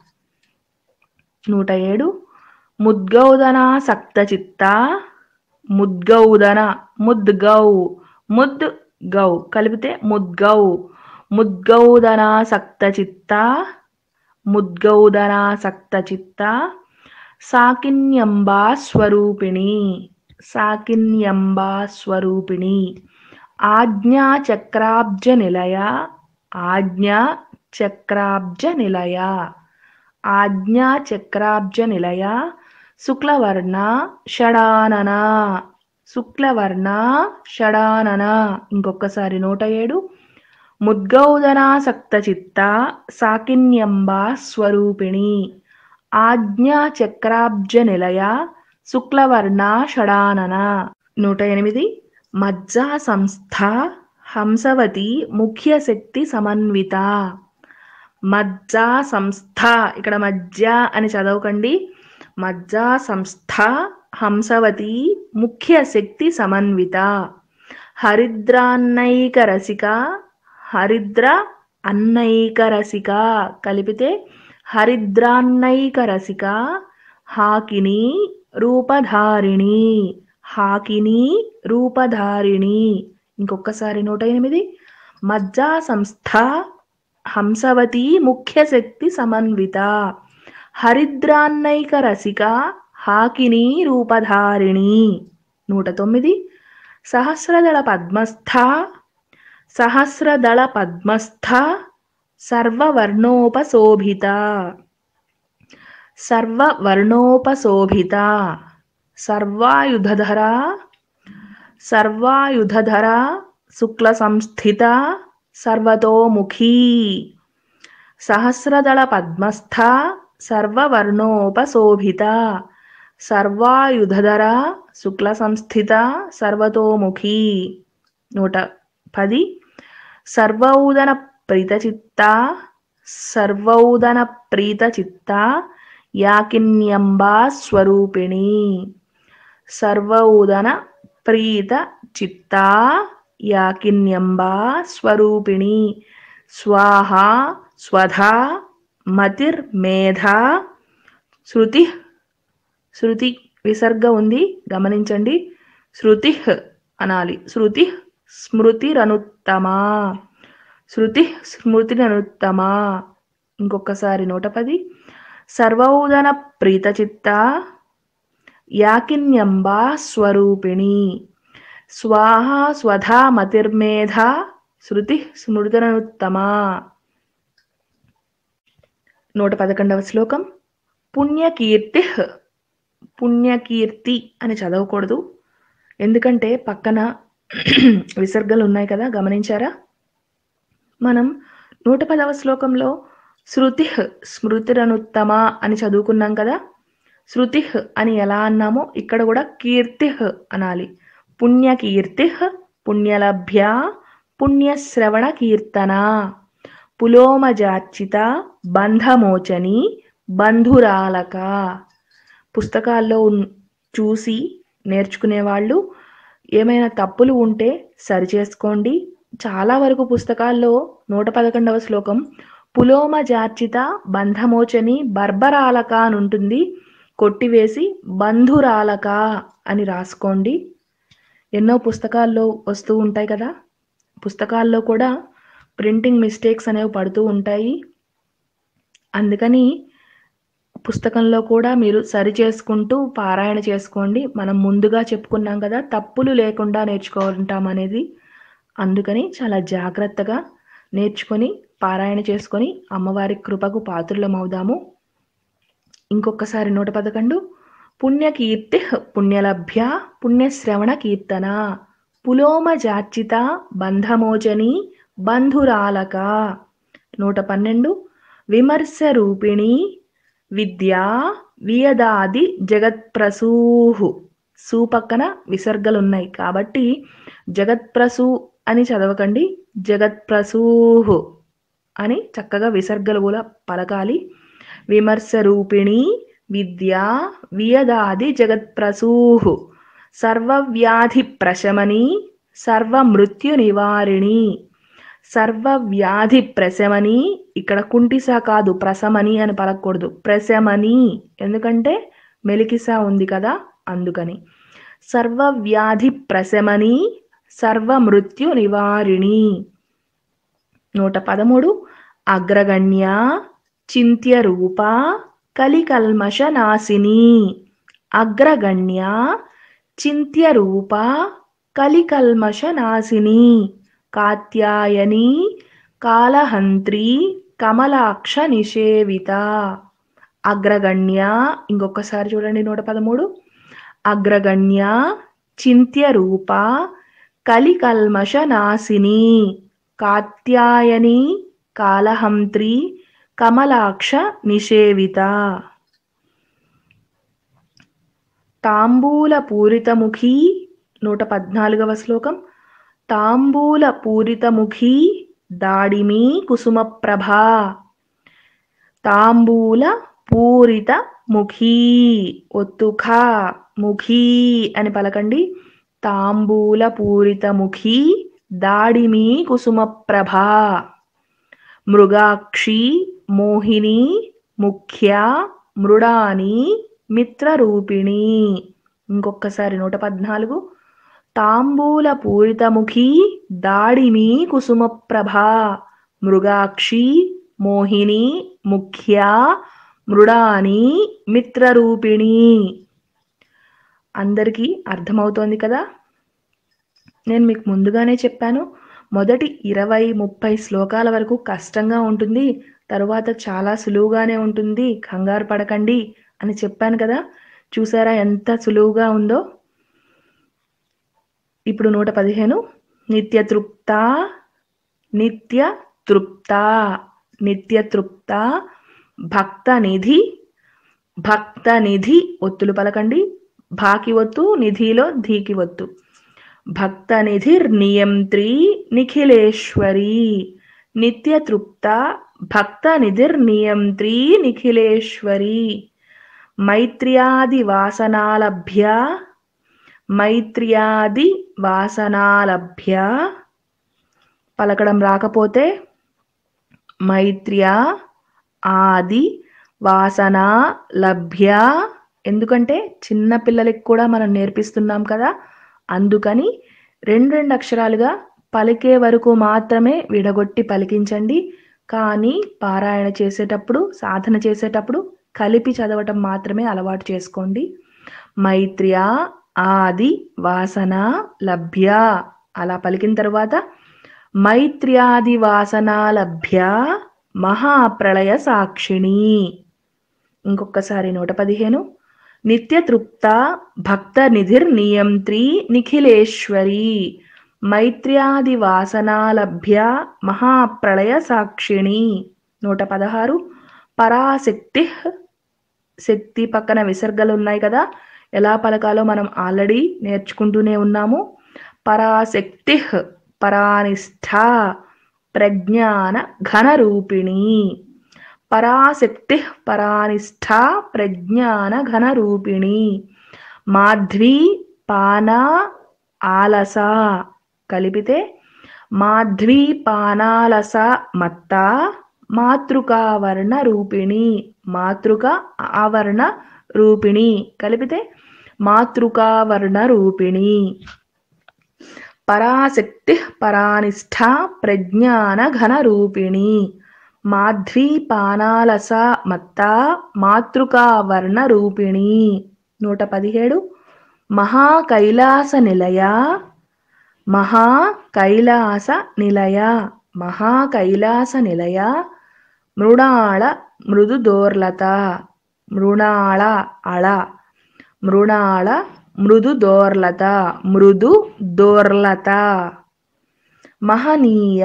నూట ఏడు ముద్గౌదనాసక్త చిత్త ముద్గౌదన ముద్గౌ ముద్ గౌ కలిపితే ముద్గౌ ముద్గౌదనాసక్త చిత్త ముద్గౌదనాసక్త చిత్త సాకిన్యంబా స్వరూపిణి సాకిన్యంబా స్వరూపిణి ఆజ్ఞా చక్రాబ్జ నిలయ ఆజ్ఞా చక్రాబ్జ నిలయ ఆజ్ఞా చక్రాబ్జ నిలయ శుక్లవర్ణ షడానన శుక్లవర్ణ షడానన ఇంకొకసారి నూట ఏడు ముద్గౌదనాసక్త చిత్త సాకిన్యంబా స్వరూపిణి ఆజ్ఞా చక్రాబ్జ నిలయ శుక్లవర్ణ షడానన నూట ఎనిమిది మజ్జా సంస్థ హంసవతి ముఖ్య శక్తి సమన్విత మజ్జా సంస్థ ఇక్కడ మజ్జ అని చదవకండి మజ్జా సంస్థ హంసవతి ముఖ్య శక్తి సమన్విత హరిద్రాన్నైక రసిక హరిద్ర అన్నైక రసిక కలిపితే హరిద్రాన్నైక రసిక హాకిని రూపధారిణి హాకిని రూపధారిణి ఇంకొకసారి నూట ఎనిమిది మజ్జా సంస్థ హంసవతి ముఖ్య శక్తి సమన్విత హరిద్రాన్నైక రసిక హాకిని రూపధారిణి నూట తొమ్మిది సహస్రదళ పద్మస్థ సహస్రదళ పద్మస్థ సర్వవర్ణోపశోభిత సర్వవర్ణోపశోభిత సర్వాయుధధర సర్వాయుధధర శుక్ల సంస్థిత సర్వతోముఖీ సహస్రదళ పద్మస్థ సర్వవర్ణోపశోభిత సర్వాయుధధర శుక్ల సంస్థిత సర్వతోముఖీ నూట పది సర్వౌదన ప్రీతచిత్త సర్వౌదన ప్రీతచిత్త యాకిన్యంబా స్వరూపిణి సర్వౌదన ప్రీత చిత్తా యాకిన్యంబా స్వరూపిణి స్వాహ స్వధా మతిర్మేధ శృతి శృతి విసర్గ ఉంది గమనించండి శృతి అనాలి శృతి స్మృతిరనుత్తమా శృతి స్మృతిరనుత్తమా ఇంకొకసారి నూట పది సర్వౌదన ప్రీతచిత్త యాకిన్యంబా స్వరూపిణి స్వాహ స్వధా మతిర్మేధ శృతి స్మృతిరనుత్తమా నూట పదకొండవ శ్లోకం పుణ్యకీర్తి పుణ్యకీర్తి అని చదవకూడదు ఎందుకంటే పక్కన విసర్గలు ఉన్నాయి కదా గమనించారా మనం నూట పదవ శ్లోకంలో శృతి స్మృతిరనుత్తమ అని చదువుకున్నాం కదా శృతి అని ఎలా అన్నామో ఇక్కడ కూడా కీర్తి అనాలి పుణ్యకీర్తి పుణ్యలభ్య పుణ్యశ్రవణ కీర్తన పులోమజార్చిత బంధమోచని బంధురాలక పుస్తకాల్లో ఉన్- చూసి నేర్చుకునే వాళ్ళు ఏమైనా తప్పులు ఉంటే సరిచేసుకోండి చాలా వరకు పుస్తకాల్లో నూట పదకొండవ శ్లోకం పులోమ జార్చిత బంధమోచని బర్బరాలక అని ఉంటుంది కొట్టివేసి బంధురాలక అని రాసుకోండి ఎన్నో పుస్తకాల్లో వస్తూ ఉంటాయి కదా పుస్తకాల్లో కూడా ప్రింటింగ్ మిస్టేక్స్ అనేవి పడుతూ ఉంటాయి అందుకని పుస్తకంలో కూడా మీరు సరి చేసుకుంటూ పారాయణ చేసుకోండి మనం ముందుగా చెప్పుకున్నాం కదా తప్పులు లేకుండా నేర్చుకుంటాం అనేది అందుకని చాలా జాగ్రత్తగా నేర్చుకొని పారాయణ చేసుకొని అమ్మవారి కృపకు పాత్రులమవుదాము ఇంకొకసారి నూట పదకొండు పుణ్యకీర్తి పుణ్యలభ్య పుణ్యశ్రవణ కీర్తన పులోమ జార్చిత బంధమోచని బంధురాలక నూట పన్నెండు విమర్శ రూపిణి విద్యా వియదాది జగత్ప్రసూహు సు పక్కన విసర్గలు ఉన్నాయి కాబట్టి జగత్ప్రసూ అని చదవకండి జగత్ప్రసూహు అని చక్కగా విసర్గలు కూడా పలకాలి విమర్శ రూపిణి విద్యా వియదాది జగత్ప్రసూహు సర్వవ్యాధి ప్రశమని సర్వమృత్యు నివారిణి సర్వవ్యాధి ప్రశమని ఇక్కడ కుంటిసా కాదు ప్రశమని అని పలకూడదు ప్రశమని ఎందుకంటే మెలికిసా ఉంది కదా అందుకని సర్వవ్యాధి ప్రశమని సర్వమృత్యు నివారిణి నూట పదమూడు అగ్రగణ్య చింత్య రూప కలికల్మష నాశిని అగ్రగణ్య చింత్య రూప కలికల్మష నాశిని కాత్యాయని కాలహంత్రి కమలాక్ష నిషేవిత అగ్రగణ్య ఇంకొకసారి చూడండి నూట పదమూడు అగ్రగణ్య చింత్య రూప కలికల్మష నాశిని కాత్యాయని కాలహంత్రి కమలాక్ష నిషేవిత తాంబూల పూరితముఖి నూట పద్నాలుగవ శ్లోకం తాంబూల పూరితముఖి దాడిమి కుసుమప్రభా తాంబూల పూరిత ముఖీ ఒత్తుఖ ముఖీ అని పలకండి తాంబూల పూరిత ముఖీ దాడిమి కుసుమప్రభా మృగాక్షి మోహిని ముఖ్య మృడాని మిత్రరూపిణి ఇంకొకసారి నూట పద్నాలుగు తాంబూల పూరితముఖి దాడిమి కుసుమప్రభా మృగాక్షి మోహిని ముఖ్య మృడాని మిత్రరూపిణి అందరికీ అర్థమవుతోంది కదా నేను మీకు ముందుగానే చెప్పాను మొదటి ఇరవై ముప్పై శ్లోకాల వరకు కష్టంగా ఉంటుంది తరువాత చాలా సులువుగానే ఉంటుంది కంగారు పడకండి అని చెప్పాను కదా చూసారా ఎంత సులువుగా ఉందో ఇప్పుడు నూట పదిహేను నిత్య తృప్త నిత్య తృప్త నిత్య తృప్త భక్త నిధి భక్త నిధి ఒత్తులు పలకండి భాకి ఒత్తు నిధిలో ధీకి ఒత్తు భక్త నిధిర్ నియంత్రి నిఖిలేశ్వరి నిత్య తృప్త భక్త నిధిర్ నియంత్రి నిఖిలేశ్వరి మైత్ర్యాది వాసనాలభ్య మైత్ర్యాది వాసనాలభ్య పలకడం రాకపోతే మైత్ర్య ఆది వాసన లభ్య ఎందుకంటే చిన్న పిల్లలకి కూడా మనం నేర్పిస్తున్నాం కదా అందుకని రెండు రెండు అక్షరాలుగా పలికే వరకు మాత్రమే విడగొట్టి పలికించండి కానీ పారాయణ చేసేటప్పుడు సాధన చేసేటప్పుడు కలిపి చదవటం మాత్రమే అలవాటు చేసుకోండి మైత్ర్య ఆది వాసన లభ్య అలా పలికిన తర్వాత మైత్ర్యాది వాసన లభ్య మహాప్రళయ సాక్షిణి ఇంకొకసారి నూట పదిహేను నిత్య తృప్త భక్త నిధిర్ నియంత్రి నిఖిలేశ్వరి మైత్ర్యాది వాసనాలభ్య మహాప్రళయ సాక్షిణి నూట పదహారు పరాశక్తి శక్తి పక్కన విసర్గలు ఉన్నాయి కదా ఎలా పలకాలో మనం ఆల్రెడీ నేర్చుకుంటూనే ఉన్నాము పరాశక్తి పరానిష్ఠ ప్రజ్ఞాన ఘనరూపిణి పరాశక్తి పరానిష్ఠ ప్రజ్ఞాన ఘనరూపిణి మాధ్వీ పాన ఆలస కలిపితే మాధ్వీ పానాలస మత్త మాతృకావర్ణ రూపిణి మాతృక ఆవర్ణ రూపిణి కలిపితే మాతృకావర్ణ రూపిణి పరాశక్తి పరానిష్ఠ ప్రజ్ఞాన ఘన రూపిణి మాధ్వీ పానాలస మత్త మాతృకావర్ణ రూపిణి నూట పదిహేడు మహా కైలాస నిలయ మహా కైలాస నిలయ మహా కైలాస నిలయ మృణాళ మృదు దోర్లత మృణాళ అళ మృణాళ మృదు దోర్లత మృదు దోర్లత మహనీయ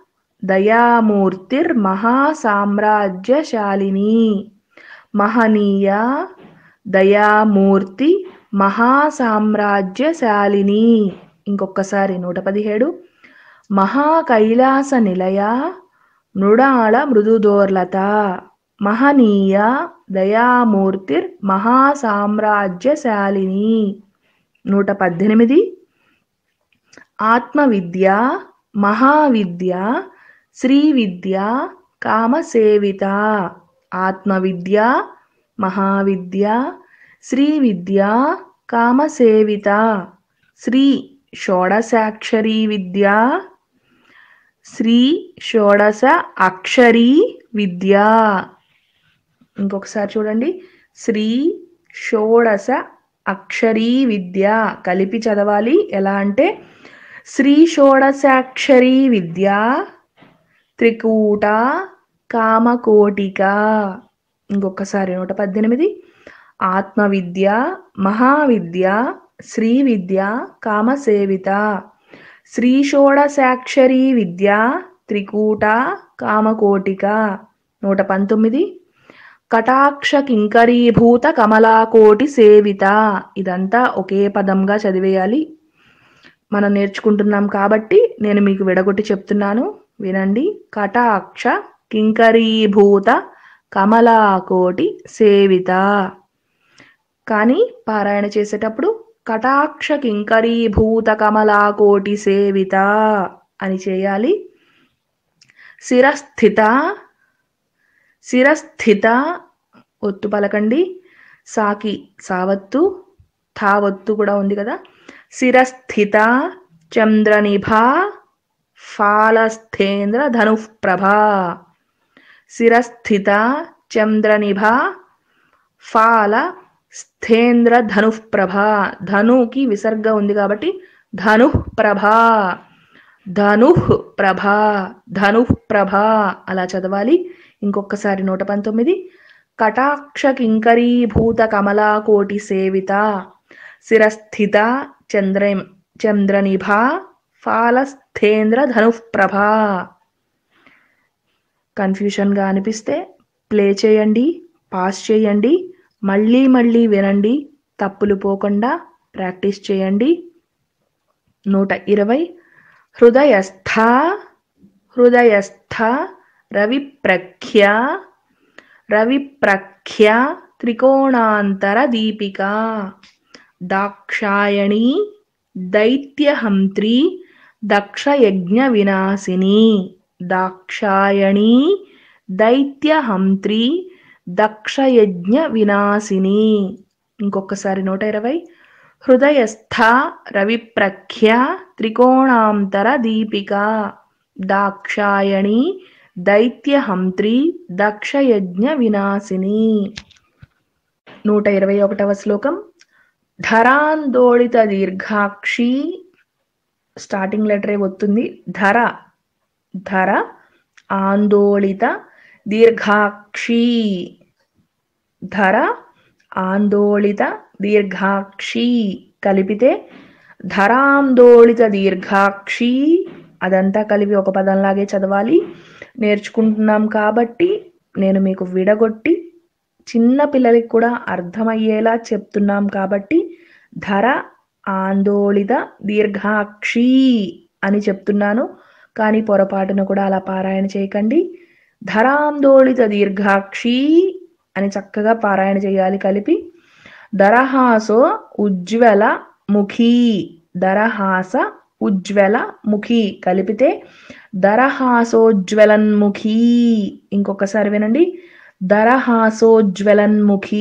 దయామూర్తిర్ మహాసామ్రాజ్యశాలిని మహనీయ దయామూర్తి మహాసామ్రాజ్యశాలిని ఇంకొకసారి నూట పదిహేడు మహాకైలాస నిలయ మృడాళ మృదుదోర్లత మహనీయ దయామూర్తిర్ మహాసామ్రాజ్యశాలిని నూట పద్దెనిమిది ఆత్మవిద్య మహావిద్య శ్రీ విద్య కామసేవిత ఆత్మవిద్య మహావిద్య శ్రీ విద్య కామసేవిత శ్రీ షోడశాక్షరీ విద్య శ్రీ షోడశ అక్షరీ విద్య ఇంకొకసారి చూడండి శ్రీ షోడశ అక్షరీ విద్య కలిపి చదవాలి ఎలా అంటే శ్రీ షోడశాక్షరీ విద్య త్రికూట కామకోటిక ఇంకొకసారి నూట పద్దెనిమిది ఆత్మవిద్య మహావిద్య శ్రీ విద్య కామసేవిత శ్రీ షోడశాక్షరీ విద్య త్రికూట కామకోటిక నూట పంతొమ్మిది కటాక్ష కింకరీభూత కమలాకోటి సేవిత ఇదంతా ఒకే పదంగా చదివేయాలి మనం నేర్చుకుంటున్నాం కాబట్టి నేను మీకు విడగొట్టి చెప్తున్నాను వినండి కటాక్ష కింకరీభూత కమలాకోటి సేవిత కానీ పారాయణ చేసేటప్పుడు కటాక్ష కింకరీభూత కమలాకోటి సేవిత అని చేయాలి శిరస్థిత శిరస్థిత ఒత్తు పలకండి సాకి సావత్తు థావత్తు కూడా ఉంది కదా శిరస్థిత చంద్రనిభ ఫాలస్థేంద్ర ధనుఃప్రభ శిరస్థిత చంద్రనిభ ఫాల స్థేంద్ర ధను ప్రభ ధనుకి విసర్గ ఉంది కాబట్టి ధను ప్రభ ధను ప్రభ ధను ప్రభ అలా చదవాలి ఇంకొకసారి నూట పంతొమ్మిది కటాక్ష కింకరీభూత కమలా కోటి సేవిత శిరస్థిత చంద్ర చంద్రనిభ ఫాలస్థేంద్ర ధనుఃప్రభ కన్ఫ్యూషన్గా అనిపిస్తే ప్లే చేయండి పాస్ చేయండి మళ్ళీ మళ్ళీ వినండి తప్పులు పోకుండా ప్రాక్టీస్ చేయండి నూట ఇరవై హృదయస్థ హృదయస్థ రవిప్రఖ్య రవిప్రఖ్య త్రికోణాంతర దీపిక దాక్షాయణి దైత్యహంత్రి దక్షయజ్ఞ వినాశిని దాక్షాయణి దైత్యహంత్రి దక్షయజ్ఞ వినాశిని ఇంకొకసారి నూట ఇరవై హృదయస్థ రవిప్రఖ్య త్రికోణాంతర దీపిక దాక్షాయణి దైత్యహంత్రి దక్షయజ్ఞ వినాశిని నూట ఇరవై ఒకటవ శ్లోకం ధరాందోళిత దీర్ఘాక్షి స్టార్టింగ్ లెటరే వస్తుంది ధర ధర ఆందోళిత దీర్ఘాక్షి ధర ఆందోళిత దీర్ఘాక్షి కలిపితే ధరాందోళిత దీర్ఘాక్షి అదంతా కలిపి ఒక పదంలాగే చదవాలి నేర్చుకుంటున్నాం కాబట్టి నేను మీకు విడగొట్టి చిన్న పిల్లలకి కూడా అర్థమయ్యేలా చెప్తున్నాం కాబట్టి ధర ఆందోళిత దీర్ఘాక్షి అని చెప్తున్నాను కానీ పొరపాటున కూడా అలా పారాయణ చేయకండి ధరాందోళిత దీర్ఘాక్షి అని చక్కగా పారాయణ చేయాలి కలిపి దరహాసో ఉజ్వల ముఖీ దరహాస ఉజ్వల ముఖి కలిపితే దరహాసోజ్వలన్ముఖి ఇంకొకసారి వినండి దరహాసోజ్వలన్ముఖి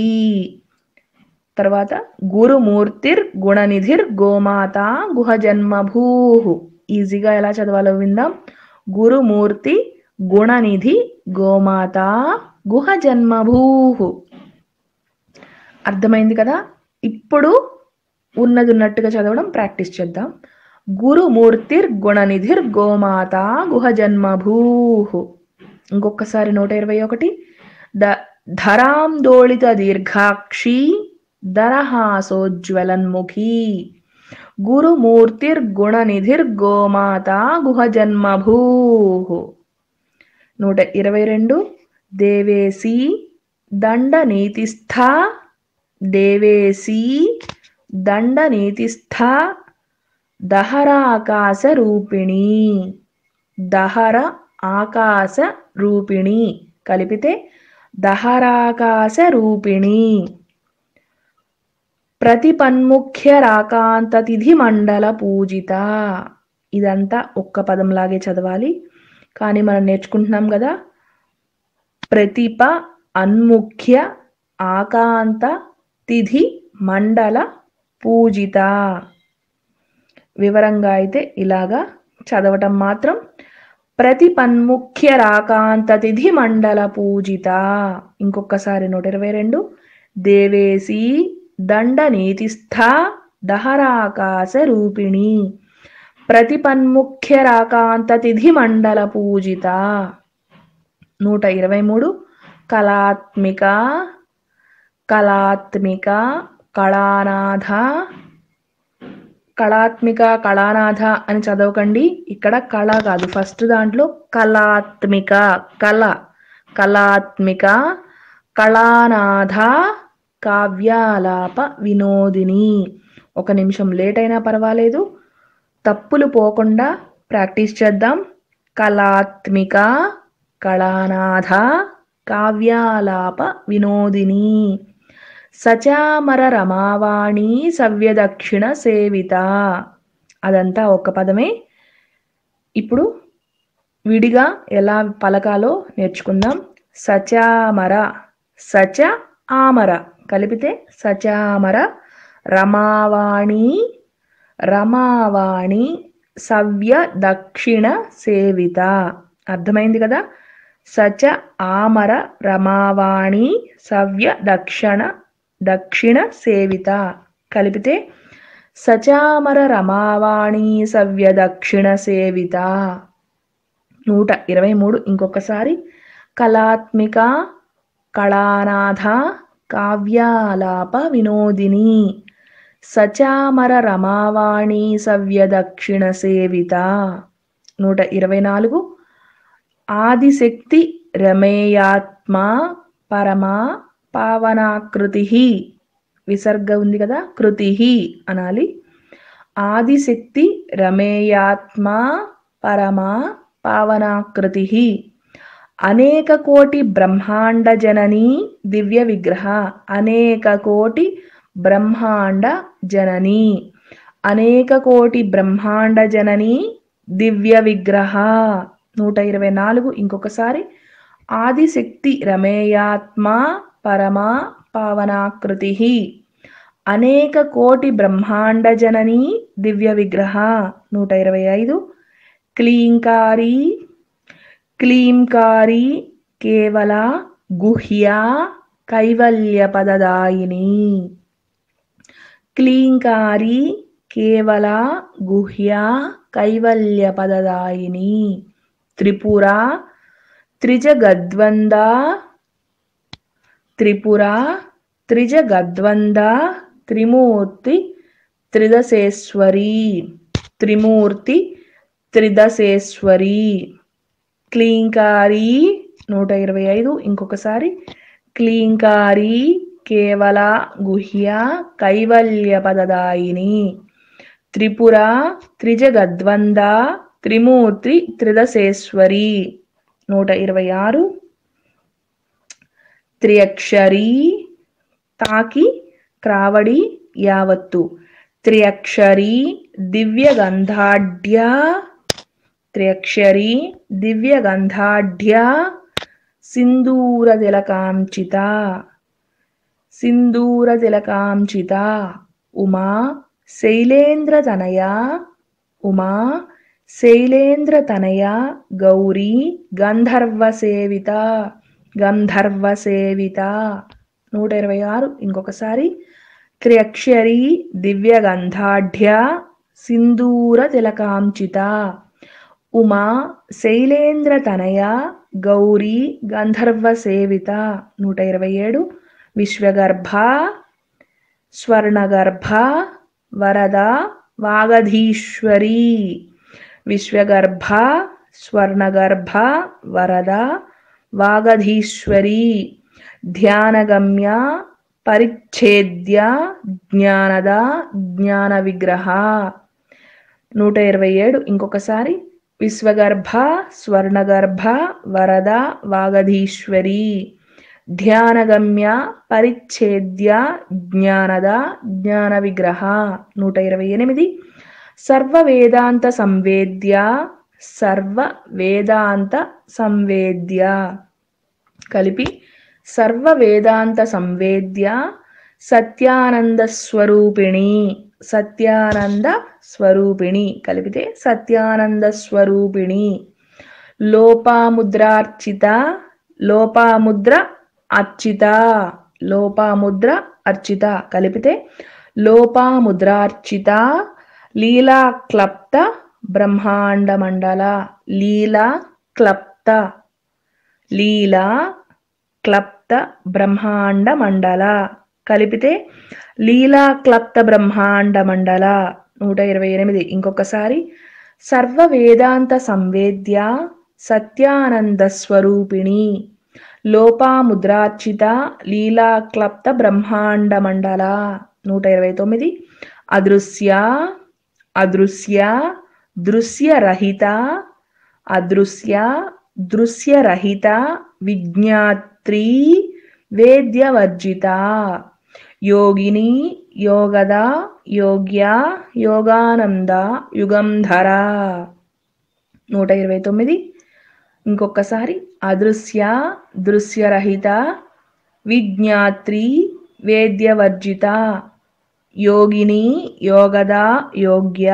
తర్వాత గురుమూర్తిర్ గుణనిధిర్ గోమాత గుహ జన్మభూ ఈజీగా ఎలా చదవాలో విందాం గురుమూర్తి గుణనిధి గోమాత గుహ జన్మభూ అర్థమైంది కదా ఇప్పుడు ఉన్నది ఉన్నట్టుగా చదవడం ప్రాక్టీస్ చేద్దాం గురుమూర్తిర్ గుణనిధిర్ గోమాత గుహ జన్మభూ ఇంకొకసారి నూట ఇరవై ఒకటి ద ధరాందోళిత దీర్ఘాక్షి దరహాసోజ్వలన్ముఖి గురుమూర్తిర్ గుణనిధిర్ గోమాత గుహ జన్మభూ నూట ఇరవై రెండు దేవేసి దండ నీతిస్థ దేవేసి దండ నీతిస్థ దహరాకాశ రూపిణి దహర ఆకాశ రూపిణి కలిపితే దహరాకాశ రూపిణి ప్రతిపన్ముఖ్య రాకాంత తిథి మండల పూజిత ఇదంతా ఒక్క పదంలాగే చదవాలి కానీ మనం నేర్చుకుంటున్నాం కదా ప్రతిప అన్ముఖ్య ఆకాంత తిథి మండల పూజిత వివరంగా అయితే ఇలాగా చదవటం మాత్రం ప్రతిపన్ముఖ్య రాకాంత తిథి మండల పూజిత ఇంకొకసారి నూట ఇరవై రెండు దేవేసి దండ నీతిస్థ దహరాకాశ రూపిణి ప్రతిపన్ముఖ్య రాకాంత తిథి మండల పూజిత నూట ఇరవై మూడు కళాత్మిక కళాత్మిక కళానాథ కళాత్మిక కళానాథ అని చదవకండి ఇక్కడ కళ కాదు ఫస్ట్ దాంట్లో కళాత్మిక కళ కళాత్మిక కళానాథ కావ్యాలాప వినోదిని ఒక నిమిషం లేట్ అయినా పర్వాలేదు తప్పులు పోకుండా ప్రాక్టీస్ చేద్దాం కళాత్మిక కళానాథ కావ్యాలాప వినోదిని సచామర రమావాణి సవ్యదక్షిణ సేవిత అదంతా ఒక పదమే ఇప్పుడు విడిగా ఎలా పలకాలో నేర్చుకుందాం సచామర సచ ఆమర కలిపితే సచామర రమావాణి రమావాణి సవ్య దక్షిణ సేవిత అర్థమైంది కదా సచ ఆమర రమావాణి సవ్య దక్షిణ దక్షిణ సేవిత కలిపితే సచామర రమావాణి సవ్య దక్షిణ సేవిత నూట ఇరవై మూడు ఇంకొకసారి కళాత్మిక కళానాథ కావ్యాలాప వినోదిని సచామర రమావాణి సవ్య దక్షిణ సేవిత నూట ఇరవై నాలుగు ఆదిశక్తి రమేయాత్మ పరమా పావనాకృతి విసర్గ ఉంది కదా కృతి అనాలి ఆదిశక్తి రమేయాత్మ పరమా పావనాకృతి అనేక కోటి బ్రహ్మాండ జనని దివ్య విగ్రహ అనేక కోటి బ్రహ్మాండ జనని అనేక కోటి బ్రహ్మాండ జనని దివ్య విగ్రహ నూట ఇరవై నాలుగు ఇంకొకసారి ఆదిశక్తి రమేయాత్మ పరమా పావనాకృతి అనేక కోటి బ్రహ్మాండ జనని దివ్య విగ్రహ నూట ఇరవై ఐదు క్లీంకారి క్లీంకారి కేవల గుహ్య కైవల్య పదదాయిని క్లీంకారి కేవల గుహ్య కైవల్య పదదాయిని త్రిపుర త్రిజగద్వంద త్రిపుర త్రిజగద్వంద త్రిమూర్తి త్రిదశేశ్వరి త్రిమూర్తి త్రిదశేశ్వరి క్లీంకారి నూట ఇరవై ఐదు ఇంకొకసారి క్లీంకారి కేవల గుహ్య కైవల్య పదదాయిని త్రిపుర త్రిజగద్వంద త్రిమూర్తి త్రిదశేశ్వరి నూట ఇరవై ఆరు త్రియక్షరి తాకి క్రావడి యావత్తు త్రియక్షరి దివ్యగంధాఢ్య త్రియక్షరి దివ్యగంధాఢ్య సింధూరతిలకాంచిత సింధూరతిలకాంచిత ఉమా శైలేంద్రతనయ ఉమా శైలేంద్రతనయ గౌరీ గంధర్వసేవిత గంధర్వసేవిత నూట ఇరవై ఆరు ఇంకొకసారి త్రియక్షరి దివ్యగంధాఢ్య సింధూర తిలకాంచిత ఉమా శైలేంద్రతనయ గౌరీ గంధర్వసేవిత నూట ఇరవై ఏడు విశ్వగర్భ స్వర్ణగర్భ వరద వాగధీశ్వరి విశ్వగర్భ స్వర్ణగర్భ వరద వాగధీశ్వరి ధ్యానగమ్య పరిచ్ఛేద్య జ్ఞానద జ్ఞాన విగ్రహ నూట ఇరవై ఏడు ఇంకొకసారి విశ్వగర్భ స్వర్ణగర్భ వరద వాగధీశ్వరి ధ్యానగమ్య పరిచ్ఛేద్య జ్ఞానద జ్ఞాన విగ్రహ నూట ఇరవై ఎనిమిది సర్వ వేదాంత సంవేద్య సర్వ వేదాంత సంవేద్య కలిపి సర్వ వేదాంత సంవేద్య సత్యానంద స్వరూపిణి సత్యానంద స్వరూపిణి కలిపితే సత్యానంద స్వరూపిణి లోపాముద్రార్చిత లోపాముద్ర అర్చిత లోపాముద్ర అర్చిత కలిపితే లోపాముద్రార్చిత లీలా క్లప్త బ్రహ్మాండ మండల లీలా క్లప్త లీలా క్లప్త బ్రహ్మాండ మండల కలిపితే లీలా క్లప్త బ్రహ్మాండ మండల నూట ఇరవై ఎనిమిది ఇంకొకసారి సర్వ వేదాంత సంవేద్య సత్యానంద స్వరూపిణి లోపాముద్రార్చిత లీలా క్లప్త బ్రహ్మాండ మండల నూట ఇరవై తొమ్మిది అదృశ్య అదృశ్య దృశ్యరహిత అదృశ్య దృశ్యరహిత విజ్ఞాత్రి వేద్యవర్జిత యోగిని యోగద యోగ్య యోగానంద యుగంధర నూట ఇరవై తొమ్మిది ఇంకొకసారి అదృశ్య దృశ్యరహిత విజ్ఞాత్రి వేద్యవర్జిత యోగిని యోగద యోగ్య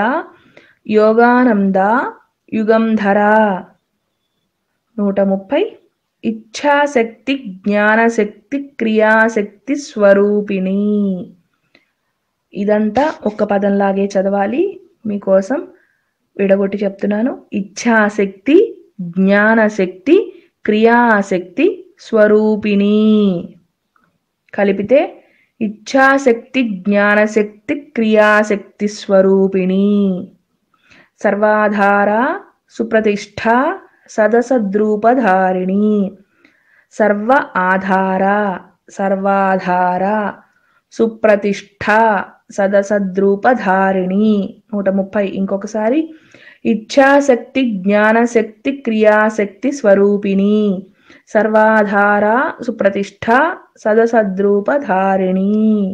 యోగానంద యుగంధర నూట ముప్పై ఇచ్ఛాశక్తి జ్ఞానశక్తి క్రియాశక్తి స్వరూపిణి ఇదంతా ఒక్క పదంలాగే చదవాలి మీకోసం విడగొట్టి చెప్తున్నాను ఇచ్ఛాశక్తి జ్ఞానశక్తి క్రియాశక్తి స్వరూపిణి కలిపితే ఇచ్ఛాశక్తి జ్ఞానశక్తి క్రియాశక్తి స్వరూపిణి సర్వాధార సుప్రతిష్ఠ సదసద్రూపధారిణి సర్వ ఆధార సర్వాధార సుప్రతిష్ఠ సదసద్రూపధారిణి నూట ముప్పై ఇంకొకసారి ఇచ్ఛాశక్తి జ్ఞానశక్తి క్రియాశక్తి స్వరూపిణి సర్వాధార సుప్రతిష్ఠ సదసద్రూపధారిణి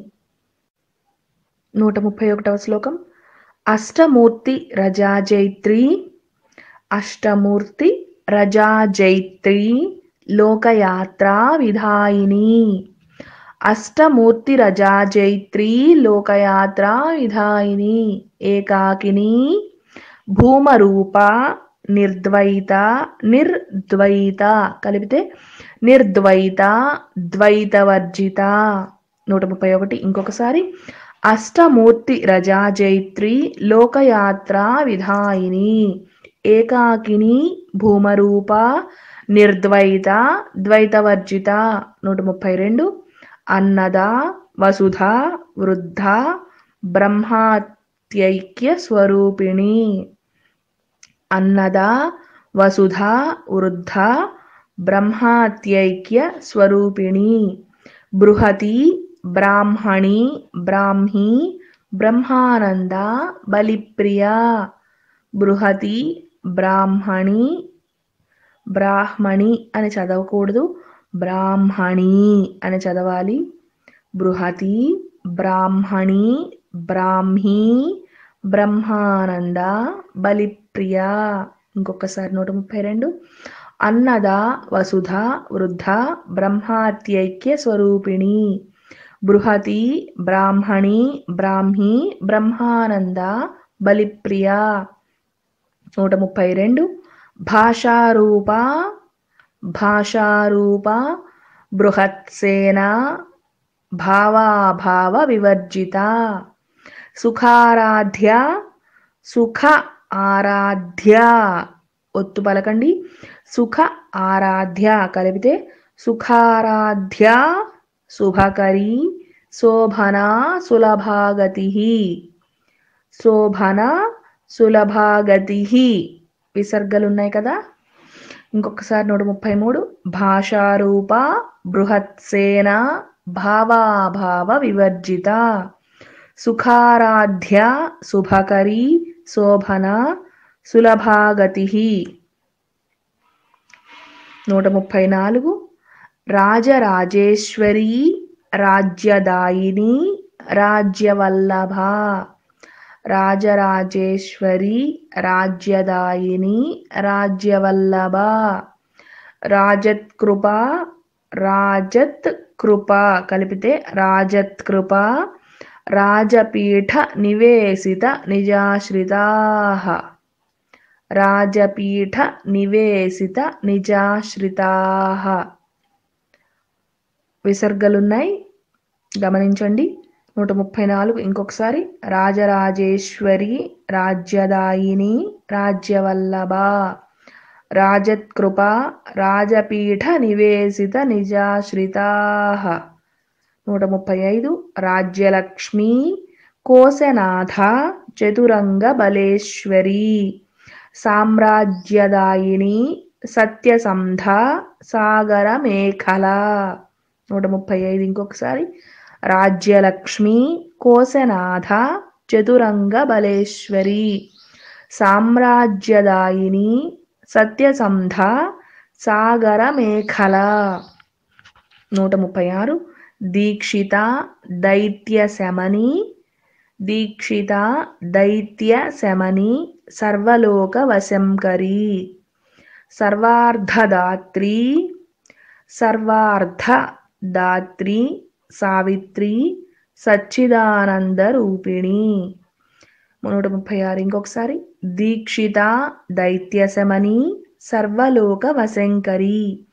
నూట ముప్పై ఒకటవ శ్లోకం అష్టమూర్తి రజాజైత్రి అష్టమూర్తి రజాజైత్రి లోకయాత్రా విధాయిని అష్టమూర్తి రజాజైత్రి లోకయాత్రా విధాయిని ఏకాకిని భూమరూప నిర్ద్వైత నిర్ద్వైత కలిపితే నిర్ద్వైత ద్వైతవర్జిత నూట ముప్పై ఒకటి ఇంకొకసారి అష్టమూర్తి రజాజైత్రి లోకయాత్ర విధాయిని ఏకాకిని భూమరూప నిర్ద్వైత ద్వైతవర్జిత నూట ముప్పై రెండు అన్నద వసుధ వృద్ధ బ్రహ్మాత్యైక్య స్వరూపిణి అన్నద వసుధ వృద్ధ బ్రహ్మాత్యైక్య స్వరూపిణి బృహతి బ్రాహ్మణి బ్రాహ్మి బ్రహ్మానంద బలిప్రియ బృహతి బ్రాహ్మణి బ్రాహ్మణి అని చదవకూడదు బ్రాహ్మణి అని చదవాలి బృహతి బ్రాహ్మణి బ్రాహ్మి బ్రహ్మానంద బలిప్రియ ఇంకొకసారి నూట ముప్పై రెండు అన్నద వసుధ వృద్ధ బ్రహ్మాత్యైక్య స్వరూపిణి బృహతి బ్రాహ్మణి బ్రాహ్మి బ్రహ్మానంద బలిప్రియ నూట ముప్పై రెండు భాషారూప భాషారూప బృహత్సేన భావాభావ వివర్జిత సుఖారాధ్య సుఖ ఆరాధ్య ఒత్తు పలకండి సుఖ ఆరాధ్య కలిపితే సుఖారాధ్య శుభకరి శోభన సులభాగతి శోభన సులభాగతి విసర్గలు ఉన్నాయి కదా ఇంకొకసారి నూట ముప్పై మూడు భాషారూప బృహత్సేన భావాభావ వివర్జిత సుఖారాధ్య శుభకరి శోభన సులభాగతి నూట ముప్పై నాలుగు రాజరాజేశ్వరి రాజ్యదాయిని రాజ్యవల్లభ రాజరాజేశ్వరి రాజ్యదాయిని రాజ్యవల్లభ రాజత్కృప రాజత్ కృప కలిపితే రాజత్కృప రాజపీఠ నివేశిత నిజాశ్రితా రాజపీఠ నివేశిత నిజాశ్రితా విసర్గలున్నాయి గమనించండి నూట ముప్పై నాలుగు ఇంకొకసారి రాజరాజేశ్వరి రాజ్యదాయిని రాజ్యవల్లభ రాజత్కృప రాజపీఠ నివేశిత నిజాశ్రితా నూట ముప్పై ఐదు రాజ్యలక్ష్మి కోశనాథ చతురంగ బలేశ్వరి సామ్రాజ్యదాయిని సత్యసంధ సాగర మేఖల నూట ముప్పై ఐదు ఇంకొకసారి రాజ్యలక్ష్మి కోశనాథ చతురంగ బలేశ్వరి సామ్రాజ్యదాయిని సత్యసంధ సాగర మేఖల నూట ముప్పై ఆరు దీక్షిత దైత్య శమని దీక్షిత దైత్య శమని సర్వలోక వశంకరి సర్వార్ధదాత్రి సర్వార్ధ దాత్రి సావిత్రి సచ్చిదానంద రూపిణి నూట ముప్పై ఆరు ఇంకొకసారి దీక్షిత దైత్యశమని సర్వలోక వశంకరి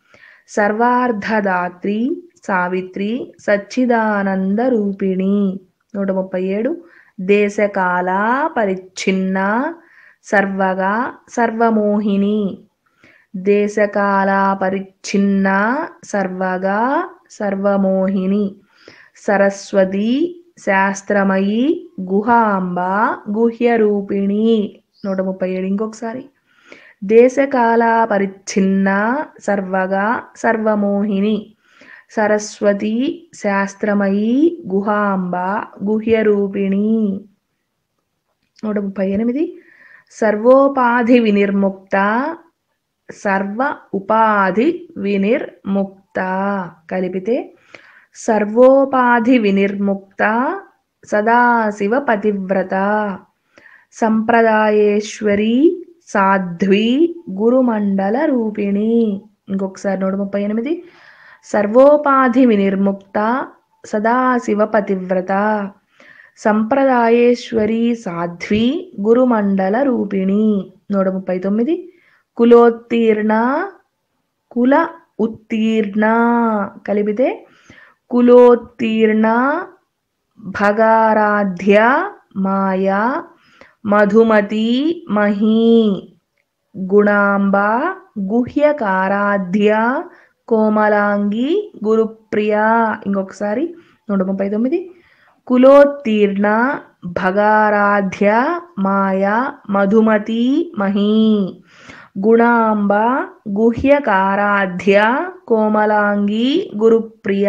సర్వార్ధదాత్రి సావిత్రి సచ్చిదానంద రూపిణి నూట ముప్పై ఏడు దేశకాల పరిచ్ఛిన్న సర్వగా సర్వమోహిని దేశకాల పరిచ్ఛిన్న సర్వగా సర్వమోహిని సరస్వతి శాస్త్రమయి గుహాంబ గుహ్యరూపిణి నూట ముప్పై ఏడు ఇంకొకసారి దేశకాల పరిచ్ఛిన్న సర్వగా సర్వమోహిని సరస్వతి శాస్త్రమయి గుహాంబ గుహ్యరూపిణి నూట ముప్పై ఎనిమిది సర్వోపాధి వినిర్ముక్త సర్వ ఉపాధి వినిర్ముక్త కలిపితే సర్వోపాధి వినిర్ముక్త సదాశివ పతివ్రత సంప్రదాయేశ్వరి సాధ్వి గురుమండల రూపిణి ఇంకొకసారి నూట ముప్పై ఎనిమిది సర్వోపాధి వినిర్ముక్త సదాశివ పతివ్రత సంప్రదాయేశ్వరి సాధ్వి గురుమండల రూపిణి నూట ముప్పై తొమ్మిది కులోత్తీర్ణ కుల ఉత్తీర్ణ కలిపితే కులోత్తీర్ణ భగారాధ్య మాయా మధుమతి మహీ గుణాంబ గుహ్యకారాధ్య కోమలాంగి గురుప్రియ ఇంకొకసారి నూట ముప్పై తొమ్మిది కులోత్తీర్ణ భగారాధ్య మాయా మధుమతి మహీ గుణాంబ గుహ్యకారాధ్య కోమలాంగి గురుప్రియ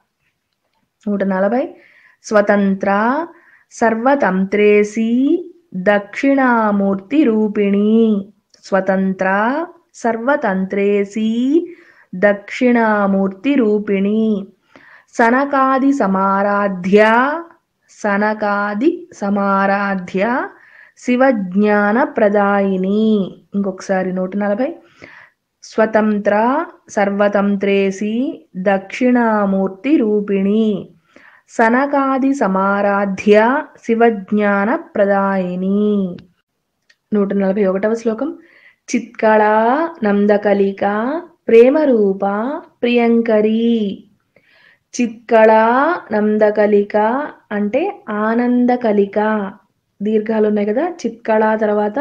నూట నలభై స్వతంత్ర సర్వతంత్రేసి దక్షిణామూర్తి రూపిణి స్వతంత్ర సర్వతంత్రేసి దక్షిణామూర్తి రూపిణి సనకాది సమారాధ్య సనకాది సమారాధ్య శివజ్ఞాన ప్రదాయిని ఇంకొకసారి నూట నలభై స్వతంత్ర సర్వతంత్రేసి దక్షిణామూర్తి రూపిణి సనకాది సమారాధ్య శివజ్ఞాన ప్రదాయిని నూట నలభై ఒకటవ శ్లోకం చిత్కళా నందకలిక ప్రేమరూప ప్రియంకరి చిత్కళా నందకలిక అంటే ఆనందకలిక దీర్ఘాలు ఉన్నాయి కదా చిత్కళ తర్వాత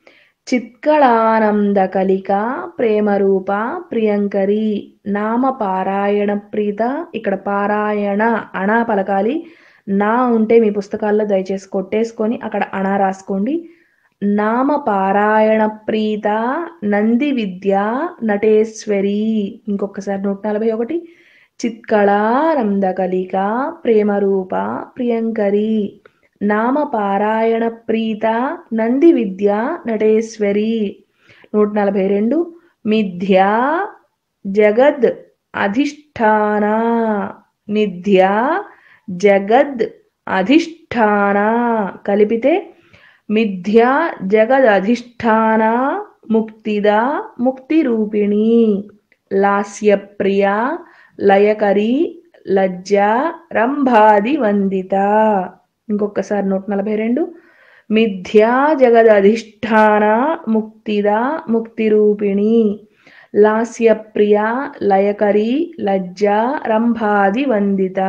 చిత్కళానంద కలిక ప్రేమరూప ప్రియంకరి నామ పారాయణ ప్రీత ఇక్కడ పారాయణ అణ పలకాలి నా ఉంటే మీ పుస్తకాల్లో దయచేసి కొట్టేసుకొని అక్కడ అణ రాసుకోండి నామ పారాయణ ప్రీత నంది విద్య నటేశ్వరి ఇంకొకసారి నూట నలభై ఒకటి చిత్కళానంద కలిక ప్రేమరూప ప్రియంకరి నామ పారాయణ ప్రీత నంది విద్య నటేశ్వరి నూట నలభై రెండు మిథ్యా జగద్ అధిష్టాన మిథ్య జగద్ అధిష్టాన కలిపితే మిథ్యా జగద్ అధిష్టాన ముక్తిద ముక్తి రూపిణి లాస్యప్రియ లయకరి లజ్జ రంభాది వందిత ఇంకొకసారి నూట నలభై రెండు మిథ్యా జగదధిష్టాన ముక్తిద ముక్తి రూపిణి లాస్యప్రియ లయకరి లజ్జ రంభాది వందిత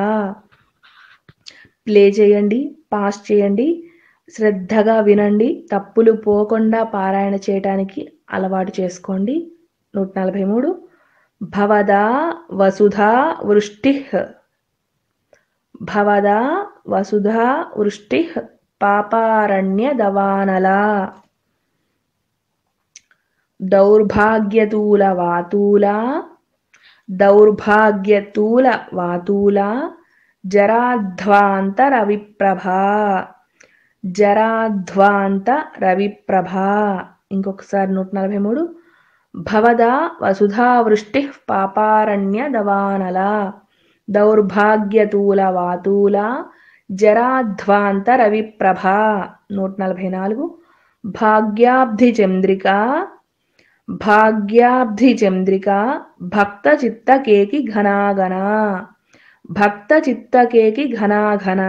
ప్లే చేయండి పాస్ చేయండి శ్రద్ధగా వినండి తప్పులు పోకుండా పారాయణ చేయటానికి అలవాటు చేసుకోండి నూట నలభై మూడు భవదా వసుధా వృష్టి భవదా వసుధా వృష్టి పాపారణ్య దవానల దౌర్భాగ్యతూల వాతూల దౌర్భాగ్యతూల వాతూల జరాధ్వాంత రవిప్రభ జరాధ్వాంత రవిప్రభ ఇంకొకసారి నూట నలభై మూడు భవదా వసుధా వృష్టి పాపారణ్య దవానల దౌర్భాగ్యతూల వాతూల జరాధ్వాంత రవిప్రభ నూట నలభై నాలుగు భాగ్యాబ్ధి చంద్రిక భాగ్యాబ్ధి చంద్రిక భక్త చిత్తకేకి ఘనాఘన భక్త చిత్తకేకి ఘనాఘన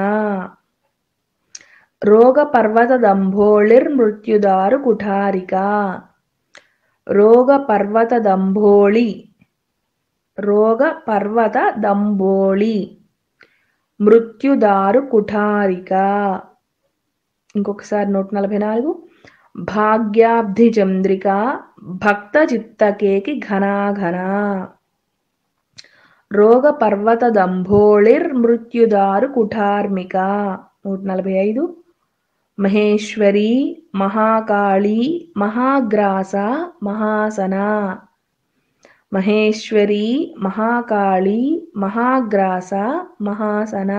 రోగ పర్వత దంభోళిర్ మృత్యుదారు కుఠారిక రోగ పర్వత దంభోళి రోగ పర్వత దంబోళి మృత్యుదారు కుఠారిక ఇంకొకసారి నూట నలభై నాలుగు భాగ్యాబ్ధి చంద్రిక భక్త చిత్తకేకి ఘనాఘన రోగ పర్వత దంభోళిర్ మృత్యుదారు కుఠార్మిక నూట నలభై ఐదు మహేశ్వరి మహాకాళి మహాగ్రాస మహాసన మహేశ్వరి మహాకాళి మహాగ్రాస మహాసన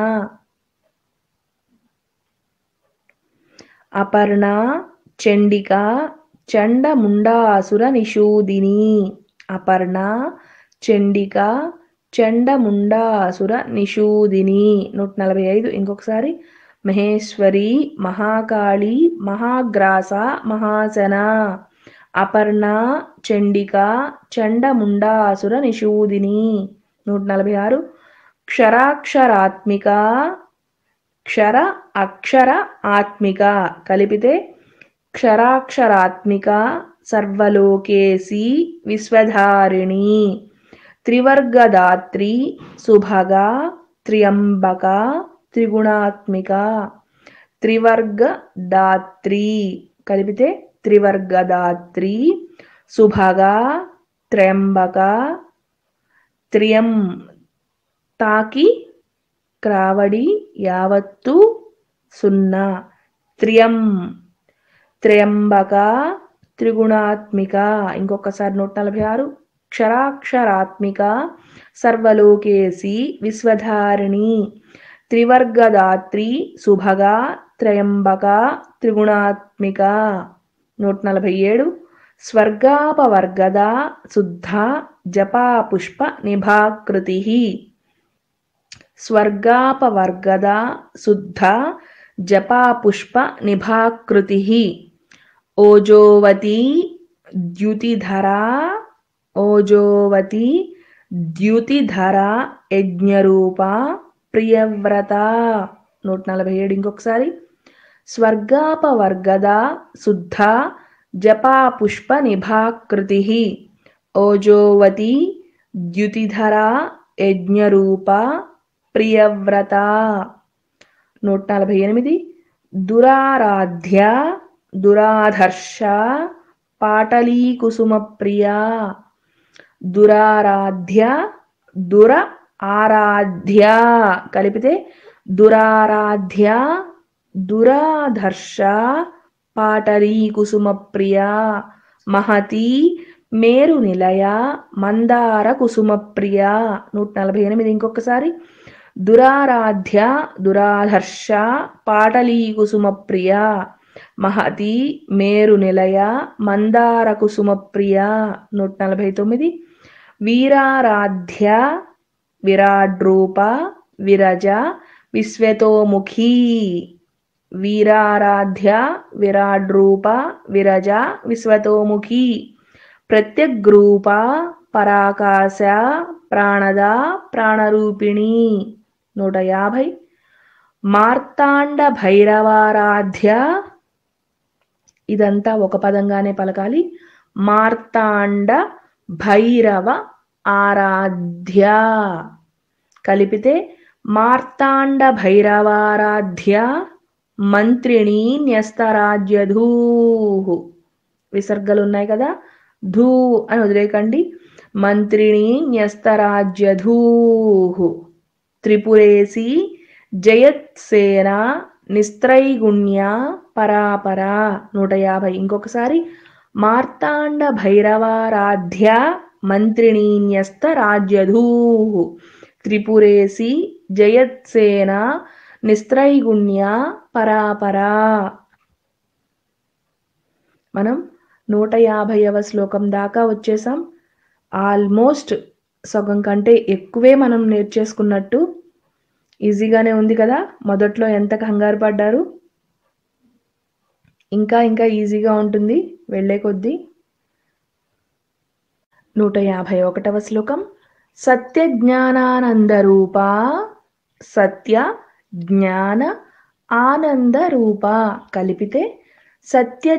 అపర్ణ చండిక చండముండాసుర నిషూదిని అపర్ణ చండిక చండముండాసుర నిషూదిని నూట నలభై ఐదు ఇంకొకసారి మహేశ్వరి మహాకాళి మహాగ్రాస మహాసన అపర్ణ చండిక చండముండాసుర నిషూదిని నూట నలభై ఆరు క్షరాక్షరాత్మిక క్షర అక్షర ఆత్మిక కలిపితే క్షరాక్షరాత్మిక సర్వలోకేసి విశ్వధారిణి త్రివర్గదాత్రి సుభగ త్ర్యంబక త్రిగుణాత్మిక త్రివర్గదాత్రి కలిపితే త్రివర్గదాత్రి సుభగ త్ర్యంబక త్రియం తాకి క్రావడి యావత్తు సున్నా త్రియం త్ర్యంబక త్రిగుణాత్మిక ఇంకొకసారి నూట నలభై ఆరు క్షరాక్షరాత్మిక సర్వలోకేసి విశ్వధారిణి త్రివర్గదాత్రి సుభగ త్రయంబక త్రిగుణాత్మిక నూట నలభై ఏడు స్వర్గాపవర్గద శుద్ధ జపా పుష్ప నిభాకృతి స్వర్గాపవర్గద శుద్ధ జపా పుష్ప నిభాకృతి ఓజోవతి ద్యుతిధరా ఓజోవతి ద్యుతిధర యజ్ఞరూప ప్రియవ్రత నూట నలభై ఏడు ఇంకొకసారి స్వర్గాపవర్గద శుద్ధ జపా పుష్ప నిభాకృతి ఓజోవతి ద్యుతిధర యజ్ఞరూప ప్రియవ్రత నూట నలభై ఎనిమిది దురారాధ్య దురాధర్ష పాటలీకుసుమ ప్రియ దురారాధ్య దుర ఆరాధ్య కలిపితే దురారాధ్య దురాధర్ష పాటలీకుసుమ ప్రియ మహతి మేరు నిలయ మందార కుసుమ ప్రియ నూట నలభై ఎనిమిది ఇంకొకసారి దురారాధ్య దురాధర్ష పాటలీ కుసుమ ప్రియ మహతి మేరు నిలయ మందార కుసుమ ప్రియ నూట నలభై తొమ్మిది వీరారాధ్య విరాడ్రూప విరజ విశ్వతోముఖీ వీరారాధ్య విరాడ్రూప విరజ విశ్వతోముఖీ ప్రత్యగ్రూప పరాకాశ ప్రాణద ప్రాణరూపిణి నూట యాభై మార్తాండ భైరవారాధ్య ఇదంతా ఒక పదంగానే పలకాలి మార్తాండ భైరవ ఆరాధ్య కలిపితే మార్తాండ భైరవారాధ్య మంత్రిణి న్యస్తరాజ్యధూ విసర్గలు ఉన్నాయి కదా ధూ అని వదిలేకండి మంత్రిణి న్యస్తరాజ్యధూ త్రిపురేసి జయత్సేన నిస్త్రైగుణ్య పరాపర నూట యాభై ఇంకొకసారి మార్తాండ భైరవారాధ్య మంత్రిణి న్యస్తరాజ్యధూ త్రిపురేసి జయత్సేన నిస్త్రైగుణ్య పరాపరా మనం నూట యాభైవ శ్లోకం దాకా వచ్చేసాం ఆల్మోస్ట్ సగం కంటే ఎక్కువే మనం నేర్చేసుకున్నట్టు ఈజీగానే ఉంది కదా మొదట్లో ఎంత కంగారు పడ్డారు ఇంకా ఇంకా ఈజీగా ఉంటుంది వెళ్ళే కొద్దీ నూట యాభై ఒకటవ శ్లోకం సత్య జ్ఞానానందరూప సత్య జ్ఞాన ఆనంద రూప కలిపితే సత్య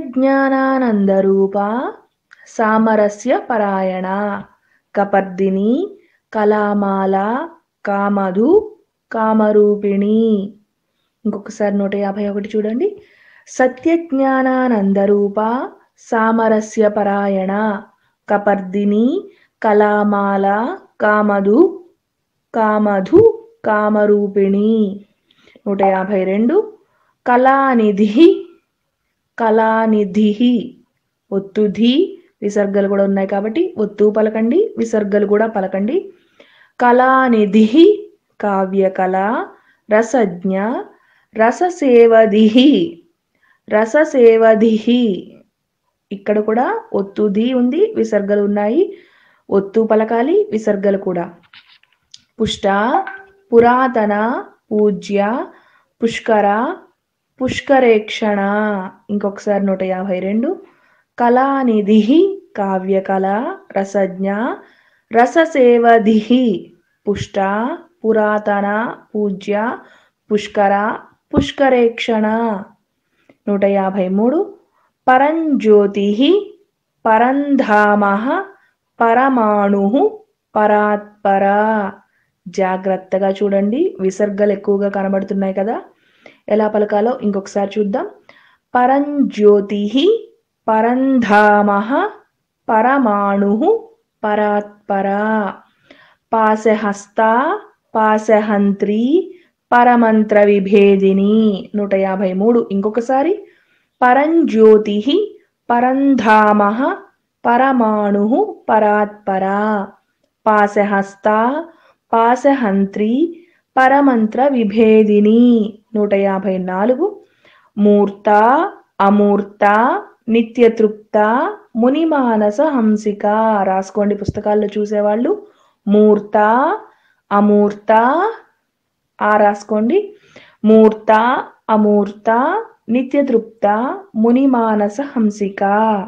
జ్ఞానానంద రూప సామరస్య పరాయణ కపర్దిని కళామాల కామధు కామరూపిణి ఇంకొకసారి నూట యాభై ఒకటి చూడండి సత్యజ్ఞానానందరూప సామరస్య పరాయణ కపర్దిని కళామాల కామధు కామధు కామరూపిణి నూట యాభై రెండు కళానిధి కళానిధి ఒత్తుధి విసర్గలు కూడా ఉన్నాయి కాబట్టి ఒత్తు పలకండి విసర్గలు కూడా పలకండి కళానిధి కావ్యకళ రసజ్ఞ రససేవదిహి రససేవదిహి ఇక్కడ కూడా ఒత్తుది ఉంది విసర్గలు ఉన్నాయి ఒత్తు పలకాలి విసర్గలు కూడా పుష్ట పురాతన పూజ్య పుష్కర పుష్కరేక్షణ ఇంకొకసారి నూట యాభై రెండు కళానిధి కావ్యకళ రసజ్ఞ రససేవధి పుష్ట పురాతన పూజ్య పుష్కర పుష్కరేక్షణ నూట యాభై మూడు పరంజ్యోతి పరంధామ పరమాణు పరాత్పర జాగ్రత్తగా చూడండి విసర్గలు ఎక్కువగా కనబడుతున్నాయి కదా ఎలా పలకాలో ఇంకొకసారి చూద్దాం పరంజ్యోతి పరంధామ పరమాణు పరాత్పర పాశహస్త పాశహంత్రి పరమంత్ర విభేదిని నూట యాభై మూడు ఇంకొకసారి పరంజ్యోతి పరంధామ పరమాణు పరాత్పర పాశహస్త పాశహంత్రి పరమంత్ర విభేదిని నూట యాభై నాలుగు మూర్త అమూర్త నిత్యతృప్త మునిమానస హంసిక రాసుకోండి పుస్తకాల్లో చూసేవాళ్ళు మూర్త అమూర్త ఆ రాసుకోండి మూర్త అమూర్త నిత్యతృప్త మునిమానస హంసిక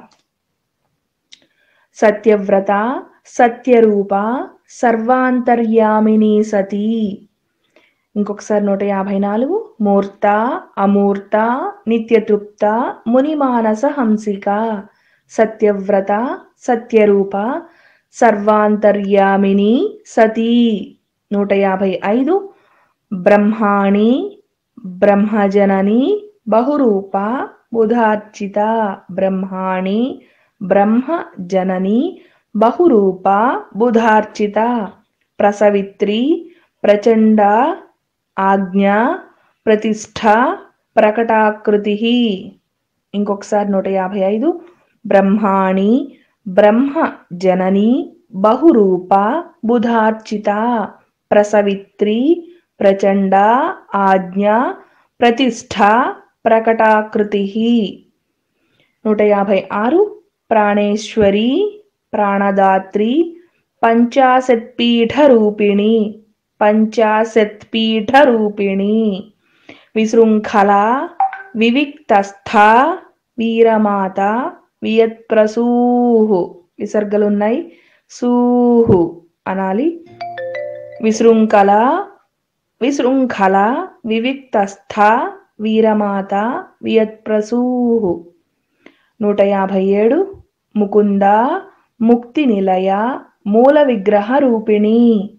సత్యవ్రత సత్యరూప సర్వాంతర్యామిని సతీ ఇంకొకసారి నూట యాభై నాలుగు మూర్త అమూర్త నిత్యతృప్త మునిమానస హంసిక సత్యవ్రత సత్యరూప సర్వాంతర్యామిని సతీ నూట యాభై ఐదు బ్రహ్మాణి బ్రహ్మజనని బహురూప బుధార్చిత బ్రహ్మాణి బ్రహ్మ జనని బహురూప బుధార్చిత ప్రసవిత్రి ప్రచండ ఆజ్ఞ ప్రతిష్ఠ ప్రకటాకృతి ఇంకొకసారి నూట యాభై ఐదు బ్రహ్మాణి బ్రహ్మ జనని బహురూప బుధార్చిత ప్రసవిత్రి ప్రచండ ఆజ్ఞ ప్రతిష్ఠ ప్రకటాకృతి నూట యాభై ఆరు ప్రాణేశ్వరి ప్రాణదాత్రి పంచాశత్పీఠ రూపిణి పంచాశత్పీఠ రూపిణి విశృంఖల వివిక్తస్థ వీరమాత వియత్ప్రసూహు విసర్గలున్నాయి సూహు అనాలి విశృంఖల విశృంఖల వివిక్తస్థ వీరమాత వియత్ప్రసూహు నూట యాభై ఏడు ముకుంద ముక్తి నిలయ మూల విగ్రహ రూపిణి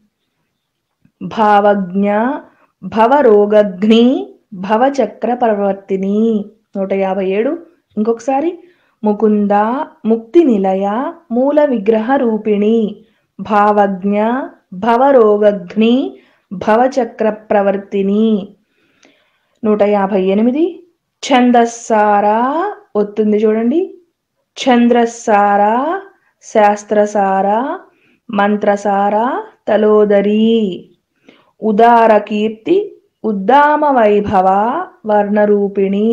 భావజ్ఞ భవరోగగ్ని భవచక్ర ప్రవర్తిని నూట యాభై ఏడు ఇంకొకసారి ముకుంద ముక్తి నిలయ మూల విగ్రహ రూపిణి భావజ్ఞ భవరోగగ్ని భవచక్ర ప్రవర్తిని నూట యాభై ఎనిమిది ఛందస్సారా ఒత్తుంది చూడండి చంద్రసార శాస్త్రసార మంత్రసార తలోదరి ఉదార కీర్తి ఉద్దామ వైభవ వర్ణరూపిణి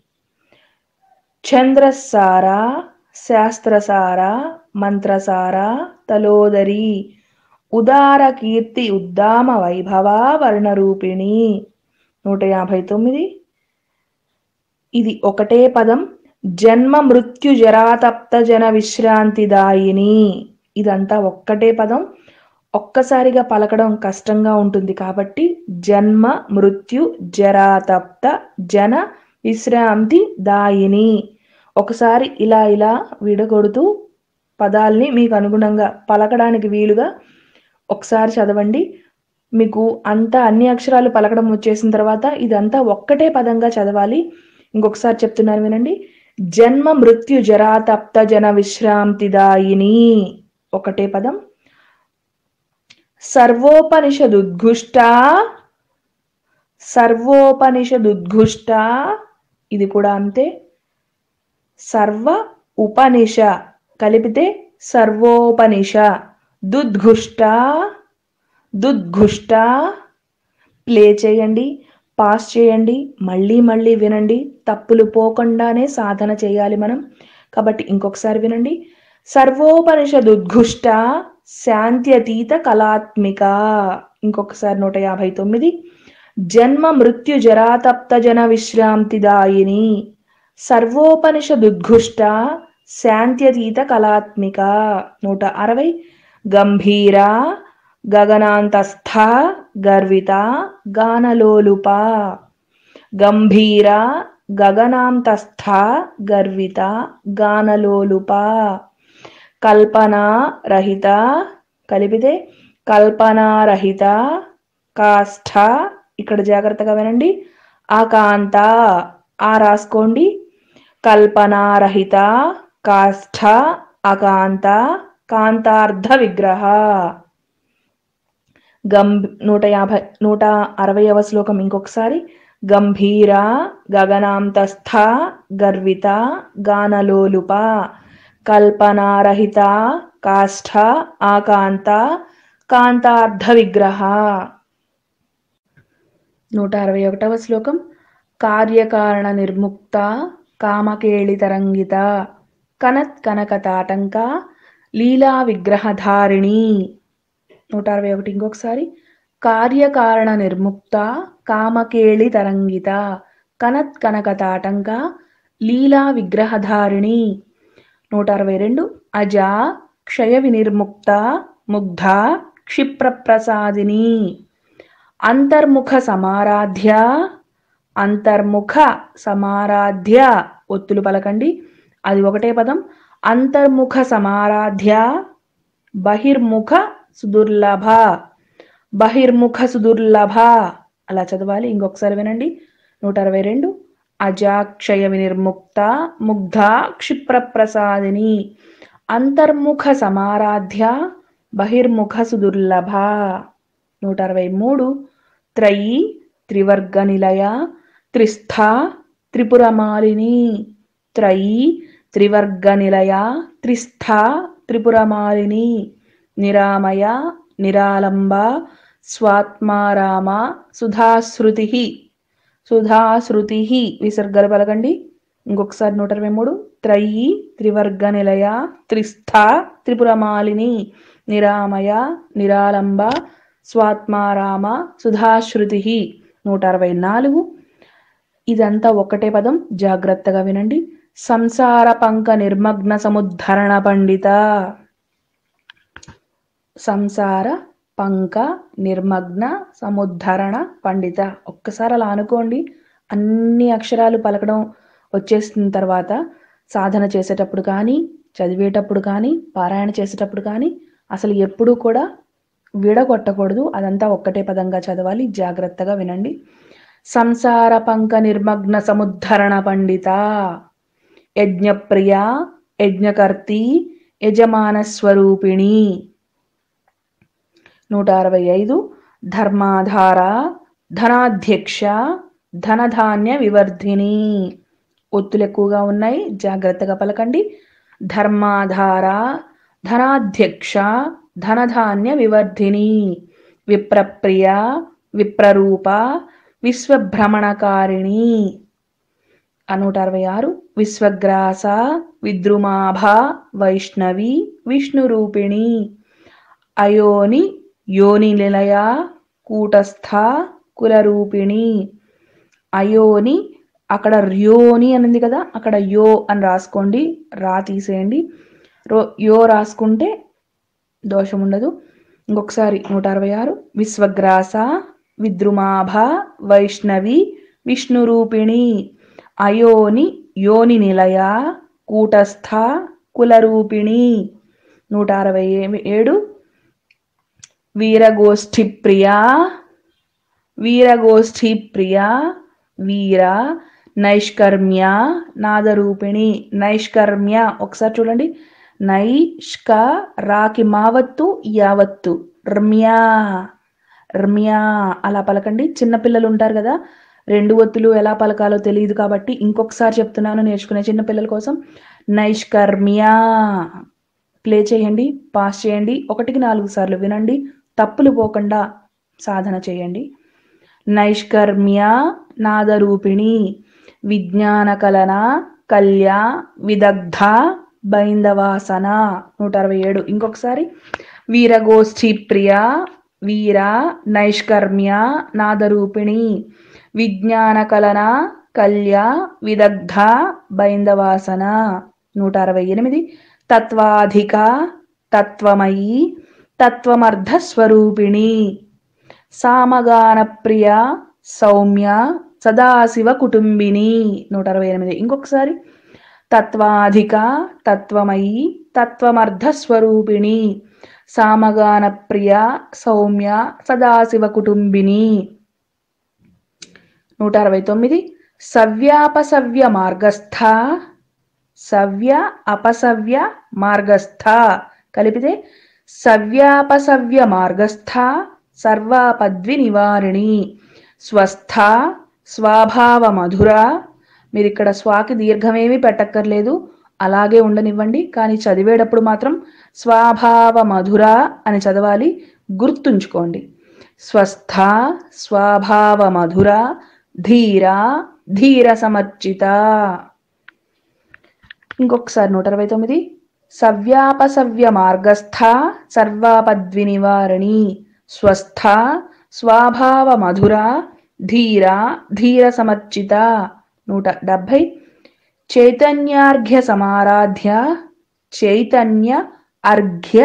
చంద్రసార శాస్త్రసార మంత్రసార తలోదరి ఉదార కీర్తి ఉద్దామ వైభవ వర్ణరూపిణి నూట యాభై తొమ్మిది ఇది ఒకటే పదం జన్మ మృత్యు జరాతప్త జన విశ్రాంతిదాయిని ఇదంతా ఒక్కటే పదం ఒక్కసారిగా పలకడం కష్టంగా ఉంటుంది కాబట్టి జన్మ మృత్యు జరాతప్త జన విశ్రాంతి దాయిని ఒకసారి ఇలా ఇలా విడగొడుతూ పదాల్ని మీకు అనుగుణంగా పలకడానికి వీలుగా ఒకసారి చదవండి మీకు అంతా అన్ని అక్షరాలు పలకడం వచ్చేసిన తర్వాత ఇదంతా ఒక్కటే పదంగా చదవాలి ఇంకొకసారి చెప్తున్నాను వినండి జన్మ మృత్యు జరా తప్త జన విశ్రాంతిదాయిని ఒకటే పదం సర్వోపనిషదుద్ఘుష్ట సర్వోపనిషదుద్ఘుష్ట ఇది కూడా అంతే సర్వ ఉపనిష కలిపితే సర్వోపనిష దుద్ఘుష్ట దుద్ఘుష్ట ప్లే చేయండి పాస్ చేయండి మళ్ళీ మళ్ళీ వినండి తప్పులు పోకుండానే సాధన చేయాలి మనం కాబట్టి ఇంకొకసారి వినండి సర్వోపనిషదుద్ఘుష్ట శాంత్యతీత కళాత్మిక ఇంకొకసారి నూట యాభై తొమ్మిది జన్మ మృత్యు జరాతప్త జన విశ్రాంతిదాయిని సర్వోపనిషదుద్ఘుష్ట శాంత్యతీత కళాత్మిక నూట అరవై గంభీర గగనాంతస్థ గర్విత గానలోలుప గంభీర గగనాంతస్థ గర్విత గానలోలుప కల్పనా రహిత కలిపితే కల్పనారహిత కాష్ఠ ఇక్కడ జాగ్రత్తగా వినండి ఆకాంత ఆ రాసుకోండి కల్పనారహిత కాష్ఠ అకాంత కాంతార్థ విగ్రహ గం నూట యాభై నూట అరవైవ శ్లోకం ఇంకొకసారి గంభీర గగనాంతస్థ గర్విత గానలోలుప కల్పనారహిత కాష్ఠ ఆకాంత కాంతార్థ విగ్రహ నూట అరవై ఒకటవ శ్లోకం కార్యకారణ నిర్ముక్త కామకేళి తరంగిత కనత్ కనకతాటంక లీలా విగ్రహధారిణి నూట అరవై ఒకటి ఇంకొకసారి కార్యకారణ నిర్ముక్త కామకేళి తరంగిత కనత్ కనకతాటంక లీలా విగ్రహధారిణి నూట అరవై రెండు అజ క్షయ వినిర్ముక్త ముగ్ధ క్షిప్రప్రసాదిని అంతర్ముఖ సమారాధ్య అంతర్ముఖ సమారాధ్య ఒత్తులు పలకండి అది ఒకటే పదం అంతర్ముఖ సమారాధ్య బహిర్ముఖ సుదుర్లభ బహిర్ముఖ సుదుర్లభ అలా చదవాలి ఇంకొకసారి వినండి నూట అరవై రెండు అజాక్షయ వినిర్ముక్త ముగ్ధ క్షిప్రప్రసాదిని అంతర్ముఖ సమారాధ్య బహిర్ముఖ సుదుర్లభ నూట అరవై మూడు త్రయీ త్రివర్గ నిలయ త్రిస్థ త్రిపురమాలిని త్రయీ త్రివర్గ నిలయ త్రిస్థ త్రిపురమాలిని నిరామయ నిరాలంబ స్వాత్మారామ సుధాశ్రుతి సుధాశ్రుతి విసర్గలు పలకండి ఇంకొకసారి నూట ఇరవై మూడు త్రయీ త్రివర్గ నిలయ త్రిస్థ త్రిపురమాలిని నిరామయ నిరాలంబ స్వాత్మారామ సుధాశ్రుతి నూట అరవై నాలుగు ఇదంతా ఒక్కటే పదం జాగ్రత్తగా వినండి సంసార పంక నిర్మగ్న సముద్ధరణ పండిత సంసార పంక నిర్మగ్న సముద్ధరణ పండిత ఒక్కసారి అలా అనుకోండి అన్ని అక్షరాలు పలకడం వచ్చేసిన తర్వాత సాధన చేసేటప్పుడు కానీ చదివేటప్పుడు కానీ పారాయణ చేసేటప్పుడు కానీ అసలు ఎప్పుడూ కూడా విడగొట్టకూడదు అదంతా ఒక్కటే పదంగా చదవాలి జాగ్రత్తగా వినండి సంసార పంక నిర్మగ్న సముద్ధరణ పండిత యజ్ఞప్రియ యజ్ఞకర్తి యజమాన స్వరూపిణి నూట అరవై ఐదు ధర్మాధార ధనాధ్యక్ష ధనధాన్య వివర్ధిని ఒత్తులు ఎక్కువగా ఉన్నాయి జాగ్రత్తగా పలకండి ధర్మాధార ధనాధ్యక్ష ధనధాన్య వివర్ధిని విప్రప్రియ విప్రరూప విశ్వభ్రమణకారిణి నూట అరవై ఆరు విశ్వగ్రాస విద్రుమాభ వైష్ణవి విష్ణురూపిణి అయోని యోని నిలయ కూటస్థ కులరూపిణి అయోని అక్కడ ర్యోని అనింది కదా అక్కడ యో అని రాసుకోండి రా తీసేయండి రో యో రాసుకుంటే దోషం ఉండదు ఇంకొకసారి నూట అరవై ఆరు విశ్వగ్రాస విద్రుమాభ వైష్ణవి విష్ణురూపిణి అయోని యోని నిలయ కూటస్థ కులరూపిణి నూట అరవై ఏడు వీరగోష్ఠి ప్రియా వీరగోష్ఠి ప్రియా వీర నైష్కర్మ్య నాదరూపిణి నైష్కర్మ్య ఒకసారి చూడండి నైష్క రాకి మావత్తు యావత్తు రమ్యా రమ్యా అలా పలకండి చిన్నపిల్లలు ఉంటారు కదా రెండు ఒత్తులు ఎలా పలకాలో తెలియదు కాబట్టి ఇంకొకసారి చెప్తున్నాను నేర్చుకునే చిన్నపిల్లల కోసం నైష్కర్మ్యా ప్లే చేయండి పాస్ చేయండి ఒకటికి నాలుగు సార్లు వినండి తప్పులు పోకుండా సాధన చేయండి నైష్కర్మ్య నాదరూపిణి విజ్ఞాన కలన కల్య విదగ్ధ బైందవాసన నూట అరవై ఏడు ఇంకొకసారి వీరగోష్ఠి ప్రియ వీర నైష్కర్మ్య నాదరూపిణి విజ్ఞాన కలన కల్య విదగ్ధ బైందవాసన నూట అరవై ఎనిమిది తత్వాధిక తత్వమయీ తత్వమర్ధస్వరూపిణి సామగాన ప్రియ సౌమ్య సదాశివ కుటుంబిని నూట అరవై ఎనిమిది ఇంకొకసారి తత్వాధిక తత్వమయీ తత్వమర్ధస్వరూపిణి సామగాన ప్రియ సౌమ్య సదాశివ కుటుంబిని నూట అరవై తొమ్మిది సవ్యాపసవ్య మార్గస్థ సవ్య అపసవ్య మార్గస్థ కలిపితే సవ్యాపసవ్య మార్గస్థ సర్వాపద్వి నివారిణి స్వస్థ స్వభావ మధుర మీరు ఇక్కడ స్వాకి దీర్ఘమేమీ పెట్టక్కర్లేదు అలాగే ఉండనివ్వండి కానీ చదివేటప్పుడు మాత్రం స్వభావ మధుర అని చదవాలి గుర్తుంచుకోండి స్వస్థ స్వభావ మధుర ధీర ధీర సమర్చిత ఇంకొకసారి నూట అరవై తొమ్మిది సవ్యాపసవ్య మార్గస్థ సర్వాపద్వి నివారణి స్వస్థ స్వభావ మధుర ధీర ధీర సమర్చిత నూట డెబ్భై చైతన్యార్ఘ్య సమారాధ్య చైతన్య అర్ఘ్య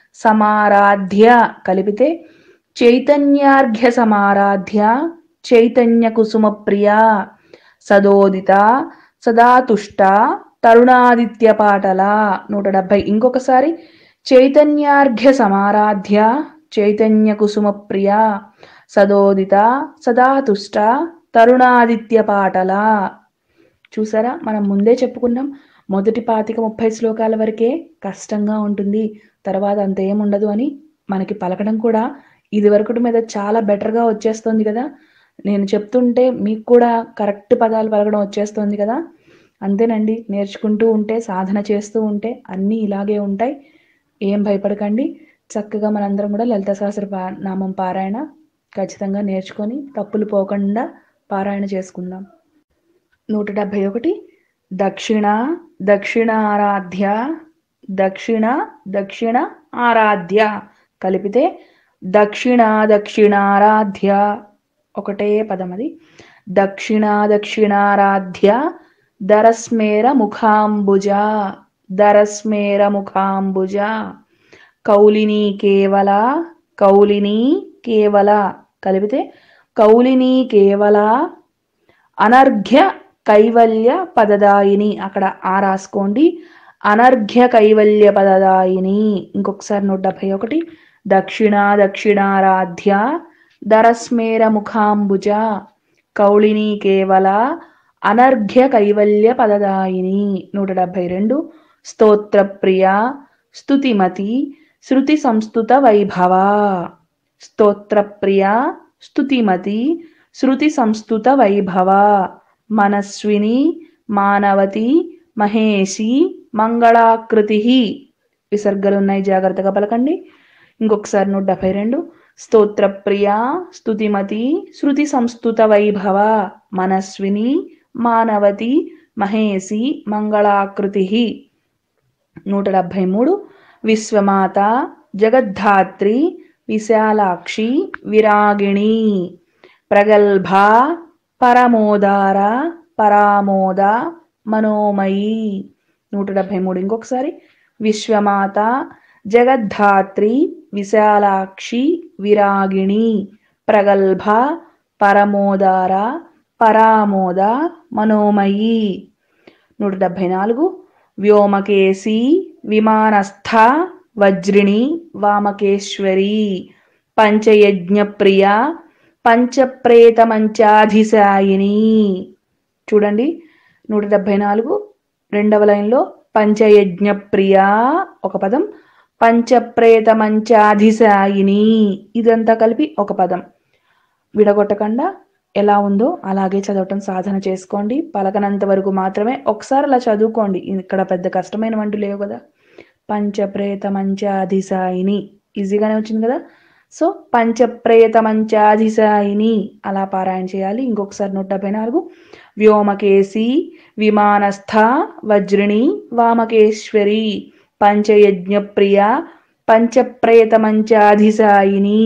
సమారాధ్య కలిపితే చైతన్యార్ఘ్య సమారాధ్య చైతన్య కుసుమ ప్రియ సదోదిత సదాతుష్ట తరుణాదిత్య పాటల నూట డెబ్భై ఇంకొకసారి చైతన్యార్ఘ్య సమారాధ్య చైతన్య కుసుమ ప్రియ సదోదిత సదాతుష్ట తరుణాదిత్య పాటల చూసారా మనం ముందే చెప్పుకున్నాం మొదటి పాతిక ముప్పై శ్లోకాల వరకే కష్టంగా ఉంటుంది తర్వాత అంత ఏముండదు అని మనకి పలకడం కూడా ఇది వరకటి మీద చాలా బెటర్గా వచ్చేస్తుంది కదా నేను చెప్తుంటే మీకు కూడా కరెక్ట్ పదాలు పలకడం వచ్చేస్తుంది కదా అంతేనండి నేర్చుకుంటూ ఉంటే సాధన చేస్తూ ఉంటే అన్నీ ఇలాగే ఉంటాయి ఏం భయపడకండి చక్కగా మనందరం కూడా లలిత సహస్ర పా నామం పారాయణ ఖచ్చితంగా నేర్చుకొని తప్పులు పోకుండా పారాయణ చేసుకుందాం నూట డెబ్భై ఒకటి దక్షిణ దక్షిణారాధ్య దక్షిణ దక్షిణ ఆరాధ్య కలిపితే దక్షిణ దక్షిణారాధ్య ఒకటే పదం అది దక్షిణ దక్షిణారాధ్య దరస్మేర ముఖాంబుజ దరస్మేర ముఖాంబుజ కౌలిని కేవల కౌలిని కేవల కలిపితే కౌలిని కేవల అనర్ఘ్య కైవల్య పదదాయిని అక్కడ ఆ రాసుకోండి అనర్ఘ్య కైవల్య పదదాయిని ఇంకొకసారి నూట డెబ్భై ఒకటి దక్షిణ దక్షిణారాధ్య దరస్మేర ముఖాంబుజ కౌళిని కేవల అనర్ఘ్య కైవల్య పదదాయిని నూట డెబ్భై రెండు స్తోత్రప్రియ స్తుతిమతి శృతి సంస్థుత వైభవ స్తోత్రప్రియ స్తుతిమతి శృతి సంస్థుత వైభవ మనస్విని మానవతి మహేషి మంగళాకృతి విసర్గలు ఉన్నాయి జాగ్రత్తగా పలకండి ఇంకొకసారి నూట డెబ్బై రెండు స్తోత్రప్రియ స్తుతిమతి శృతి సంస్థుత వైభవ మనస్విని మానవతి మహేషి మంగళాకృతి నూట డెబ్భై మూడు విశ్వమాత జగద్ధాత్రి విశాలాక్షి విరాగిణి ప్రగల్భ పరమోదార పరామోద మనోమయి నూట డెబ్భై మూడు ఇంకొకసారి విశ్వమాత జగద్ధాత్రి విశాలాక్షి విరాగిణి ప్రగల్భ పరమోదార పరామోద మనోమయి నూట డెబ్భై నాలుగు వ్యోమకేసి విమానస్థ వజ్రిణి వామకేశ్వరి పంచయజ్ఞ ప్రియ పంచప్రేతమంచాధిశాయిని చూడండి నూట డెబ్భై నాలుగు రెండవ లైన్లో పంచయజ్ఞ ప్రియ ఒక పదం పంచప్రేతమంచాధిశాయిని ఇదంతా కలిపి ఒక పదం విడగొట్టకుండా ఎలా ఉందో అలాగే చదవటం సాధన చేసుకోండి పలకనంత వరకు మాత్రమే ఒకసారి అలా చదువుకోండి ఇక్కడ పెద్ద కష్టమైన వంటలు లేవు కదా పంచప్రేత మంచాధిశాయిని ఈజీగానే వచ్చింది కదా సో పంచప్రేత మంచాధిశాయిని అలా పారాయణ చేయాలి ఇంకొకసారి నూట డెబ్బై నాలుగు వ్యోమకేసి విమానస్థ వజ్రిణి వామకేశ్వరి పంచయజ్ఞ ప్రియ పంచప్రేత మంచాధిశాయిని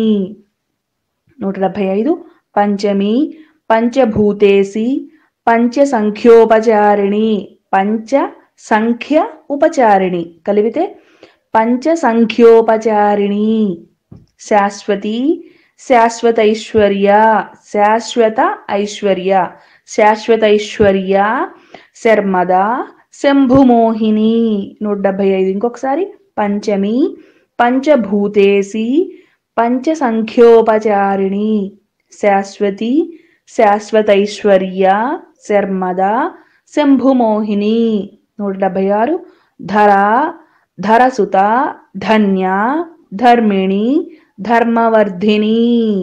నూట డెబ్భై ఐదు పంచమి పంచభూతేసి పంచ సంఖ్యోపచారిణి పంచ సంఖ్య ఉపచారిణి కలిపితే పంచ సంఖ్యోపచారిణి శాశ్వతి శాశ్వతైశ్వర్య శాశ్వత ఐశ్వర్య శాశ్వతైశ్వర్య శర్మద శంభుమోహిని నూట డెబ్బై ఐదు ఇంకొకసారి పంచమి పంచభూతేసి పంచ సంఖ్యోపచారిణి శాశ్వతి శాశ్వతైశ్వర్య శర్మద శంభుమోహిని నూట డెబ్బై ఆరు ధర ధరసుత ధన్య ధర్మిణి ధర్మవర్ధిని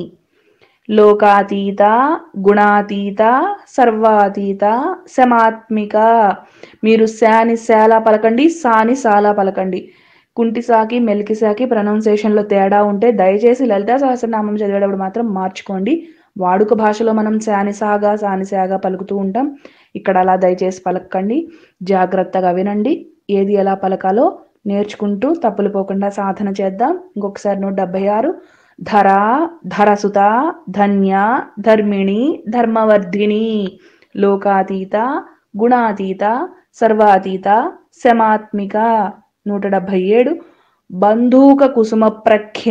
లోకాతీత గుణాతీత సర్వాతీత సమాత్మిక మీరు శాని శాల పలకండి సాని సాల పలకండి కుంటిసాకి మెలికిసాకి ప్రొనౌన్సియేషన్లో తేడా ఉంటే దయచేసి లలితా సహస్రనామం చదివేటప్పుడు మాత్రం మార్చుకోండి వాడుక భాషలో మనం శానిసాగా సానిసాగా పలుకుతూ ఉంటాం ఇక్కడ అలా దయచేసి పలకండి జాగ్రత్తగా వినండి ఏది ఎలా పలకాలో నేర్చుకుంటూ తప్పులు పోకుండా సాధన చేద్దాం ఇంకొకసారి నూట డెబ్బై ఆరు ధర ధరసుత ధన్య ధర్మిణి ధర్మవర్ధిని లోకాతీత గుణాతీత సర్వాతీత శమాత్మిక నూట డెబ్భై ఏడు బంధూక కుసుమ ప్రఖ్య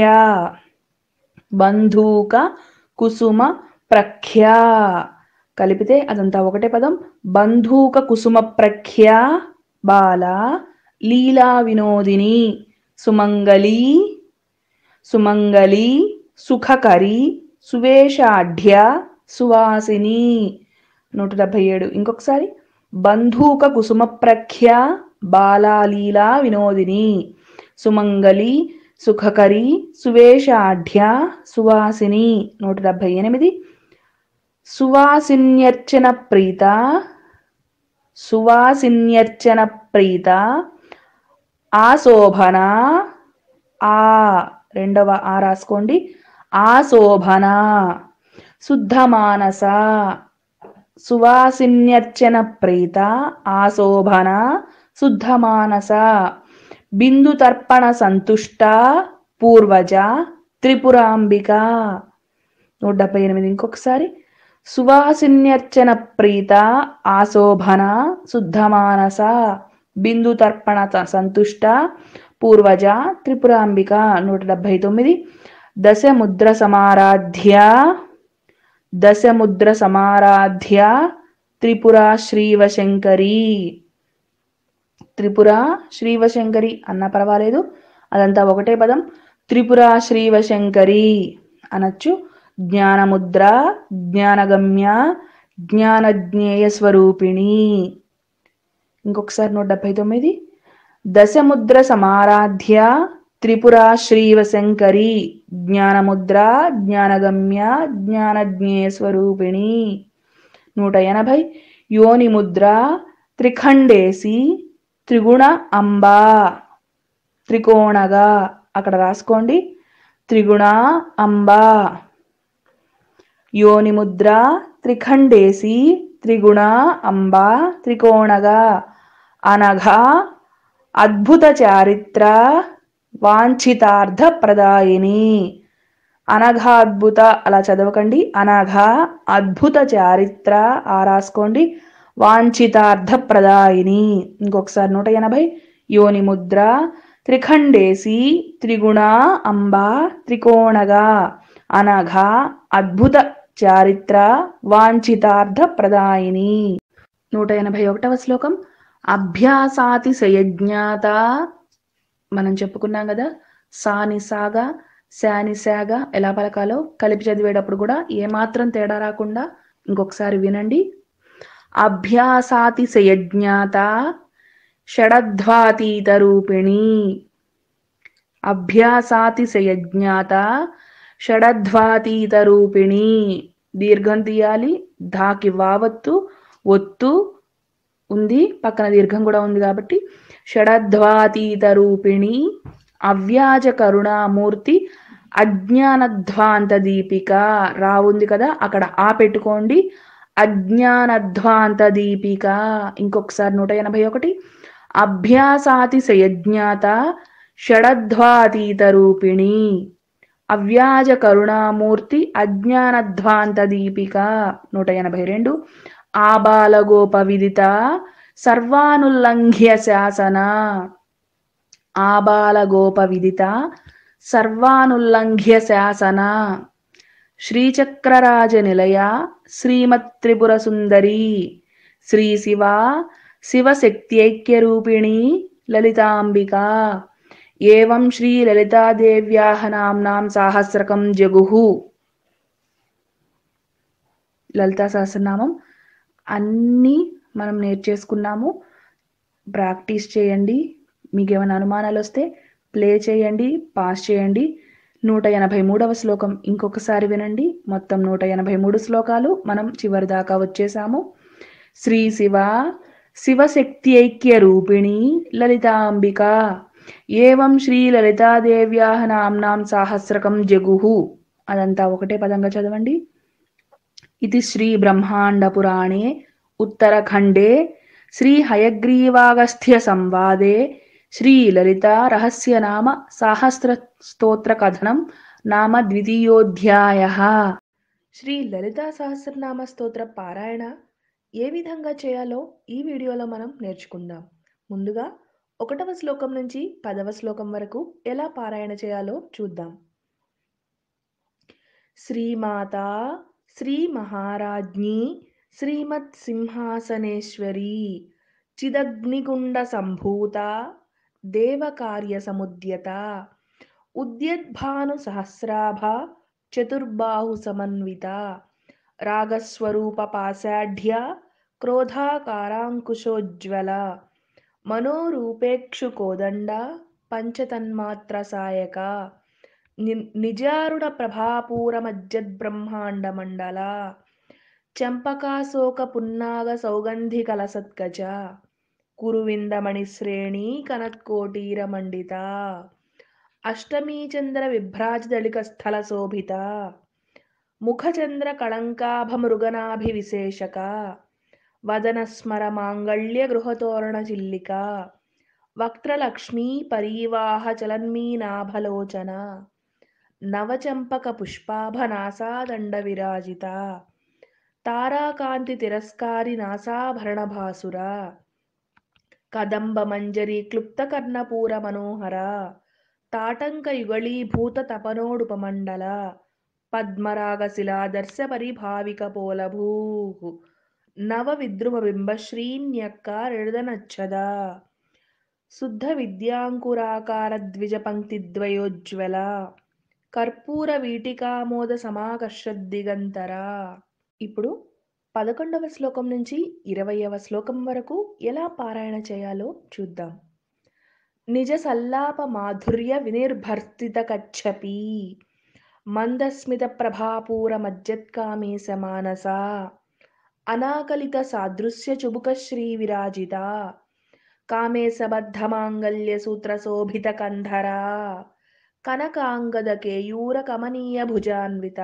బంధూక కుసుమ ప్రఖ్య కలిపితే అదంతా ఒకటే పదం బంధూక కుసుమ ప్రఖ్య బాల లీలా వినోదిని సుమంగళి సుమంగళి సుఖకరి సువేషాఢ్య సువాసిని నూట డెబ్భై ఏడు ఇంకొకసారి బంధూక కుసుమ ప్రఖ్య బాలాలీలా వినోదిని సుమంగళి సుఖకరి సువేషాఢ్య సువాసిని నూట డెబ్భై ఎనిమిది సువాసిన్యర్చన ప్రీత సువాసిన్యర్చన ప్రీత ఆశోభన ఆ రెండవ ఆ రాసుకోండి ఆశోభన శుద్ధమానస సువాసిన్యర్చన ప్రీత ఆశోభన శుద్ధమానస బిందు తర్పణ సంతుష్ట పూర్వజ త్రిపురాంబిక నూట డెబ్బై ఎనిమిది ఇంకొకసారి సువాసిన్యర్చన ప్రీత ఆశోభన శుద్ధమానస బిందు తర్పణ సంతుష్ట పూర్వజ త్రిపురాంబిక నూట డెబ్బై తొమ్మిది దశముద్ర సమారాధ్య దశముద్ర సమారాధ్య త్రిపుర శ్రీవశంకరి త్రిపుర శ్రీవశంకరి అన్న పర్వాలేదు అదంతా ఒకటే పదం త్రిపుర శ్రీవశంకరి అనొచ్చు జ్ఞానముద్ర జ్ఞానగమ్య జ్ఞానజ్ఞేయ స్వరూపిణి ఇంకొకసారి నూట డెబ్బై తొమ్మిది దశముద్ర సమారాధ్య త్రిపుర శ్రీవశంకరి జ్ఞానముద్ర జ్ఞానగమ్య జ్ఞానజ్ఞేయ స్వరూపిణి నూట ఎనభై యోని ముద్ర త్రిఖండేసి త్రిగుణ అంబా త్రికోణగా అక్కడ రాసుకోండి త్రిగుణ అంబా యోని ముద్ర త్రిఖండేసి త్రిగుణ అంబా త్రికోణగా అనఘా అద్భుత చారిత్ర వాంఛితార్థ ప్రదాయిని అనఘ అద్భుత అలా చదవకండి అనఘ అద్భుత చారిత్ర ఆ రాసుకోండి వాంఛితార్థ ప్రదాయిని ఇంకొకసారి నూట ఎనభై యోని ముద్ర త్రిఖండేసి త్రిగుణ అంబా త్రికోణగా అనఘ అద్భుత చారిత్ర వాంఛితార్థ ప్రదాయిని నూట ఎనభై ఒకటవ శ్లోకం అభ్యాసాతి సయజ్ఞాత మనం చెప్పుకున్నాం కదా సాని సాగా శాని శాగా ఎలా పలకాలో కలిపి చదివేటప్పుడు కూడా ఏమాత్రం తేడా రాకుండా ఇంకొకసారి వినండి అభ్యాసాతిశయజ్ఞాత షడధ్వాతీత రూపిణి అభ్యాసాతిశయజ్ఞాత షడధ్వాతీత రూపిణి దీర్ఘం తీయాలి ధాకి వావత్తు ఒత్తు ఉంది పక్కన దీర్ఘం కూడా ఉంది కాబట్టి షడధ్వాతీత రూపిణి అవ్యాజ కరుణామూర్తి అజ్ఞానధ్వాంత దీపిక రా ఉంది కదా అక్కడ ఆ పెట్టుకోండి అజ్ఞానధ్వాంత దీపిక ఇంకొకసారి నూట ఎనభై ఒకటి అభ్యాసాతిశయజ్ఞాత షడధ్వాతీత రూపిణి అవ్యాజ కరుణామూర్తి అజ్ఞానధ్వాంత దీపిక నూట ఎనభై రెండు ఆబాలగోప విదిత సర్వానుల్లంఘ్య శాసన ఆబాలగోప విదిత సర్వానుల్లంఘ్య శాసన శ్రీచక్రరాజ నిలయ శ్రీమత్త్రిపుర సుందరి శ్రీ శివ శివశక్త్యైక్యరూపిణి లలితాంబిక ఏవం శ్రీ లలితాదేవ్యాహ నామ్నాం సాహస్రకం జగుహు లలితా సహస్రనామం అన్నీ మనం నేర్చేసుకున్నాము ప్రాక్టీస్ చేయండి మీకు ఏమైనా అనుమానాలు వస్తే ప్లే చేయండి పాస్ చేయండి నూట ఎనభై మూడవ శ్లోకం ఇంకొకసారి వినండి మొత్తం నూట ఎనభై మూడు శ్లోకాలు మనం చివరి దాకా వచ్చేసాము శ్రీ శివ శివశక్తి ఐక్య రూపిణి లలితాంబిక ఏవం శ్రీ లలితాదేవ్యా నామ్నాం సాహస్రకం జగుహు అదంతా ఒకటే పదంగా చదవండి ఇది శ్రీ బ్రహ్మాండ పురాణే ఉత్తరఖండే శ్రీ హయగ్రీవాగస్థ్య సంవాదే శ్రీ లలిత రహస్య నామ సాహస్ర స్తోత్ర కథనం నామ ద్వితీయోధ్యాయ శ్రీ లలితా సహస్రనామ స్తోత్ర పారాయణ ఏ విధంగా చేయాలో ఈ వీడియోలో మనం నేర్చుకుందాం ముందుగా ఒకటవ శ్లోకం నుంచి పదవ శ్లోకం వరకు ఎలా పారాయణ చేయాలో చూద్దాం శ్రీమాత శ్రీ మహారాజ్ఞి శ్రీమత్ సింహాసనేశ్వరి చిదగ్నిగుండ సంభూత దేవకార్య సముద్యత ఉద్యద్భాను సహస్రాభ చతుర్బాహు సమన్విత రాగస్వరూప పాశాఢ్య క్రోధాకారాంకుశోజ్వల మనోరూపేక్షు కోదండ పంచతన్మాత్ర సాయక ని- నిజారుడ ప్రభాపూర మజ్జద్బ్రహ్మాండ మండల చంపకాశోక పున్నాగ సౌగంధి కలసత్కజ కురువిందమణి శ్రేణి కనత్కోటీర మండిత అష్టమీ చంద్ర విభ్రాజదళిక స్థల శోభిత ముఖచంద్ర కళంకాభమృగనాభి విశేషక వదన స్మర మాంగళ్య గృహతోరణ చిల్లిక వక్త్రలక్ష్మీ పరీవాహ చలన్మీనాభలోచన నవచంపక పుష్పాభనాసాదండ విరాజిత తారాకాంతి తిరస్కారి నాసాభరణ భాసుర కదంబ మంజరి క్లుప్త కర్ణపూర మనోహర తాటంక యుగళీభూత తపనోడుపమండల పద్మరాగ శిలాదర్శ పరిభావిక పోలభూ నవ విద్రుమ బింబశ్రీన్యక్క రిడదనచ్చద శుద్ధ విద్యాంకురాకార ద్విజ పంక్తి ద్వయోజ్వల కర్పూర వీటికామోద సమాకర్షద్దిగంతర ఇప్పుడు పదకొండవ శ్లోకం నుంచి ఇరవయవ శ్లోకం వరకు ఎలా పారాయణ చేయాలో చూద్దాం నిజ సల్లాప మాధుర్య వినిర్భర్తిత కచ్చపి మందస్మిత ప్రభాపూర మజ్జత్కామేశ మానస అనాకలిత సాదృశ్య చుబుక శ్రీ విరాజిత కామేశబద్ధ మాంగల్య సూత్ర శోభిత కంధరా కనకాంగద కేయూర కమనీయ భుజాన్విత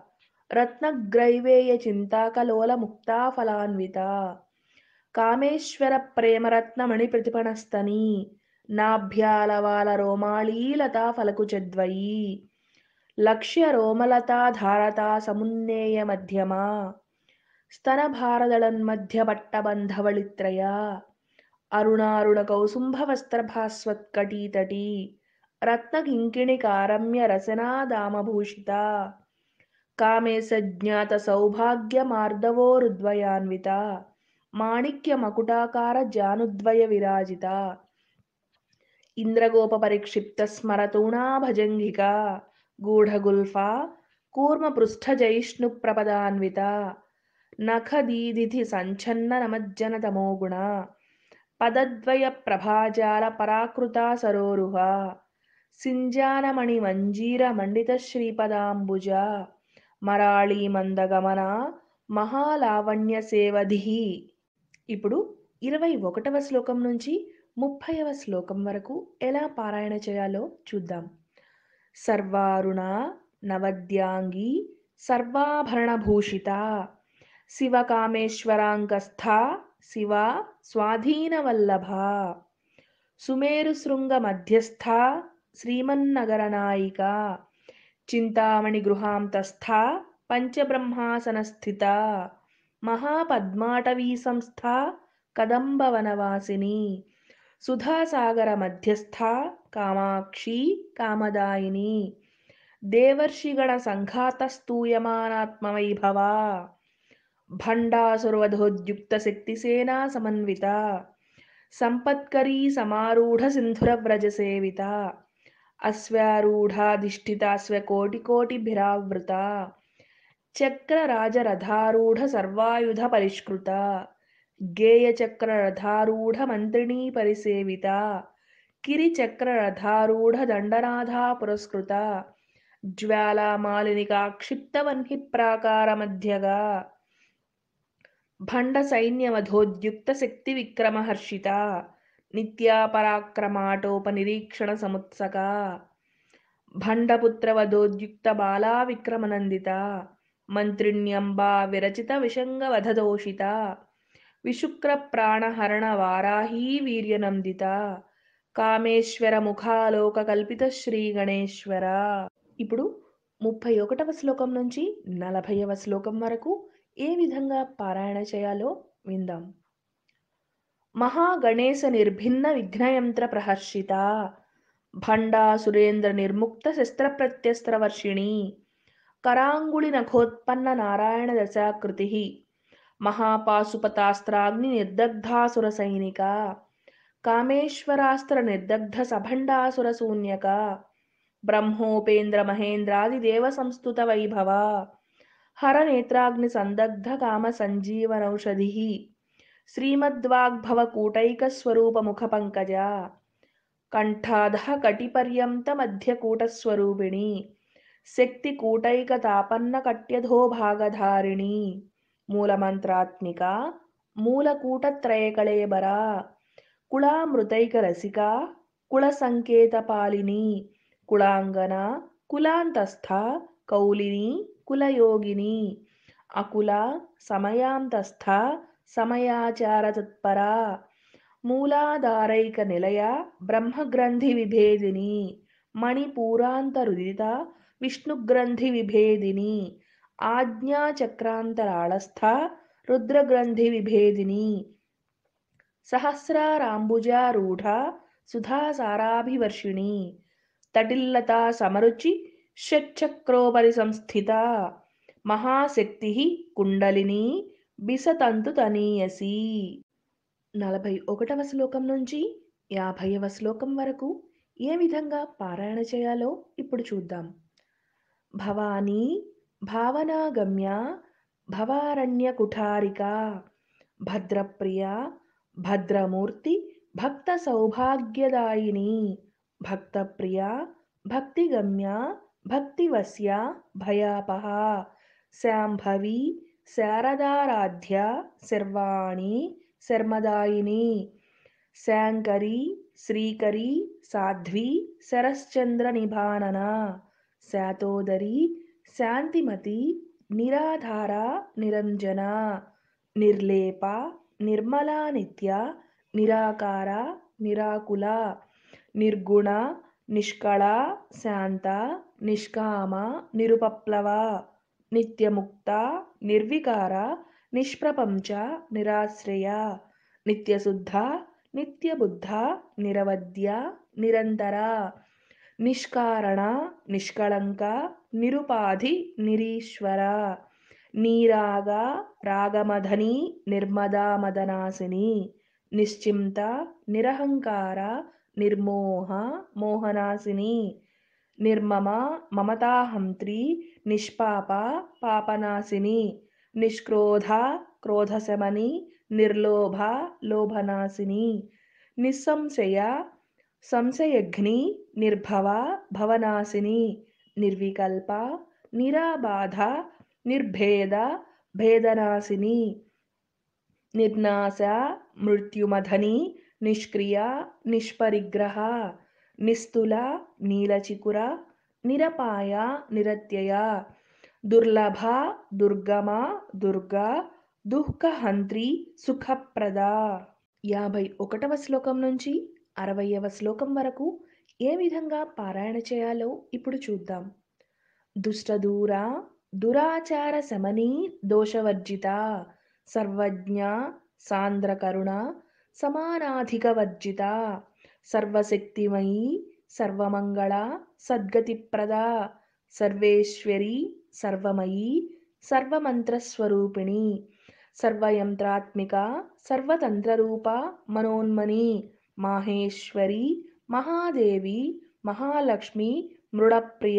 రత్నగ్రైవేయ చింతాకలోల ముక్తా ఫలాన్విత కామేశ్వర ప్రేమరత్నమణి ప్రతిపణస్తని నాభ్యాలవాల రోమాళీలతా ఫలకుచద్వయీ లక్ష్య రోమలతా ధారతా సమున్నేయ మధ్యమా స్తన భారదళన్మధ్య పట్టబంధవళిత్రయ అరుణారుణ కౌసుంభ వస్త్రభాస్వత్కటీతటీ రత్నకింకిణికారమ్య రసనాదామభూషిత కామేశజ్ఞాత సౌభాగ్య మార్దవోరుద్వయాన్విత మాణిక్య మకుటాకార జానుద్వయ విరాజిత ఇంద్రగోప పరిక్షిప్త స్మరతూణా భజంగిక గూఢగుల్ఫా కూర్మపృష్ఠజైష్ణుప్రపదాన్విత నఖదీదిథి సంఛన్న నమజ్జన తమోగుణ పదద్వయ ప్రభాజాల పరాకృతా సరోరుహ సింజానమణి మంజీర మండిత శ్రీపదాంబుజ మరాళీ మందగమన మహాలావణ్య సేవధిహి ఇప్పుడు ఇరవై ఒకటవ శ్లోకం నుంచి ముప్పైవ శ్లోకం వరకు ఎలా పారాయణ చేయాలో చూద్దాం సర్వారుణ నవద్యాంగి సర్వాభరణభూషిత శివకామేశ్వరాంగస్థ శివ స్వాధీనవల్లభ సుమేరుశృంగ మధ్యస్థ శ్రీమన్నగరనాయిక చింతామణి గృహాంతస్థ పంచబ్రహ్మాసనస్థిత మహాపద్మాటవీ సంస్థ కదంబవనవాసిని సుధాసాగర మధ్యస్థ కామాక్షి కామదాయిని దేవర్షిగణ సంఘాతస్తూయమానాత్మవైభవ భండాసురవధోద్యుక్త శక్తిసేనా సమన్విత సంపత్కరీ సమారూఢ సింధురవ్రజ సేవిత అశ్వారూఢాధిష్ఠితాశ్వకోటికోటిభిరావృత చక్రరాజరథారూఢ సర్వాయుధ పరిష్కృత గేయచక్రరథారూఢ మంత్రిణీ పరిసేవిత కిరిచక్రరథారూఢ దండనాథా పురస్కృత జ్వాలామాలినికా క్షిప్తవన్హి ప్రాకారమధ్యగా భండ సైన్యవధోద్యుక్త శక్తి విక్రమహర్షిత నిత్యా పరాక్రమాటోపనిరీక్షణ సముత్సక భండపుత్రవధోద్యుక్త బాలా విక్రమనందిత మంత్రిణ్యంబా విరచిత విషంగవధదోషిత విశుక్ర ప్రాణహరణ వారాహీ వీర్యనందిత కామేశ్వర ముఖాలోక కల్పిత శ్రీ గణేశ్వర ఇప్పుడు ముప్పై ఒకటవ శ్లోకం నుంచి నలభైవ శ్లోకం వరకు ఏ విధంగా పారాయణ చేయాలో విందాం మహాగణేశ నిర్భిన్న విఘ్నయంత్ర ప్రహర్షిత భండా సురేంద్ర నిర్ముక్త శస్త్రప్రత్యస్త్ర వర్షిణి కరాంగుళి నఖోత్పన్న నారాయణ దశాకృతి మహాపాశుపతాస్త్రాగ్ని నిర్దగ్ధాసుర సైనిక కామేశ్వరాస్త్ర నిర్దగ్ధ సభండాసుర శూన్యక బ్రహ్మోపేంద్ర మహేంద్రాది దేవ సంస్థుత వైభవ హర నేత్రాగ్ని సందగ్ధ కామ సంజీవనౌషధి శ్రీమద్వాగ్భవ కూటైక స్వరూప ముఖ పంకజ కంఠాధ కటిపర్యంత మధ్య కూటస్వరూపిణి శక్తి కూటైక తాపన్న కట్యధో భాగధారిణి మూలమంత్రాత్మిక మూలకూటత్రయకళేబర కుళామృతైక రసిక కుల సంకేత పాలిని కుళాంగన కులాంతస్థ కౌలిని కులయోగిని అకుల సమయాంతస్థ సమయాచార తత్పర మూలాధారైక నిలయ బ్రహ్మగ్రంథి విభేదిని మణిపూరాంతరుదిత విష్ణుగ్రంథి విభేదిని ఆజ్ఞాచక్రాంతరాళస్థ రుద్రగ్రంథి విభేదిని సహస్రారాంబుజారూఢ సుధాసారాభివర్షిణి తటిల్లతా సమరుచి షట్చక్రోపరి సంస్థిత మహాశక్తి కుండలిని బిసతంతు తనీయసి నలభై ఒకటవ శ్లోకం నుంచి యాభైవ శ్లోకం వరకు ఏ విధంగా పారాయణ చేయాలో ఇప్పుడు చూద్దాం భవానీ భావనాగమ్య భవారణ్య కుఠారిక భద్రప్రియ భద్రమూర్తి భక్త సౌభాగ్యదాయిని భక్తప్రియ భక్తిగమ్య భక్తివస్య భయాపహ శాంభవి శారదారాధ్య శర్వాణి శర్మదాయిని శాంకరి శ్రీకరి సాధ్వి శరశ్చంద్ర నిభానన శాతోదరి శాంతిమతి నిరాధార నిరంజన నిర్లేప నిర్మలా నిత్య నిరాకార నిరాకుల నిర్గుణ నిష్కళ శాంత నిష్కామ నిరుపప్లవ నిత్యముక్త నిర్వికార నిష్ప్రపంచ నిరాశ్రయ నిత్యశుద్ధ నిత్యబుద్ధ నిరవద్య నిరంతర నిష్కారణ నిష్కళంక నిరుపాధి నిరీశ్వర నీరాగ రాగమధని నిర్మదా మదనాశిని నిశ్చింత నిరహంకార నిర్మోహ మోహనాశిని నిర్మమ మమతాహంత్రి నిష్పాప పాపనాశిని నిష్క్రోధ క్రోధశమని నిర్లోభ లోభనాశిని నిస్సంశయ సంశయఘ్ని నిర్భవ భవనాశిని నిర్వికల్ప నిరాబాధ నిర్భేద భేదనాశిని నిర్నాశ మృత్యుమధని నిష్క్రియ నిష్పరిగ్రహ నిస్తుల నీలచికుర నిరపాయ నిరత్యయ దుర్లభ దుర్గమ దుర్గా దుఃఖహంత్రి సుఖప్రద యాభై ఒకటవ శ్లోకం నుంచి అరవయవ శ్లోకం వరకు ఏ విధంగా పారాయణ చేయాలో ఇప్పుడు చూద్దాం దుష్టదూర దురాచార శమని దోషవర్జిత సర్వజ్ఞ సాంద్రకరుణ సమానాధిక వర్జిత సర్వశక్తిమయీ సర్వమంగళ సద్గతిప్రద సర్వేశ్వరి సర్వమయీ సర్వమంత్రస్వరూపిణి సర్వయంత్రాత్మిక సర్వతంత్రరూప మనోన్మని మాహేశ్వరి మహాదేవి మహాలక్ష్మి మృడప్రియ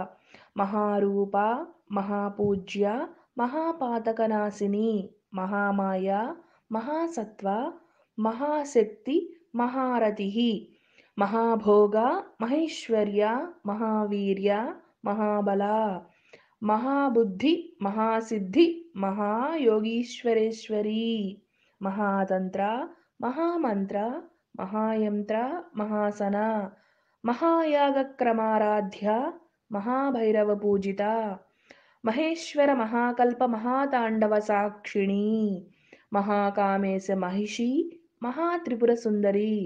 మహారూప మహాపూజ్య మహాపాతకనాశిని మహామాయ మహాసత్వ మహాశక్తి మహారథి మహాభోగ మహేశ్వర్య మహావీర్య మహాబల మహాబుద్ధి మహాసిద్ధి మహాయోగీశ్వరేశ్వరి మహాతంత్ర మహామంత్ర మహాయంత్ర మహాసన మహాయాగక్రమారాధ్య మహాభైరవ పూజిత మహేశ్వర మహాకల్ప మహాతాండవ సాక్షిణి మహాకామేశ మహిషి మహాత్రిపుర సుందరి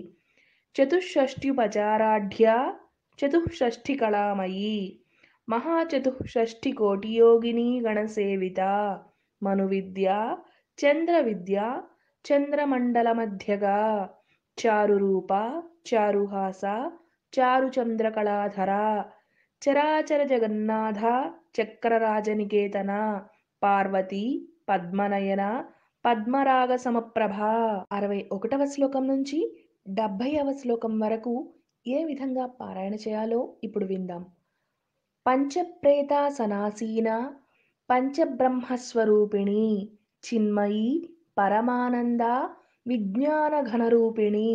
చతుషష్ట్యుపచారాఢ్య చతుషష్ఠి కళామయీ మహాచతుషష్ఠి కోటియోగిని గణసేవిత మనువిద్య చంద్ర విద్య చంద్రమండల మధ్యగా చారురూప చారుహాస చారుచంద్రకళాధర చరాచర జగన్నాథ చక్రరాజనికేతన పార్వతి పద్మనయన పద్మరాగ సమప్రభ అరవై ఒకటవ శ్లోకం నుంచి డెబ్భైవ శ్లోకం వరకు ఏ విధంగా పారాయణ చేయాలో ఇప్పుడు విందాం పంచప్రేతాసనాసీన పంచబ్రహ్మస్వరూపిణి చిన్మయీ పరమానంద విజ్ఞానఘనరూపిణి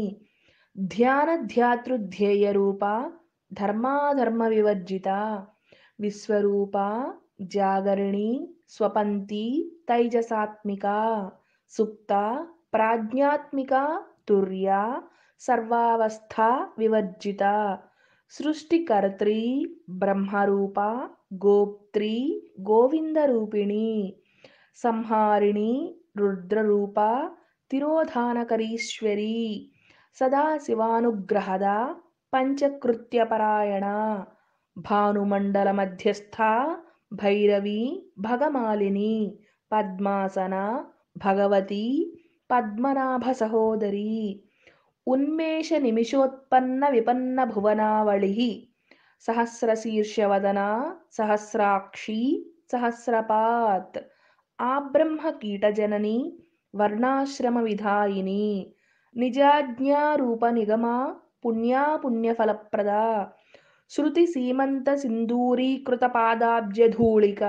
ధ్యానధ్యాతృధ్యేయరూప ధర్మాధర్మ వివర్జిత విశ్వరూప జాగరిణి స్వపంతి తైజసాత్మిక సుప్త ప్రాజ్ఞాత్మిక తుర్య సర్వావస్థ వివర్జిత సృష్టికర్త్రి బ్రహ్మరూప గోప్త్రి గోవిందరూపిణి సంహారిణి రుద్రరూప తిరోధానకరీశ్వరి సదాశివానుగ్రహద పంచకృత్యపరాయణ భానుమండల మధ్యస్థ భైరవి భగమాలిని పద్మాసన భగవతి పద్మనాభ సహోదరి ఉన్మేష నిమిషోత్పన్న విపన్న భువనావళి సహస్రశీర్షవదన సహస్రాక్షి సహస్రపాత్ ఆబ్రహ్మ కీటజనని వర్ణాశ్రమ విధాయిని నిజాజ్ఞారూప నిగమ పుణ్యా పుణ్యఫలప్రద శృతి సీమంత సింధూరీకృత పాదాబ్జధూళిక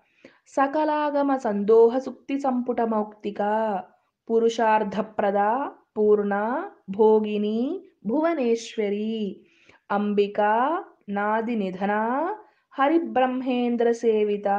సకలాగమ సందోహ సుక్తి సంపుట మౌక్తిక పురుషార్థప్రద పూర్ణ భోగిని భువనేశ్వరి అంబిక నాది నిధన హరిబ్రహ్మేంద్ర సేవిత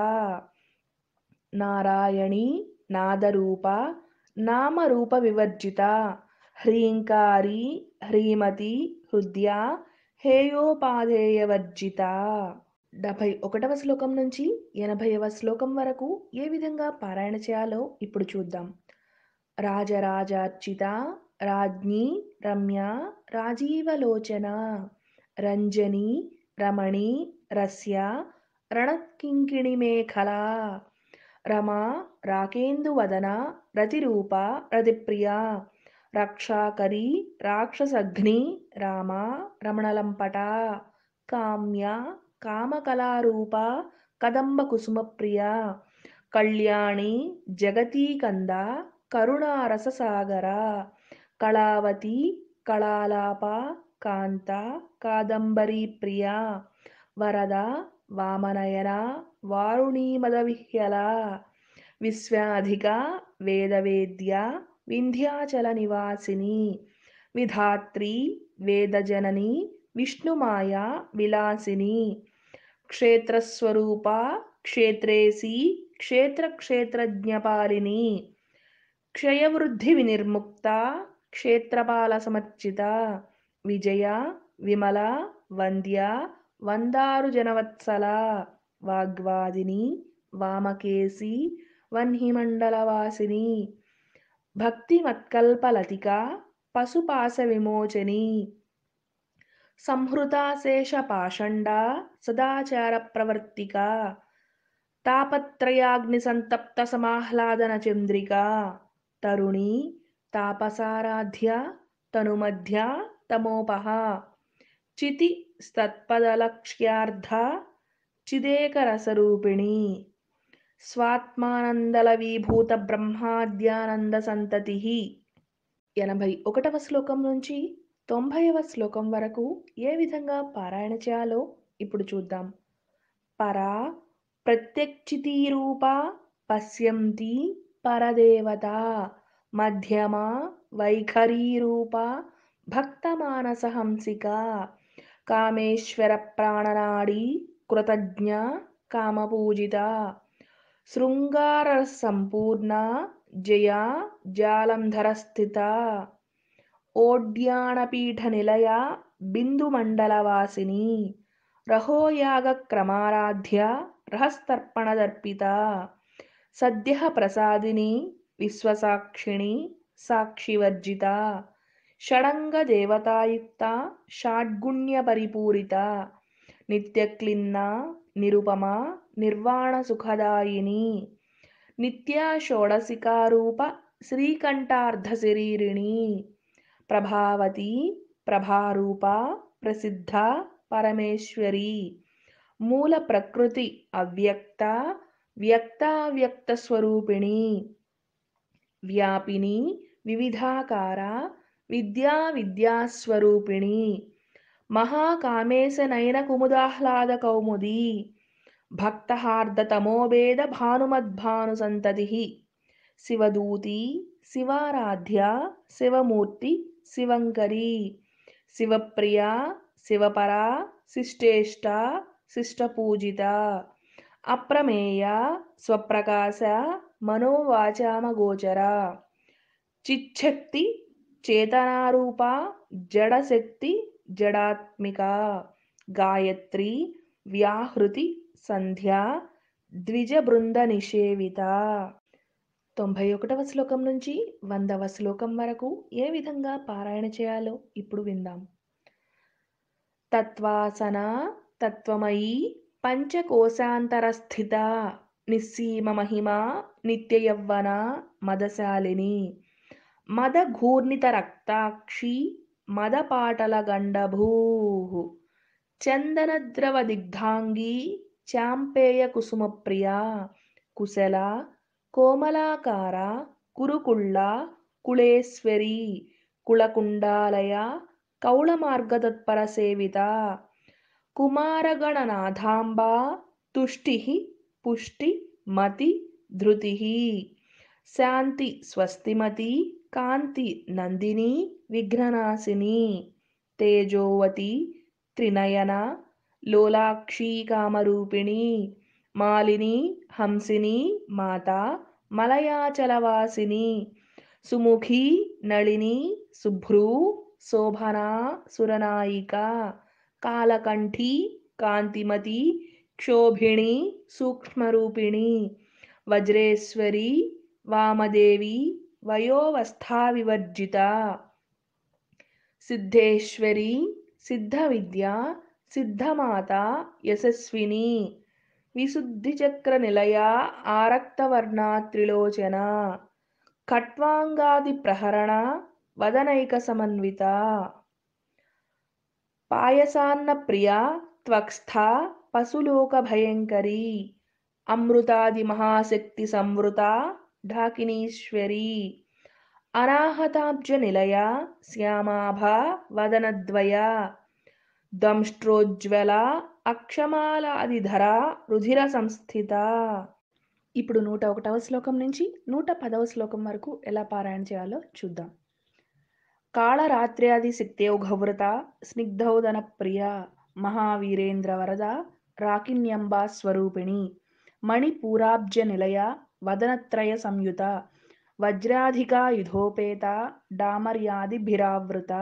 నారాయణి నాదరూప నామరూప వివర్జిత హ్రీంకారి హ్రీమతి హృదయ హేయోపాధేయవర్జిత డెబ్భై ఒకటవ శ్లోకం నుంచి ఎనభైవ శ్లోకం వరకు ఏ విధంగా పారాయణ చేయాలో ఇప్పుడు చూద్దాం రాజరాజార్చిత రాజ్ఞి రమ్య రాజీవలోచన రంజని రమణి రస్య రణత్కింకిణి మేఖల రమా రాకేందువదన రతిరూప రతిప్రియ రక్షాకరి రాక్షసఘ్ని రామ రమణలంపట కామ్య కామకళారూప కదంబ కుసుమప్రియ కళ్యాణి జగతీకంద కరుణారససాగర కళావతి కళాలాప కాంత కాదంబరీ ప్రియ వరద వామనయన వారుణీమదవిహ్యల విశ్వాధిక వేదవేద్య వింధ్యాచల నివాసిని విధాత్రి వేదజనని విష్ణుమాయ విలాసిని క్షేత్రస్వరూప క్షేత్రేసి క్షేత్రక్షేత్రజ్ఞపాలిని క్షయవృద్ధి వినిర్ముక్త క్షేత్రపాల సమర్చిత విజయ విమల వంద్య వందారు జనవత్సల వాగ్వాదిని వామకేసి వన్హిమండలవాసిని భక్తిమత్కల్పలతిక పశుపాశ విమోచని సంహృతాశేష పాషండ సదాచార ప్రవర్తిక తాపత్రయాగ్ని సంతప్త సమాహ్లాదన చంద్రిక తరుణి తాపసారాధ్య తనుమధ్య తమోపహ చితి స్తత్పదలక్ష్యార్థ చిదేకరసరూపిణి స్వాత్మానందలవీభూత బ్రహ్మాద్యానంద సంతతి ఎనభై ఒకటవ శ్లోకం నుంచి తొంభైవ శ్లోకం వరకు ఏ విధంగా పారాయణ చేయాలో ఇప్పుడు చూద్దాం పరా ప్రత్యక్షితీరూప పశ్యంతి పరదేవత మధ్యమా వైఖరీరూప భక్తమానసహంసిక కామేశ్వర ప్రాణనాడి కృతజ్ఞ కామపూజిత శృంగార సంపూర్ణ జయా జాలంధర స్థిత ఓడ్యానపీఠ నిలయ బిందుమండలవాసిని రహోయాగ క్రమారాధ్య రహస్తర్పణదర్పిత సద్య ప్రసాదిని విశ్వసాక్షిణి సాక్షివర్జిత షడంగదేవతాయుక్త షాడ్గుణ్యపరిపూరిత నిత్యక్లిన్న నిరుపమ నిర్వాణసుఖదాయిని నిత్యా షోడశికారూప శ్రీకంఠార్ధశరీరిణి ప్రభావతి ప్రభారూప ప్రసిద్ధ పరమేశ్వరి మూల ప్రకృతి అవ్యక్త వ్యక్తావ్యక్త స్వరూపిణి వ్యాపిని వివిధాకార విద్యా విద్యాస్వరూపిణి మహాకామేశ నయన కుముదాహ్లాద కౌముది భక్తహార్దతమోభేద భానుమద్భాను సంతతి శివదూతి శివారాధ్య శివమూర్తి శివంకరి శివప్రియ శివపరా శిష్టేష్ట శిష్టపూజిత అప్రమేయ స్వప్రకాశ మనోవాచామగోచర చిచ్చక్తి చేతనారూప జడశక్తి జడాత్మిక గాయత్రి వ్యాహృతి సంధ్య ద్విజ బృంద నిషేవిత తొంభై ఒకటవ శ్లోకం నుంచి వందవ శ్లోకం వరకు ఏ విధంగా పారాయణ చేయాలో ఇప్పుడు విందాం తత్వాసన తత్వమయీ పంచకోశాంతరస్థిత నిస్సీమ మహిమ నిత్యయవ్వన మదశాలిని మదఘూర్ణిత రక్తాక్షి మదపాటల గండభూ చందనద్రవ దిగ్ధాంగీ చాంపేయ కుసుమప్రియ కుశల కోమలాకార కురుకుళ్ళ కుళేశ్వరి కుళకుండాలయ కౌళమార్గతత్పర సేవిత కుమారగణనాథాంబా తుష్టి పుష్టి మతి ధృతి శాంతి స్వస్తిమతి కాంతి నందిని విఘ్ననాశిని తేజోవతి త్రినయన లోలాక్షీ కామరూపిణి మాలిని హంసిని మాత మలయాచలవాసిని సుముఖి నళిని శుభ్రూ శోభనా సురనాయిక కాలకంఠి కాంతిమతి క్షోభిణి సూక్ష్మరూపిణి వజ్రేశ్వరి వామదేవి వయోవస్థా వివర్జిత సిద్ధేశ్వరి సిద్ధ విద్య సిద్ధమాత యశస్విని విశుద్ధిచక్ర నిలయ ఆరక్తవర్ణా త్రిలోచన ఖట్వాంగాది ప్రహరణ వదనైక సమన్విత పాయసాన్న ప్రియ త్వక్స్థ పశులోక భయంకరి అమృతాది మహాశక్తి సంవృత ఢాకినీశ్వరి అనాహతాబ్జ నిలయ శ్యామాభ వదనద్వయ దంష్ట్రోజ్వల అక్షమాలాదిధర రుధిర సంస్థిత ఇప్పుడు నూట ఒకటవ శ్లోకం నుంచి నూట పదవ శ్లోకం వరకు ఎలా పారాయణ చేయాలో చూద్దాం కాళరాత్ర్యాది శక్త్యౌఘవృత స్నిగ్ధౌదన ప్రియ మహావీరేంద్ర వరద రాకిన్యంబా స్వరూపిణి మణిపూరాబ్జ నిలయ వదనత్రయ సంయుత వజ్రాధికాయుధోపేత డామర్యాదిభిరావృత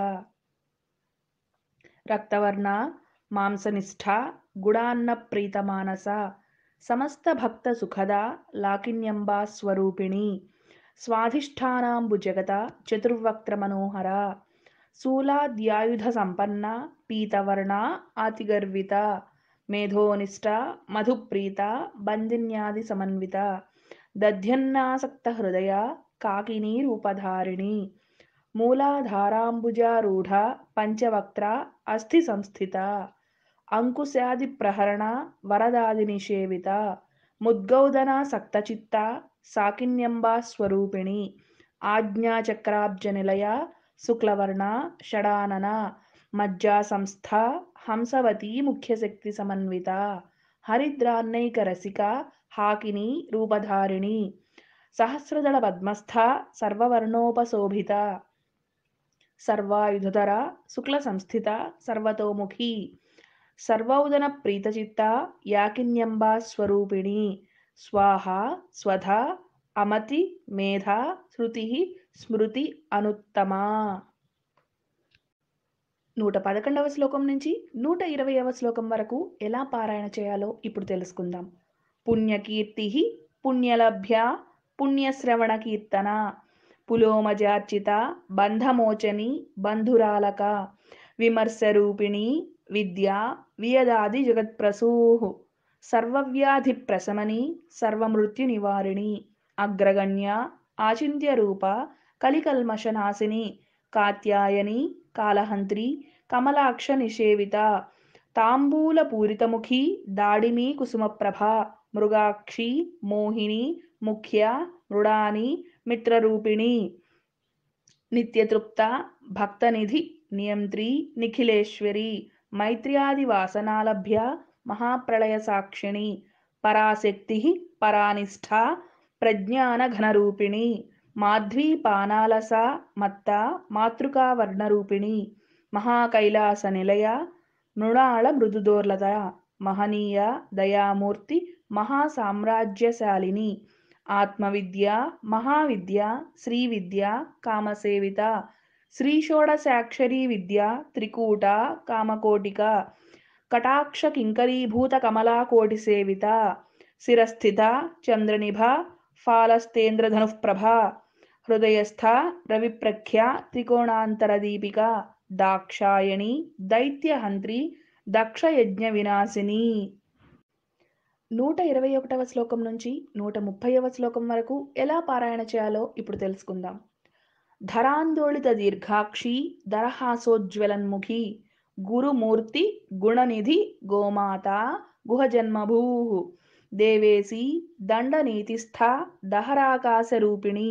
రక్తవర్ణ మాంసనిష్ఠ గుడాన్న ప్రీతమానస సమస్త భక్త సుఖద లాకిన్యంబా స్వరూపిణి స్వాధిష్టానాంబు జగత చతుర్వక్త్ర మనోహర శూలాద్యాయుధ సంపన్న పీతవర్ణ అతిగర్విత మేధోనిష్ట మధుప్రీత బందిన్యాది సమన్విత దధ్యన్నాసక్త హృదయ కాకినీ రూపధారిణి మూలాధారాంబుజారూఢ పంచవక్త్ర అస్థి సంస్థిత అంకుశాది ప్రహరణ వరదాది నిషేవిత ముద్గౌదన సక్తచిత్త సాకిన్యంబా స్వరూపిణి ఆజ్ఞాచక్రాబ్జ నిలయ శుక్లవర్ణ షడానన మజ్జా సంస్థ హంసవతి ముఖ్యశక్తి సమన్విత హరిద్రాన్నైక రసిక హాకిని రూపధారిణి సహస్రదళ పద్మస్థ సర్వవర్ణోపశోభిత సర్వాయుధర శుక్ల సంస్థిత సర్వతోముఖి సర్వౌదన ప్రీతచిత్త యాకిన్యంబా స్వరూపిణి స్వాహ స్వధ అమతి మేధ శృతి స్మృతి అనుత్తమా నూట పదకొండవ శ్లోకం నుంచి నూట ఇరవైవ శ్లోకం వరకు ఎలా పారాయణ చేయాలో ఇప్పుడు తెలుసుకుందాం పుణ్యకీర్తి పుణ్యలభ్య పుణ్యశ్రవణ కీర్తన పులోమజార్చిత బంధమోచని బంధురాలక విమర్శరూపిణి విద్య వియదాది జగత్ప్రసూ సర్వవ్యాధి ప్రశమని సర్వమృత్యు నివారిణి అగ్రగణ్య ఆచింత్య రూప కలికల్మషనాశిని కాత్యాయని కాలహంత్రి కమలాక్ష నిషేవిత తాంబూల పూరితముఖి దాడిమి కుసుమప్రభ మృగాక్షి మోహిని ముఖ్య మృడాని మిత్రరూపిణి నిత్యతృప్త భక్తనిధి నియంత్రి నిఖిలేశ్వరి మైత్ర్యాది వాసనాలభ్య మహాప్రళయ సాక్షిణి పరాశక్తి పరానిష్ఠ ప్రజ్ఞానఘనరూపిణి మాధ్వీపానాలస మత్త మాతృకావర్ణరూపిణి మహాకైలాస నిలయ మృణాళ మృదుదోర్లత మహనీయ దయామూర్తి మహాసామ్రాజ్యశాలిని ఆత్మవిద్య మహావిద్య శ్రీవిద్య కామసేవిత శ్రీషోడశాక్షరీ విద్య త్రికూట కామకోటిక కటాక్ష కింకరీభూత కమలాకోటి సేవిత శిరస్థిత చంద్రనిభ ఫాలస్తేంద్రధనుఃప్రభ హృదయస్థ రవిప్రఖ్య త్రికోణాంతరదీపిక దాక్షాయణి దైత్యహంత్రి దక్షయజ్ఞ వినాశిని నూట ఇరవై ఒకటవ శ్లోకం నుంచి నూట ముప్పైవ శ్లోకం వరకు ఎలా పారాయణ చేయాలో ఇప్పుడు తెలుసుకుందాం ధరాందోళిత దీర్ఘాక్షి దరహాసోజ్వలన్ముఖి గురుమూర్తి గుణనిధి గోమాత గుహజన్మభూ దేవేసి దండనీతిస్థ దహరాకాశరూపిణి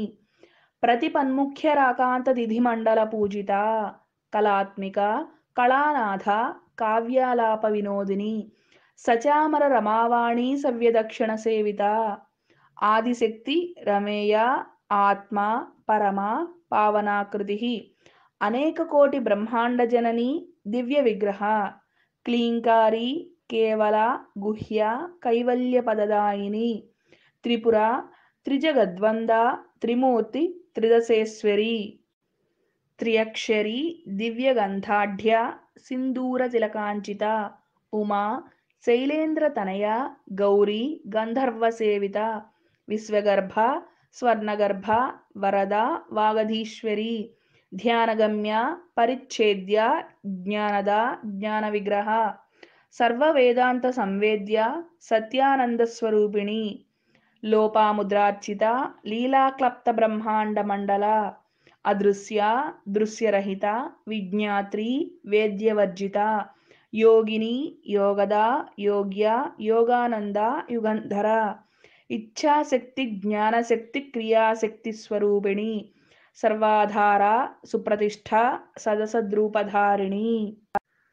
ప్రతిపన్ముఖ్యరాకాంతదిధిమండల పూజిత కళాత్మిక కళానాథ కావ్యాలాప వినోదిని సచామర రమావాణి సవ్యదక్షిణ సేవిత ఆదిశక్తి రమేయ ఆత్మ పరమ పావనాకృతి అనేక కోటి బ్రహ్మాండ జనని దివ్య విగ్రహ క్లీంకారి కేవల గుహ్య కైవల్య పదదాయిని త్రిపుర త్రిజగద్వంద త్రిమూర్తి త్రిదశేశ్వరి త్రియక్షరి దివ్యగంధాఢ్య సింధూర తిలకాంచిత ఉమా శైలేంద్రతనయ గౌరీ గంధర్వసేవిత విశ్వగర్భ స్వర్ణగర్భ వరద వాగధీశ్వరి ధ్యానగమ్య పరిచ్ఛేద్య జ్ఞానద జ్ఞాన విగ్రహ సర్వవేదాంత సంవేద్య సత్యానంద స్వరూపిణి లోపాముద్రార్చిత లీలాక్లప్త బ్రహ్మాండ మండల అదృశ్య దృశ్యరహిత విజ్ఞాత్రి వేద్యవర్జిత యోగిని యోగద యోగ్య యోగానంద యుగంధర ఇచ్ఛాశక్తి జ్ఞానశక్తి క్రియాశక్తి స్వరూపిణి సర్వాధార సుప్రతిష్ఠ సదసద్రూపధారిణి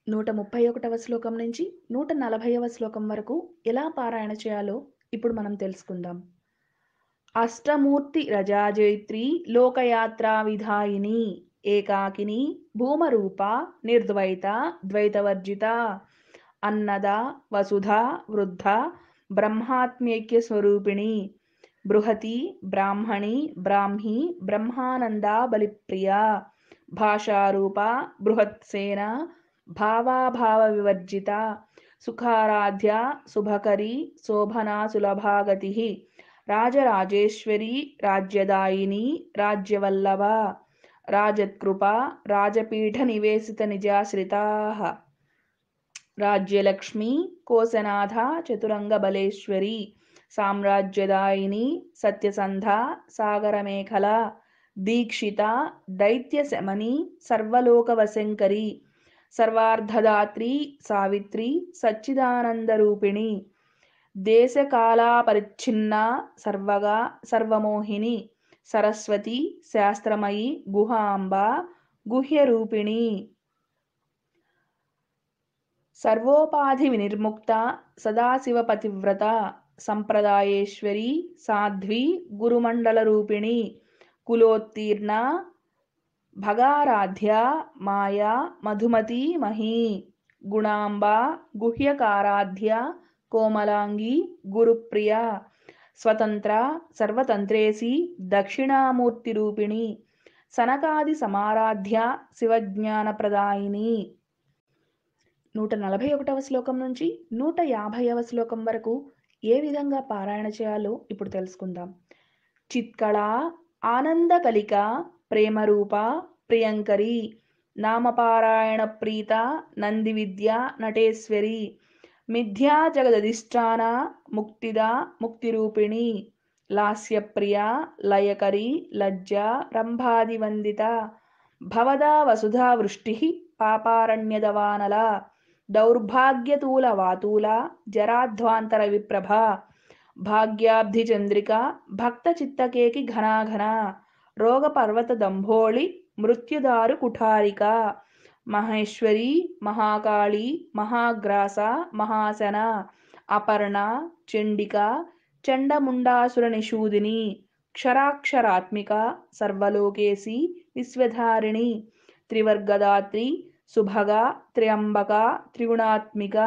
నూట ముప్పై ఒకటవ శ్లోకం నుంచి నూట నలభైవ శ్లోకం వరకు ఎలా పారాయణ చేయాలో ఇప్పుడు మనం తెలుసుకుందాం అష్టమూర్తి రజాజైత్రి లోకయాత్రా విధాయిని ఏకాకిని భూమరూప నిర్ద్వైత ద్వైతవర్జిత అన్నద వసుధ వృద్ధ బ్రహ్మాత్మ్యైక్య స్వరూపిణి బృహతి బ్రాహ్మణి బ్రాహ్మి బ్రహ్మానంద బలిప్రియ భాషారూప బృహత్సేన భావాభావ వివర్జిత సుఖారాధ్య శుభకరి శోభనా సులభాగతి రాజరాజేశ్వరి రాజ్యదాయిని రాజ్యవల్లభ రాజత్కృప రాజపీఠ నివేశిత నిజాశ్రితా రాజ్యలక్ష్మి కోశనాథ చతురంగబలేశ్వరి సామ్రాజ్యదాయిని సత్యసంధ సాగరమేఖల దీక్షిత దైత్యశమని సర్వలోకవశంకరి సర్వార్ధదాత్రి సావిత్రి సచ్చిదానందరూపిణి దేశకాలాపరిచ్ఛిన్న సర్వగా సర్వమోహిని సరస్వతి శాస్త్రమయి గుహాంబ గుహ్యరూపిణి సర్వోపాధి వినిర్ముక్త సదాశివపతివ్రత సంప్రదాయేశ్వరి సాధ్వి గురుమండలరూపిణి కులోత్తీర్ణ భగారాధ్య మాయా మధుమతి మహీ గుణాంబ గుహ్యకారాధ్య కోమలాంగి గురుప్రియ స్వతంత్ర సర్వతంత్రేసి దక్షిణామూర్తిరూపిణి సనకాది సమారాధ్య శివజ్ఞానప్రదాయిని నూట నలభై ఒకటవ శ్లోకం నుంచి నూట యాభైవ శ్లోకం వరకు ఏ విధంగా పారాయణ చేయాలో ఇప్పుడు తెలుసుకుందాం చిత్కళ ఆనందకలిక ప్రేమరూప ప్రియంకరి నామపారాయణ ప్రీత నంది విద్య నటేశ్వరి మిథ్యా జగదధిష్టాన ముక్తిద ముక్తిరూపిణి లాస్యప్రియ లయకరి లజ్జ రంభాదివందిత భవదా వసుధా వృష్టి పాపారణ్యదవానల దౌర్భాగ్యతూల వాతూల జరాధ్వాంతర విప్రభ భాగ్యాబ్ధి చంద్రిక భక్త చిత్తకేకి ఘనాఘన రోగ పర్వత దంభోళి మృత్యుదారు కుఠారిక మహేశ్వరి మహాకాళి మహాగ్రాస మహాసన అపర్ణ చండిక చండముండాసుర నిషూదిని క్షరాక్షరాత్మిక సర్వలోకేసి విశ్వధారిణి త్రివర్గదాత్రి సుభగ త్ర్యంబక త్రిగుణాత్మిక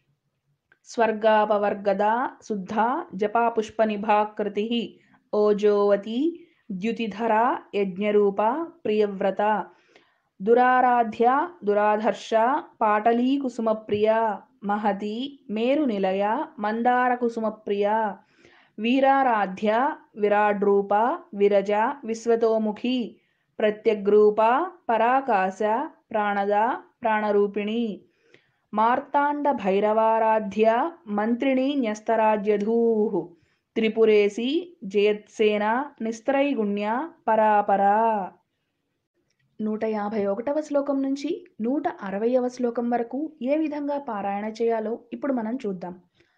స్వర్గాపవర్గద శుద్ధ జపాపుష్పనిభాకృతి ఓజోవతి ద్యుతిధర యజ్ఞరూప ప్రియవ్రత దురారాధ్య దురాధర్ష పాటలీ కుసుమప్రియ మహతి మేరు నిలయ మందార కుసుమప్రియ వీరారాధ్య విరాడ్రూప విరజ విశ్వతోముఖి ప్రత్యగ్రూప పరాకాశ ప్రాణద ప్రాణరూపిణి మార్తాండ భైరవారాధ్య మంత్రిణి న్యస్తరాజ్యధూ త్రిపురేసి జయత్సేన నిస్త్రైగుణ్య పరాపరా నూట యాభై ఒకటవ శ్లోకం నుంచి నూట అరవయవ శ్లోకం వరకు ఏ విధంగా పారాయణ చేయాలో ఇప్పుడు మనం చూద్దాం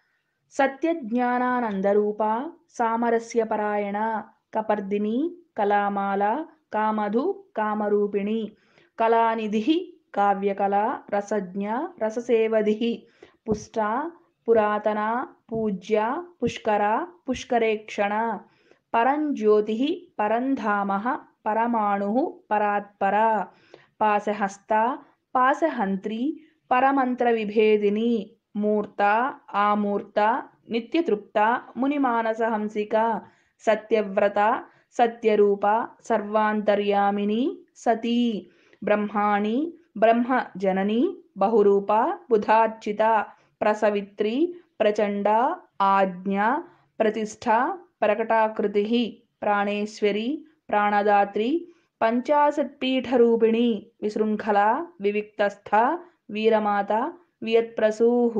సత్యజ్ఞానానందరూప సామరస్య పరాయణ కపర్దిని కళామాల కామధు కామరూపిణి కళానిధి కావ్యకళ రసజ్ఞ రససేవధి పుష్ట పురాతన పూజ్య పుష్కర పుష్కరేక్షణ పరంజ్యోతి పరంధామ పరమాణు పరాత్పర పాశహస్త పాశహంత్రి పరమంత్ర విభేదిని మూర్త ఆమూర్త నిత్యతృప్త మునిమానసహంసిక సత్యవ్రత సత్యరూప సర్వాంతర్యామిని సతీ బ్రహ్మాణి బ్రహ్మ జనని బహురూప బుధార్చిత ప్రసవిత్రి ప్రచండ ఆజ్ఞ ప్రతిష్ఠ ప్రకటాకృతి ప్రాణేశ్వరి ప్రాణదాత్రి పంచాశత్పీఠరూపిణి విశృంఖల వివిక్తస్థ వీరమాత వియత్ప్రసూః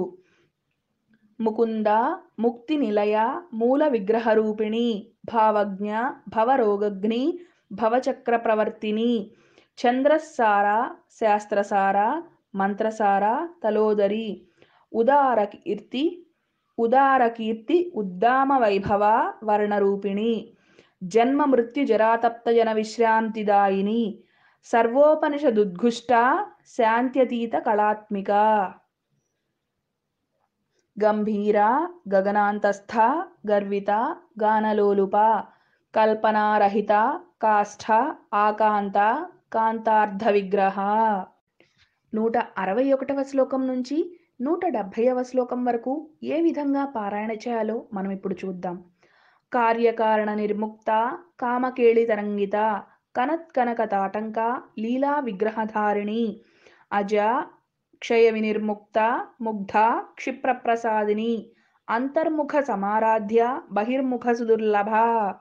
ముకుంద ముక్తి నిలయ మూల విగ్రహరూపిణి భావజ్ఞ భవరోగగ్ని భవచక్ర ప్రవర్తిని చంద్రసార శాస్త్రసార మంత్రసార తలోదరి ఉదార కీర్తి ఉదార కీర్తి ఉద్దామ వైభవ వర్ణరూపిణి జన్మ మృత్యు జరాతప్త జన విశ్రాంతిదాయిని సర్వోపనిషదుద్ఘుష్ట శాంత్యతీత కళాత్మిక గంభీర గగనాంతస్థ గర్విత గానలోలుప కల్పనారహిత కాష్ఠ ఆకాంత కాంతార్థ విగ్రహ నూట అరవై ఒకటవ శ్లోకం నుంచి నూట డెబ్భైవ శ్లోకం వరకు ఏ విధంగా పారాయణ చేయాలో మనం ఇప్పుడు చూద్దాం కార్యకారణ నిర్ముక్త కామకేళి తరంగిత కనత్కనక తాటంక లీలా విగ్రహధారిణి అజ క్షయ వినిర్ముక్త ముగ్ధ క్షిప్రప్రసాదిని అంతర్ముఖ సమారాధ్య బహిర్ముఖ సుదుర్లభ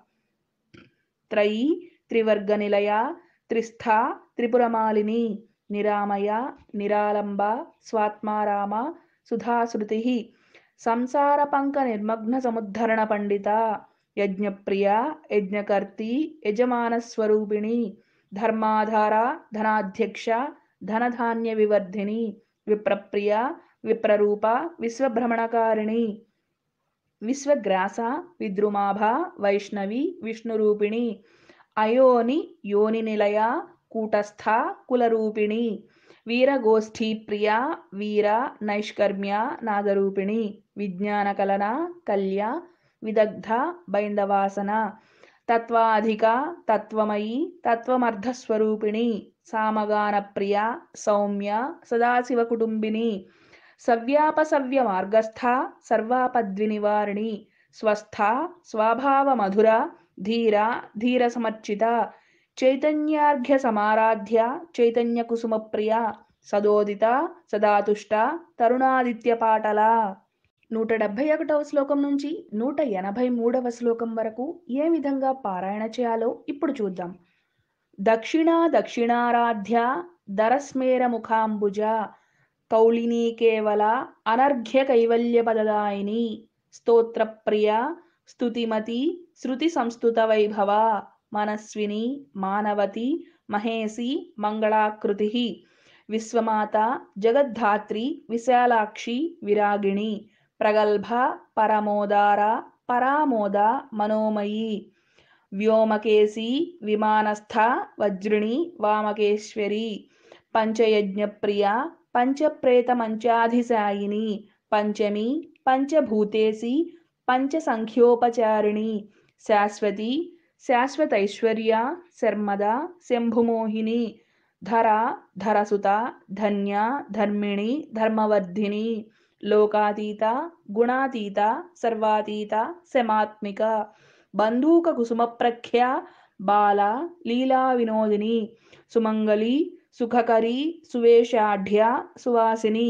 త్రయీ త్రివర్గ నిలయ త్రిస్థ త్రిపురమాలిని నిరామయ నిరాలంబ స్వాత్మారామ సుధాశ్రుతి సంసార పంక నిర్మగ్న సముద్ధరణ పండిత యజ్ఞప్రియ యజ్ఞకర్తి యజమానస్వరూపిణి ధర్మాధార ధనాధ్యక్ష ధనధాన్య వివర్ధిని విప్రప్రియ విప్రరూప విశ్వభ్రమణకారిణి విశ్వగ్రాస విద్రుమాభ వైష్ణవి విష్ణురూపిణి అయోని యోని నిలయ కూటస్థ కులరూపిణి వీరగోష్ఠీ ప్రియ వీర నైష్కర్మ్య నాగరూపిణి విజ్ఞానకలన కల్య విదగ్ధ బైందవాసన తత్వాధిక తత్వమయీ తత్వమర్ధస్వరూపిణి సామగాన ప్రియ సౌమ్య సదాశివ కుటుంబిని సవ్యాపసవ్య మార్గస్థ సర్వాపద్వినివారిణి స్వస్థ స్వభావ మధుర ధీర ధీర సమర్చిత చైతన్యార్ఘ్య సమారాధ్య చైతన్య కుసుమ ప్రియ సదోదిత సదాతుష్ట తరుణాదిత్య పాటల నూట డెబ్భై ఒకటవ శ్లోకం నుంచి నూట ఎనభై మూడవ శ్లోకం వరకు ఏ విధంగా పారాయణ చేయాలో ఇప్పుడు చూద్దాం దక్షిణ దక్షిణారాధ్య దరస్మేర ముఖాంబుజ కౌళినీ కేవల అనర్ఘ్య కైవల్య పదదాయిని స్తోత్రప్రియ స్తుతిమతి శృతి సంస్థుత వైభవ మనస్విని మానవతి మహేసి మంగళాకృతి విశ్వమాత జగద్ధాత్రి విశాలాక్షి విరాగిణి ప్రగల్భ పరమోదార పరామోద మనోమయీ వ్యోమకేసి విమానస్థ వజ్రిణి వామకేశ్వరి పంచయజ్ఞప్రియ పంచప్రేతమంచాధిశాయిని పంచమి పంచభూతేసి పంచసంఖ్యోపచారిణి శాశ్వతి శాశ్వతైశ్వర్య శర్మద శంభుమోహిని ధర ధరసుత ధన్య ధర్మిణి ధర్మవర్ధిని లోకాతీత గుణాతీత సర్వాతీత శమాత్మిక బంధూక కుసుమ ప్రఖ్య బాల లీలా వినోదిని సుమంగళి సుఖకరి సువేషాఢ్య సువాసిని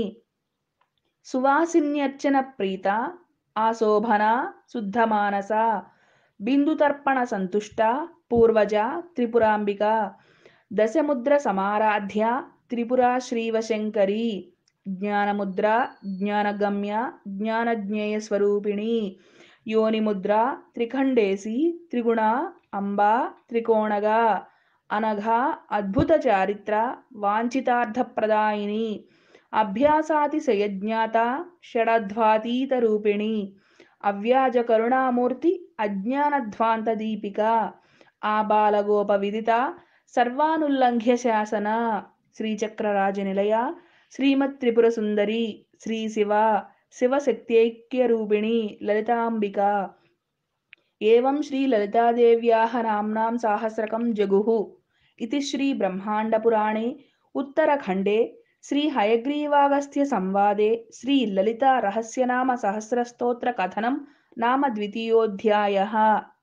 సువాసిన్యర్చన ప్రీత ఆశోభన శుద్ధమానస బిందుతర్పణ సంతుష్ట పూర్వజ త్రిపురాంబిక దశముద్ర సమారాధ్య త్రిపురా శ్రీవశంకరి జ్ఞానముద్ర జ్ఞానగమ్య జ్ఞానజ్ఞేయ స్వరూపిణి యోనిముద్ర త్రిఖండేసి త్రిగుణ అంబా త్రికోణగా అనఘ అద్భుత చారిత్ర వాంఛితార్థప్రదాయిని అభ్యాసాతిశయజ్ఞాత షడధ్వాతీత రూపిణి అవ్యాజ కరుణామూర్తి అజ్ఞానధ్వాంత దీపిక ఆబాలగోప విదిత సర్వానుల్లంఘ్య శాసన శ్రీచక్రరాజ నిలయ శ్రీమత్ త్రిపుర సుందరి శ్రీ శివ శివశక్త్యైక్యరూపిణి లలితాంబిక ఏవం శ్రీ లలితాదేవ్యాः నామ్నాం సాహస్రకం జగుః इति श्री ब्रह्माण्डपुराणे उत्तरखण्डे श्री हयग्रीवागस्त्य संवादे श्री ललिता रहस्यनाम सहस्रस्तोत्र कथनं नाम द्वितीयोऽध्यायः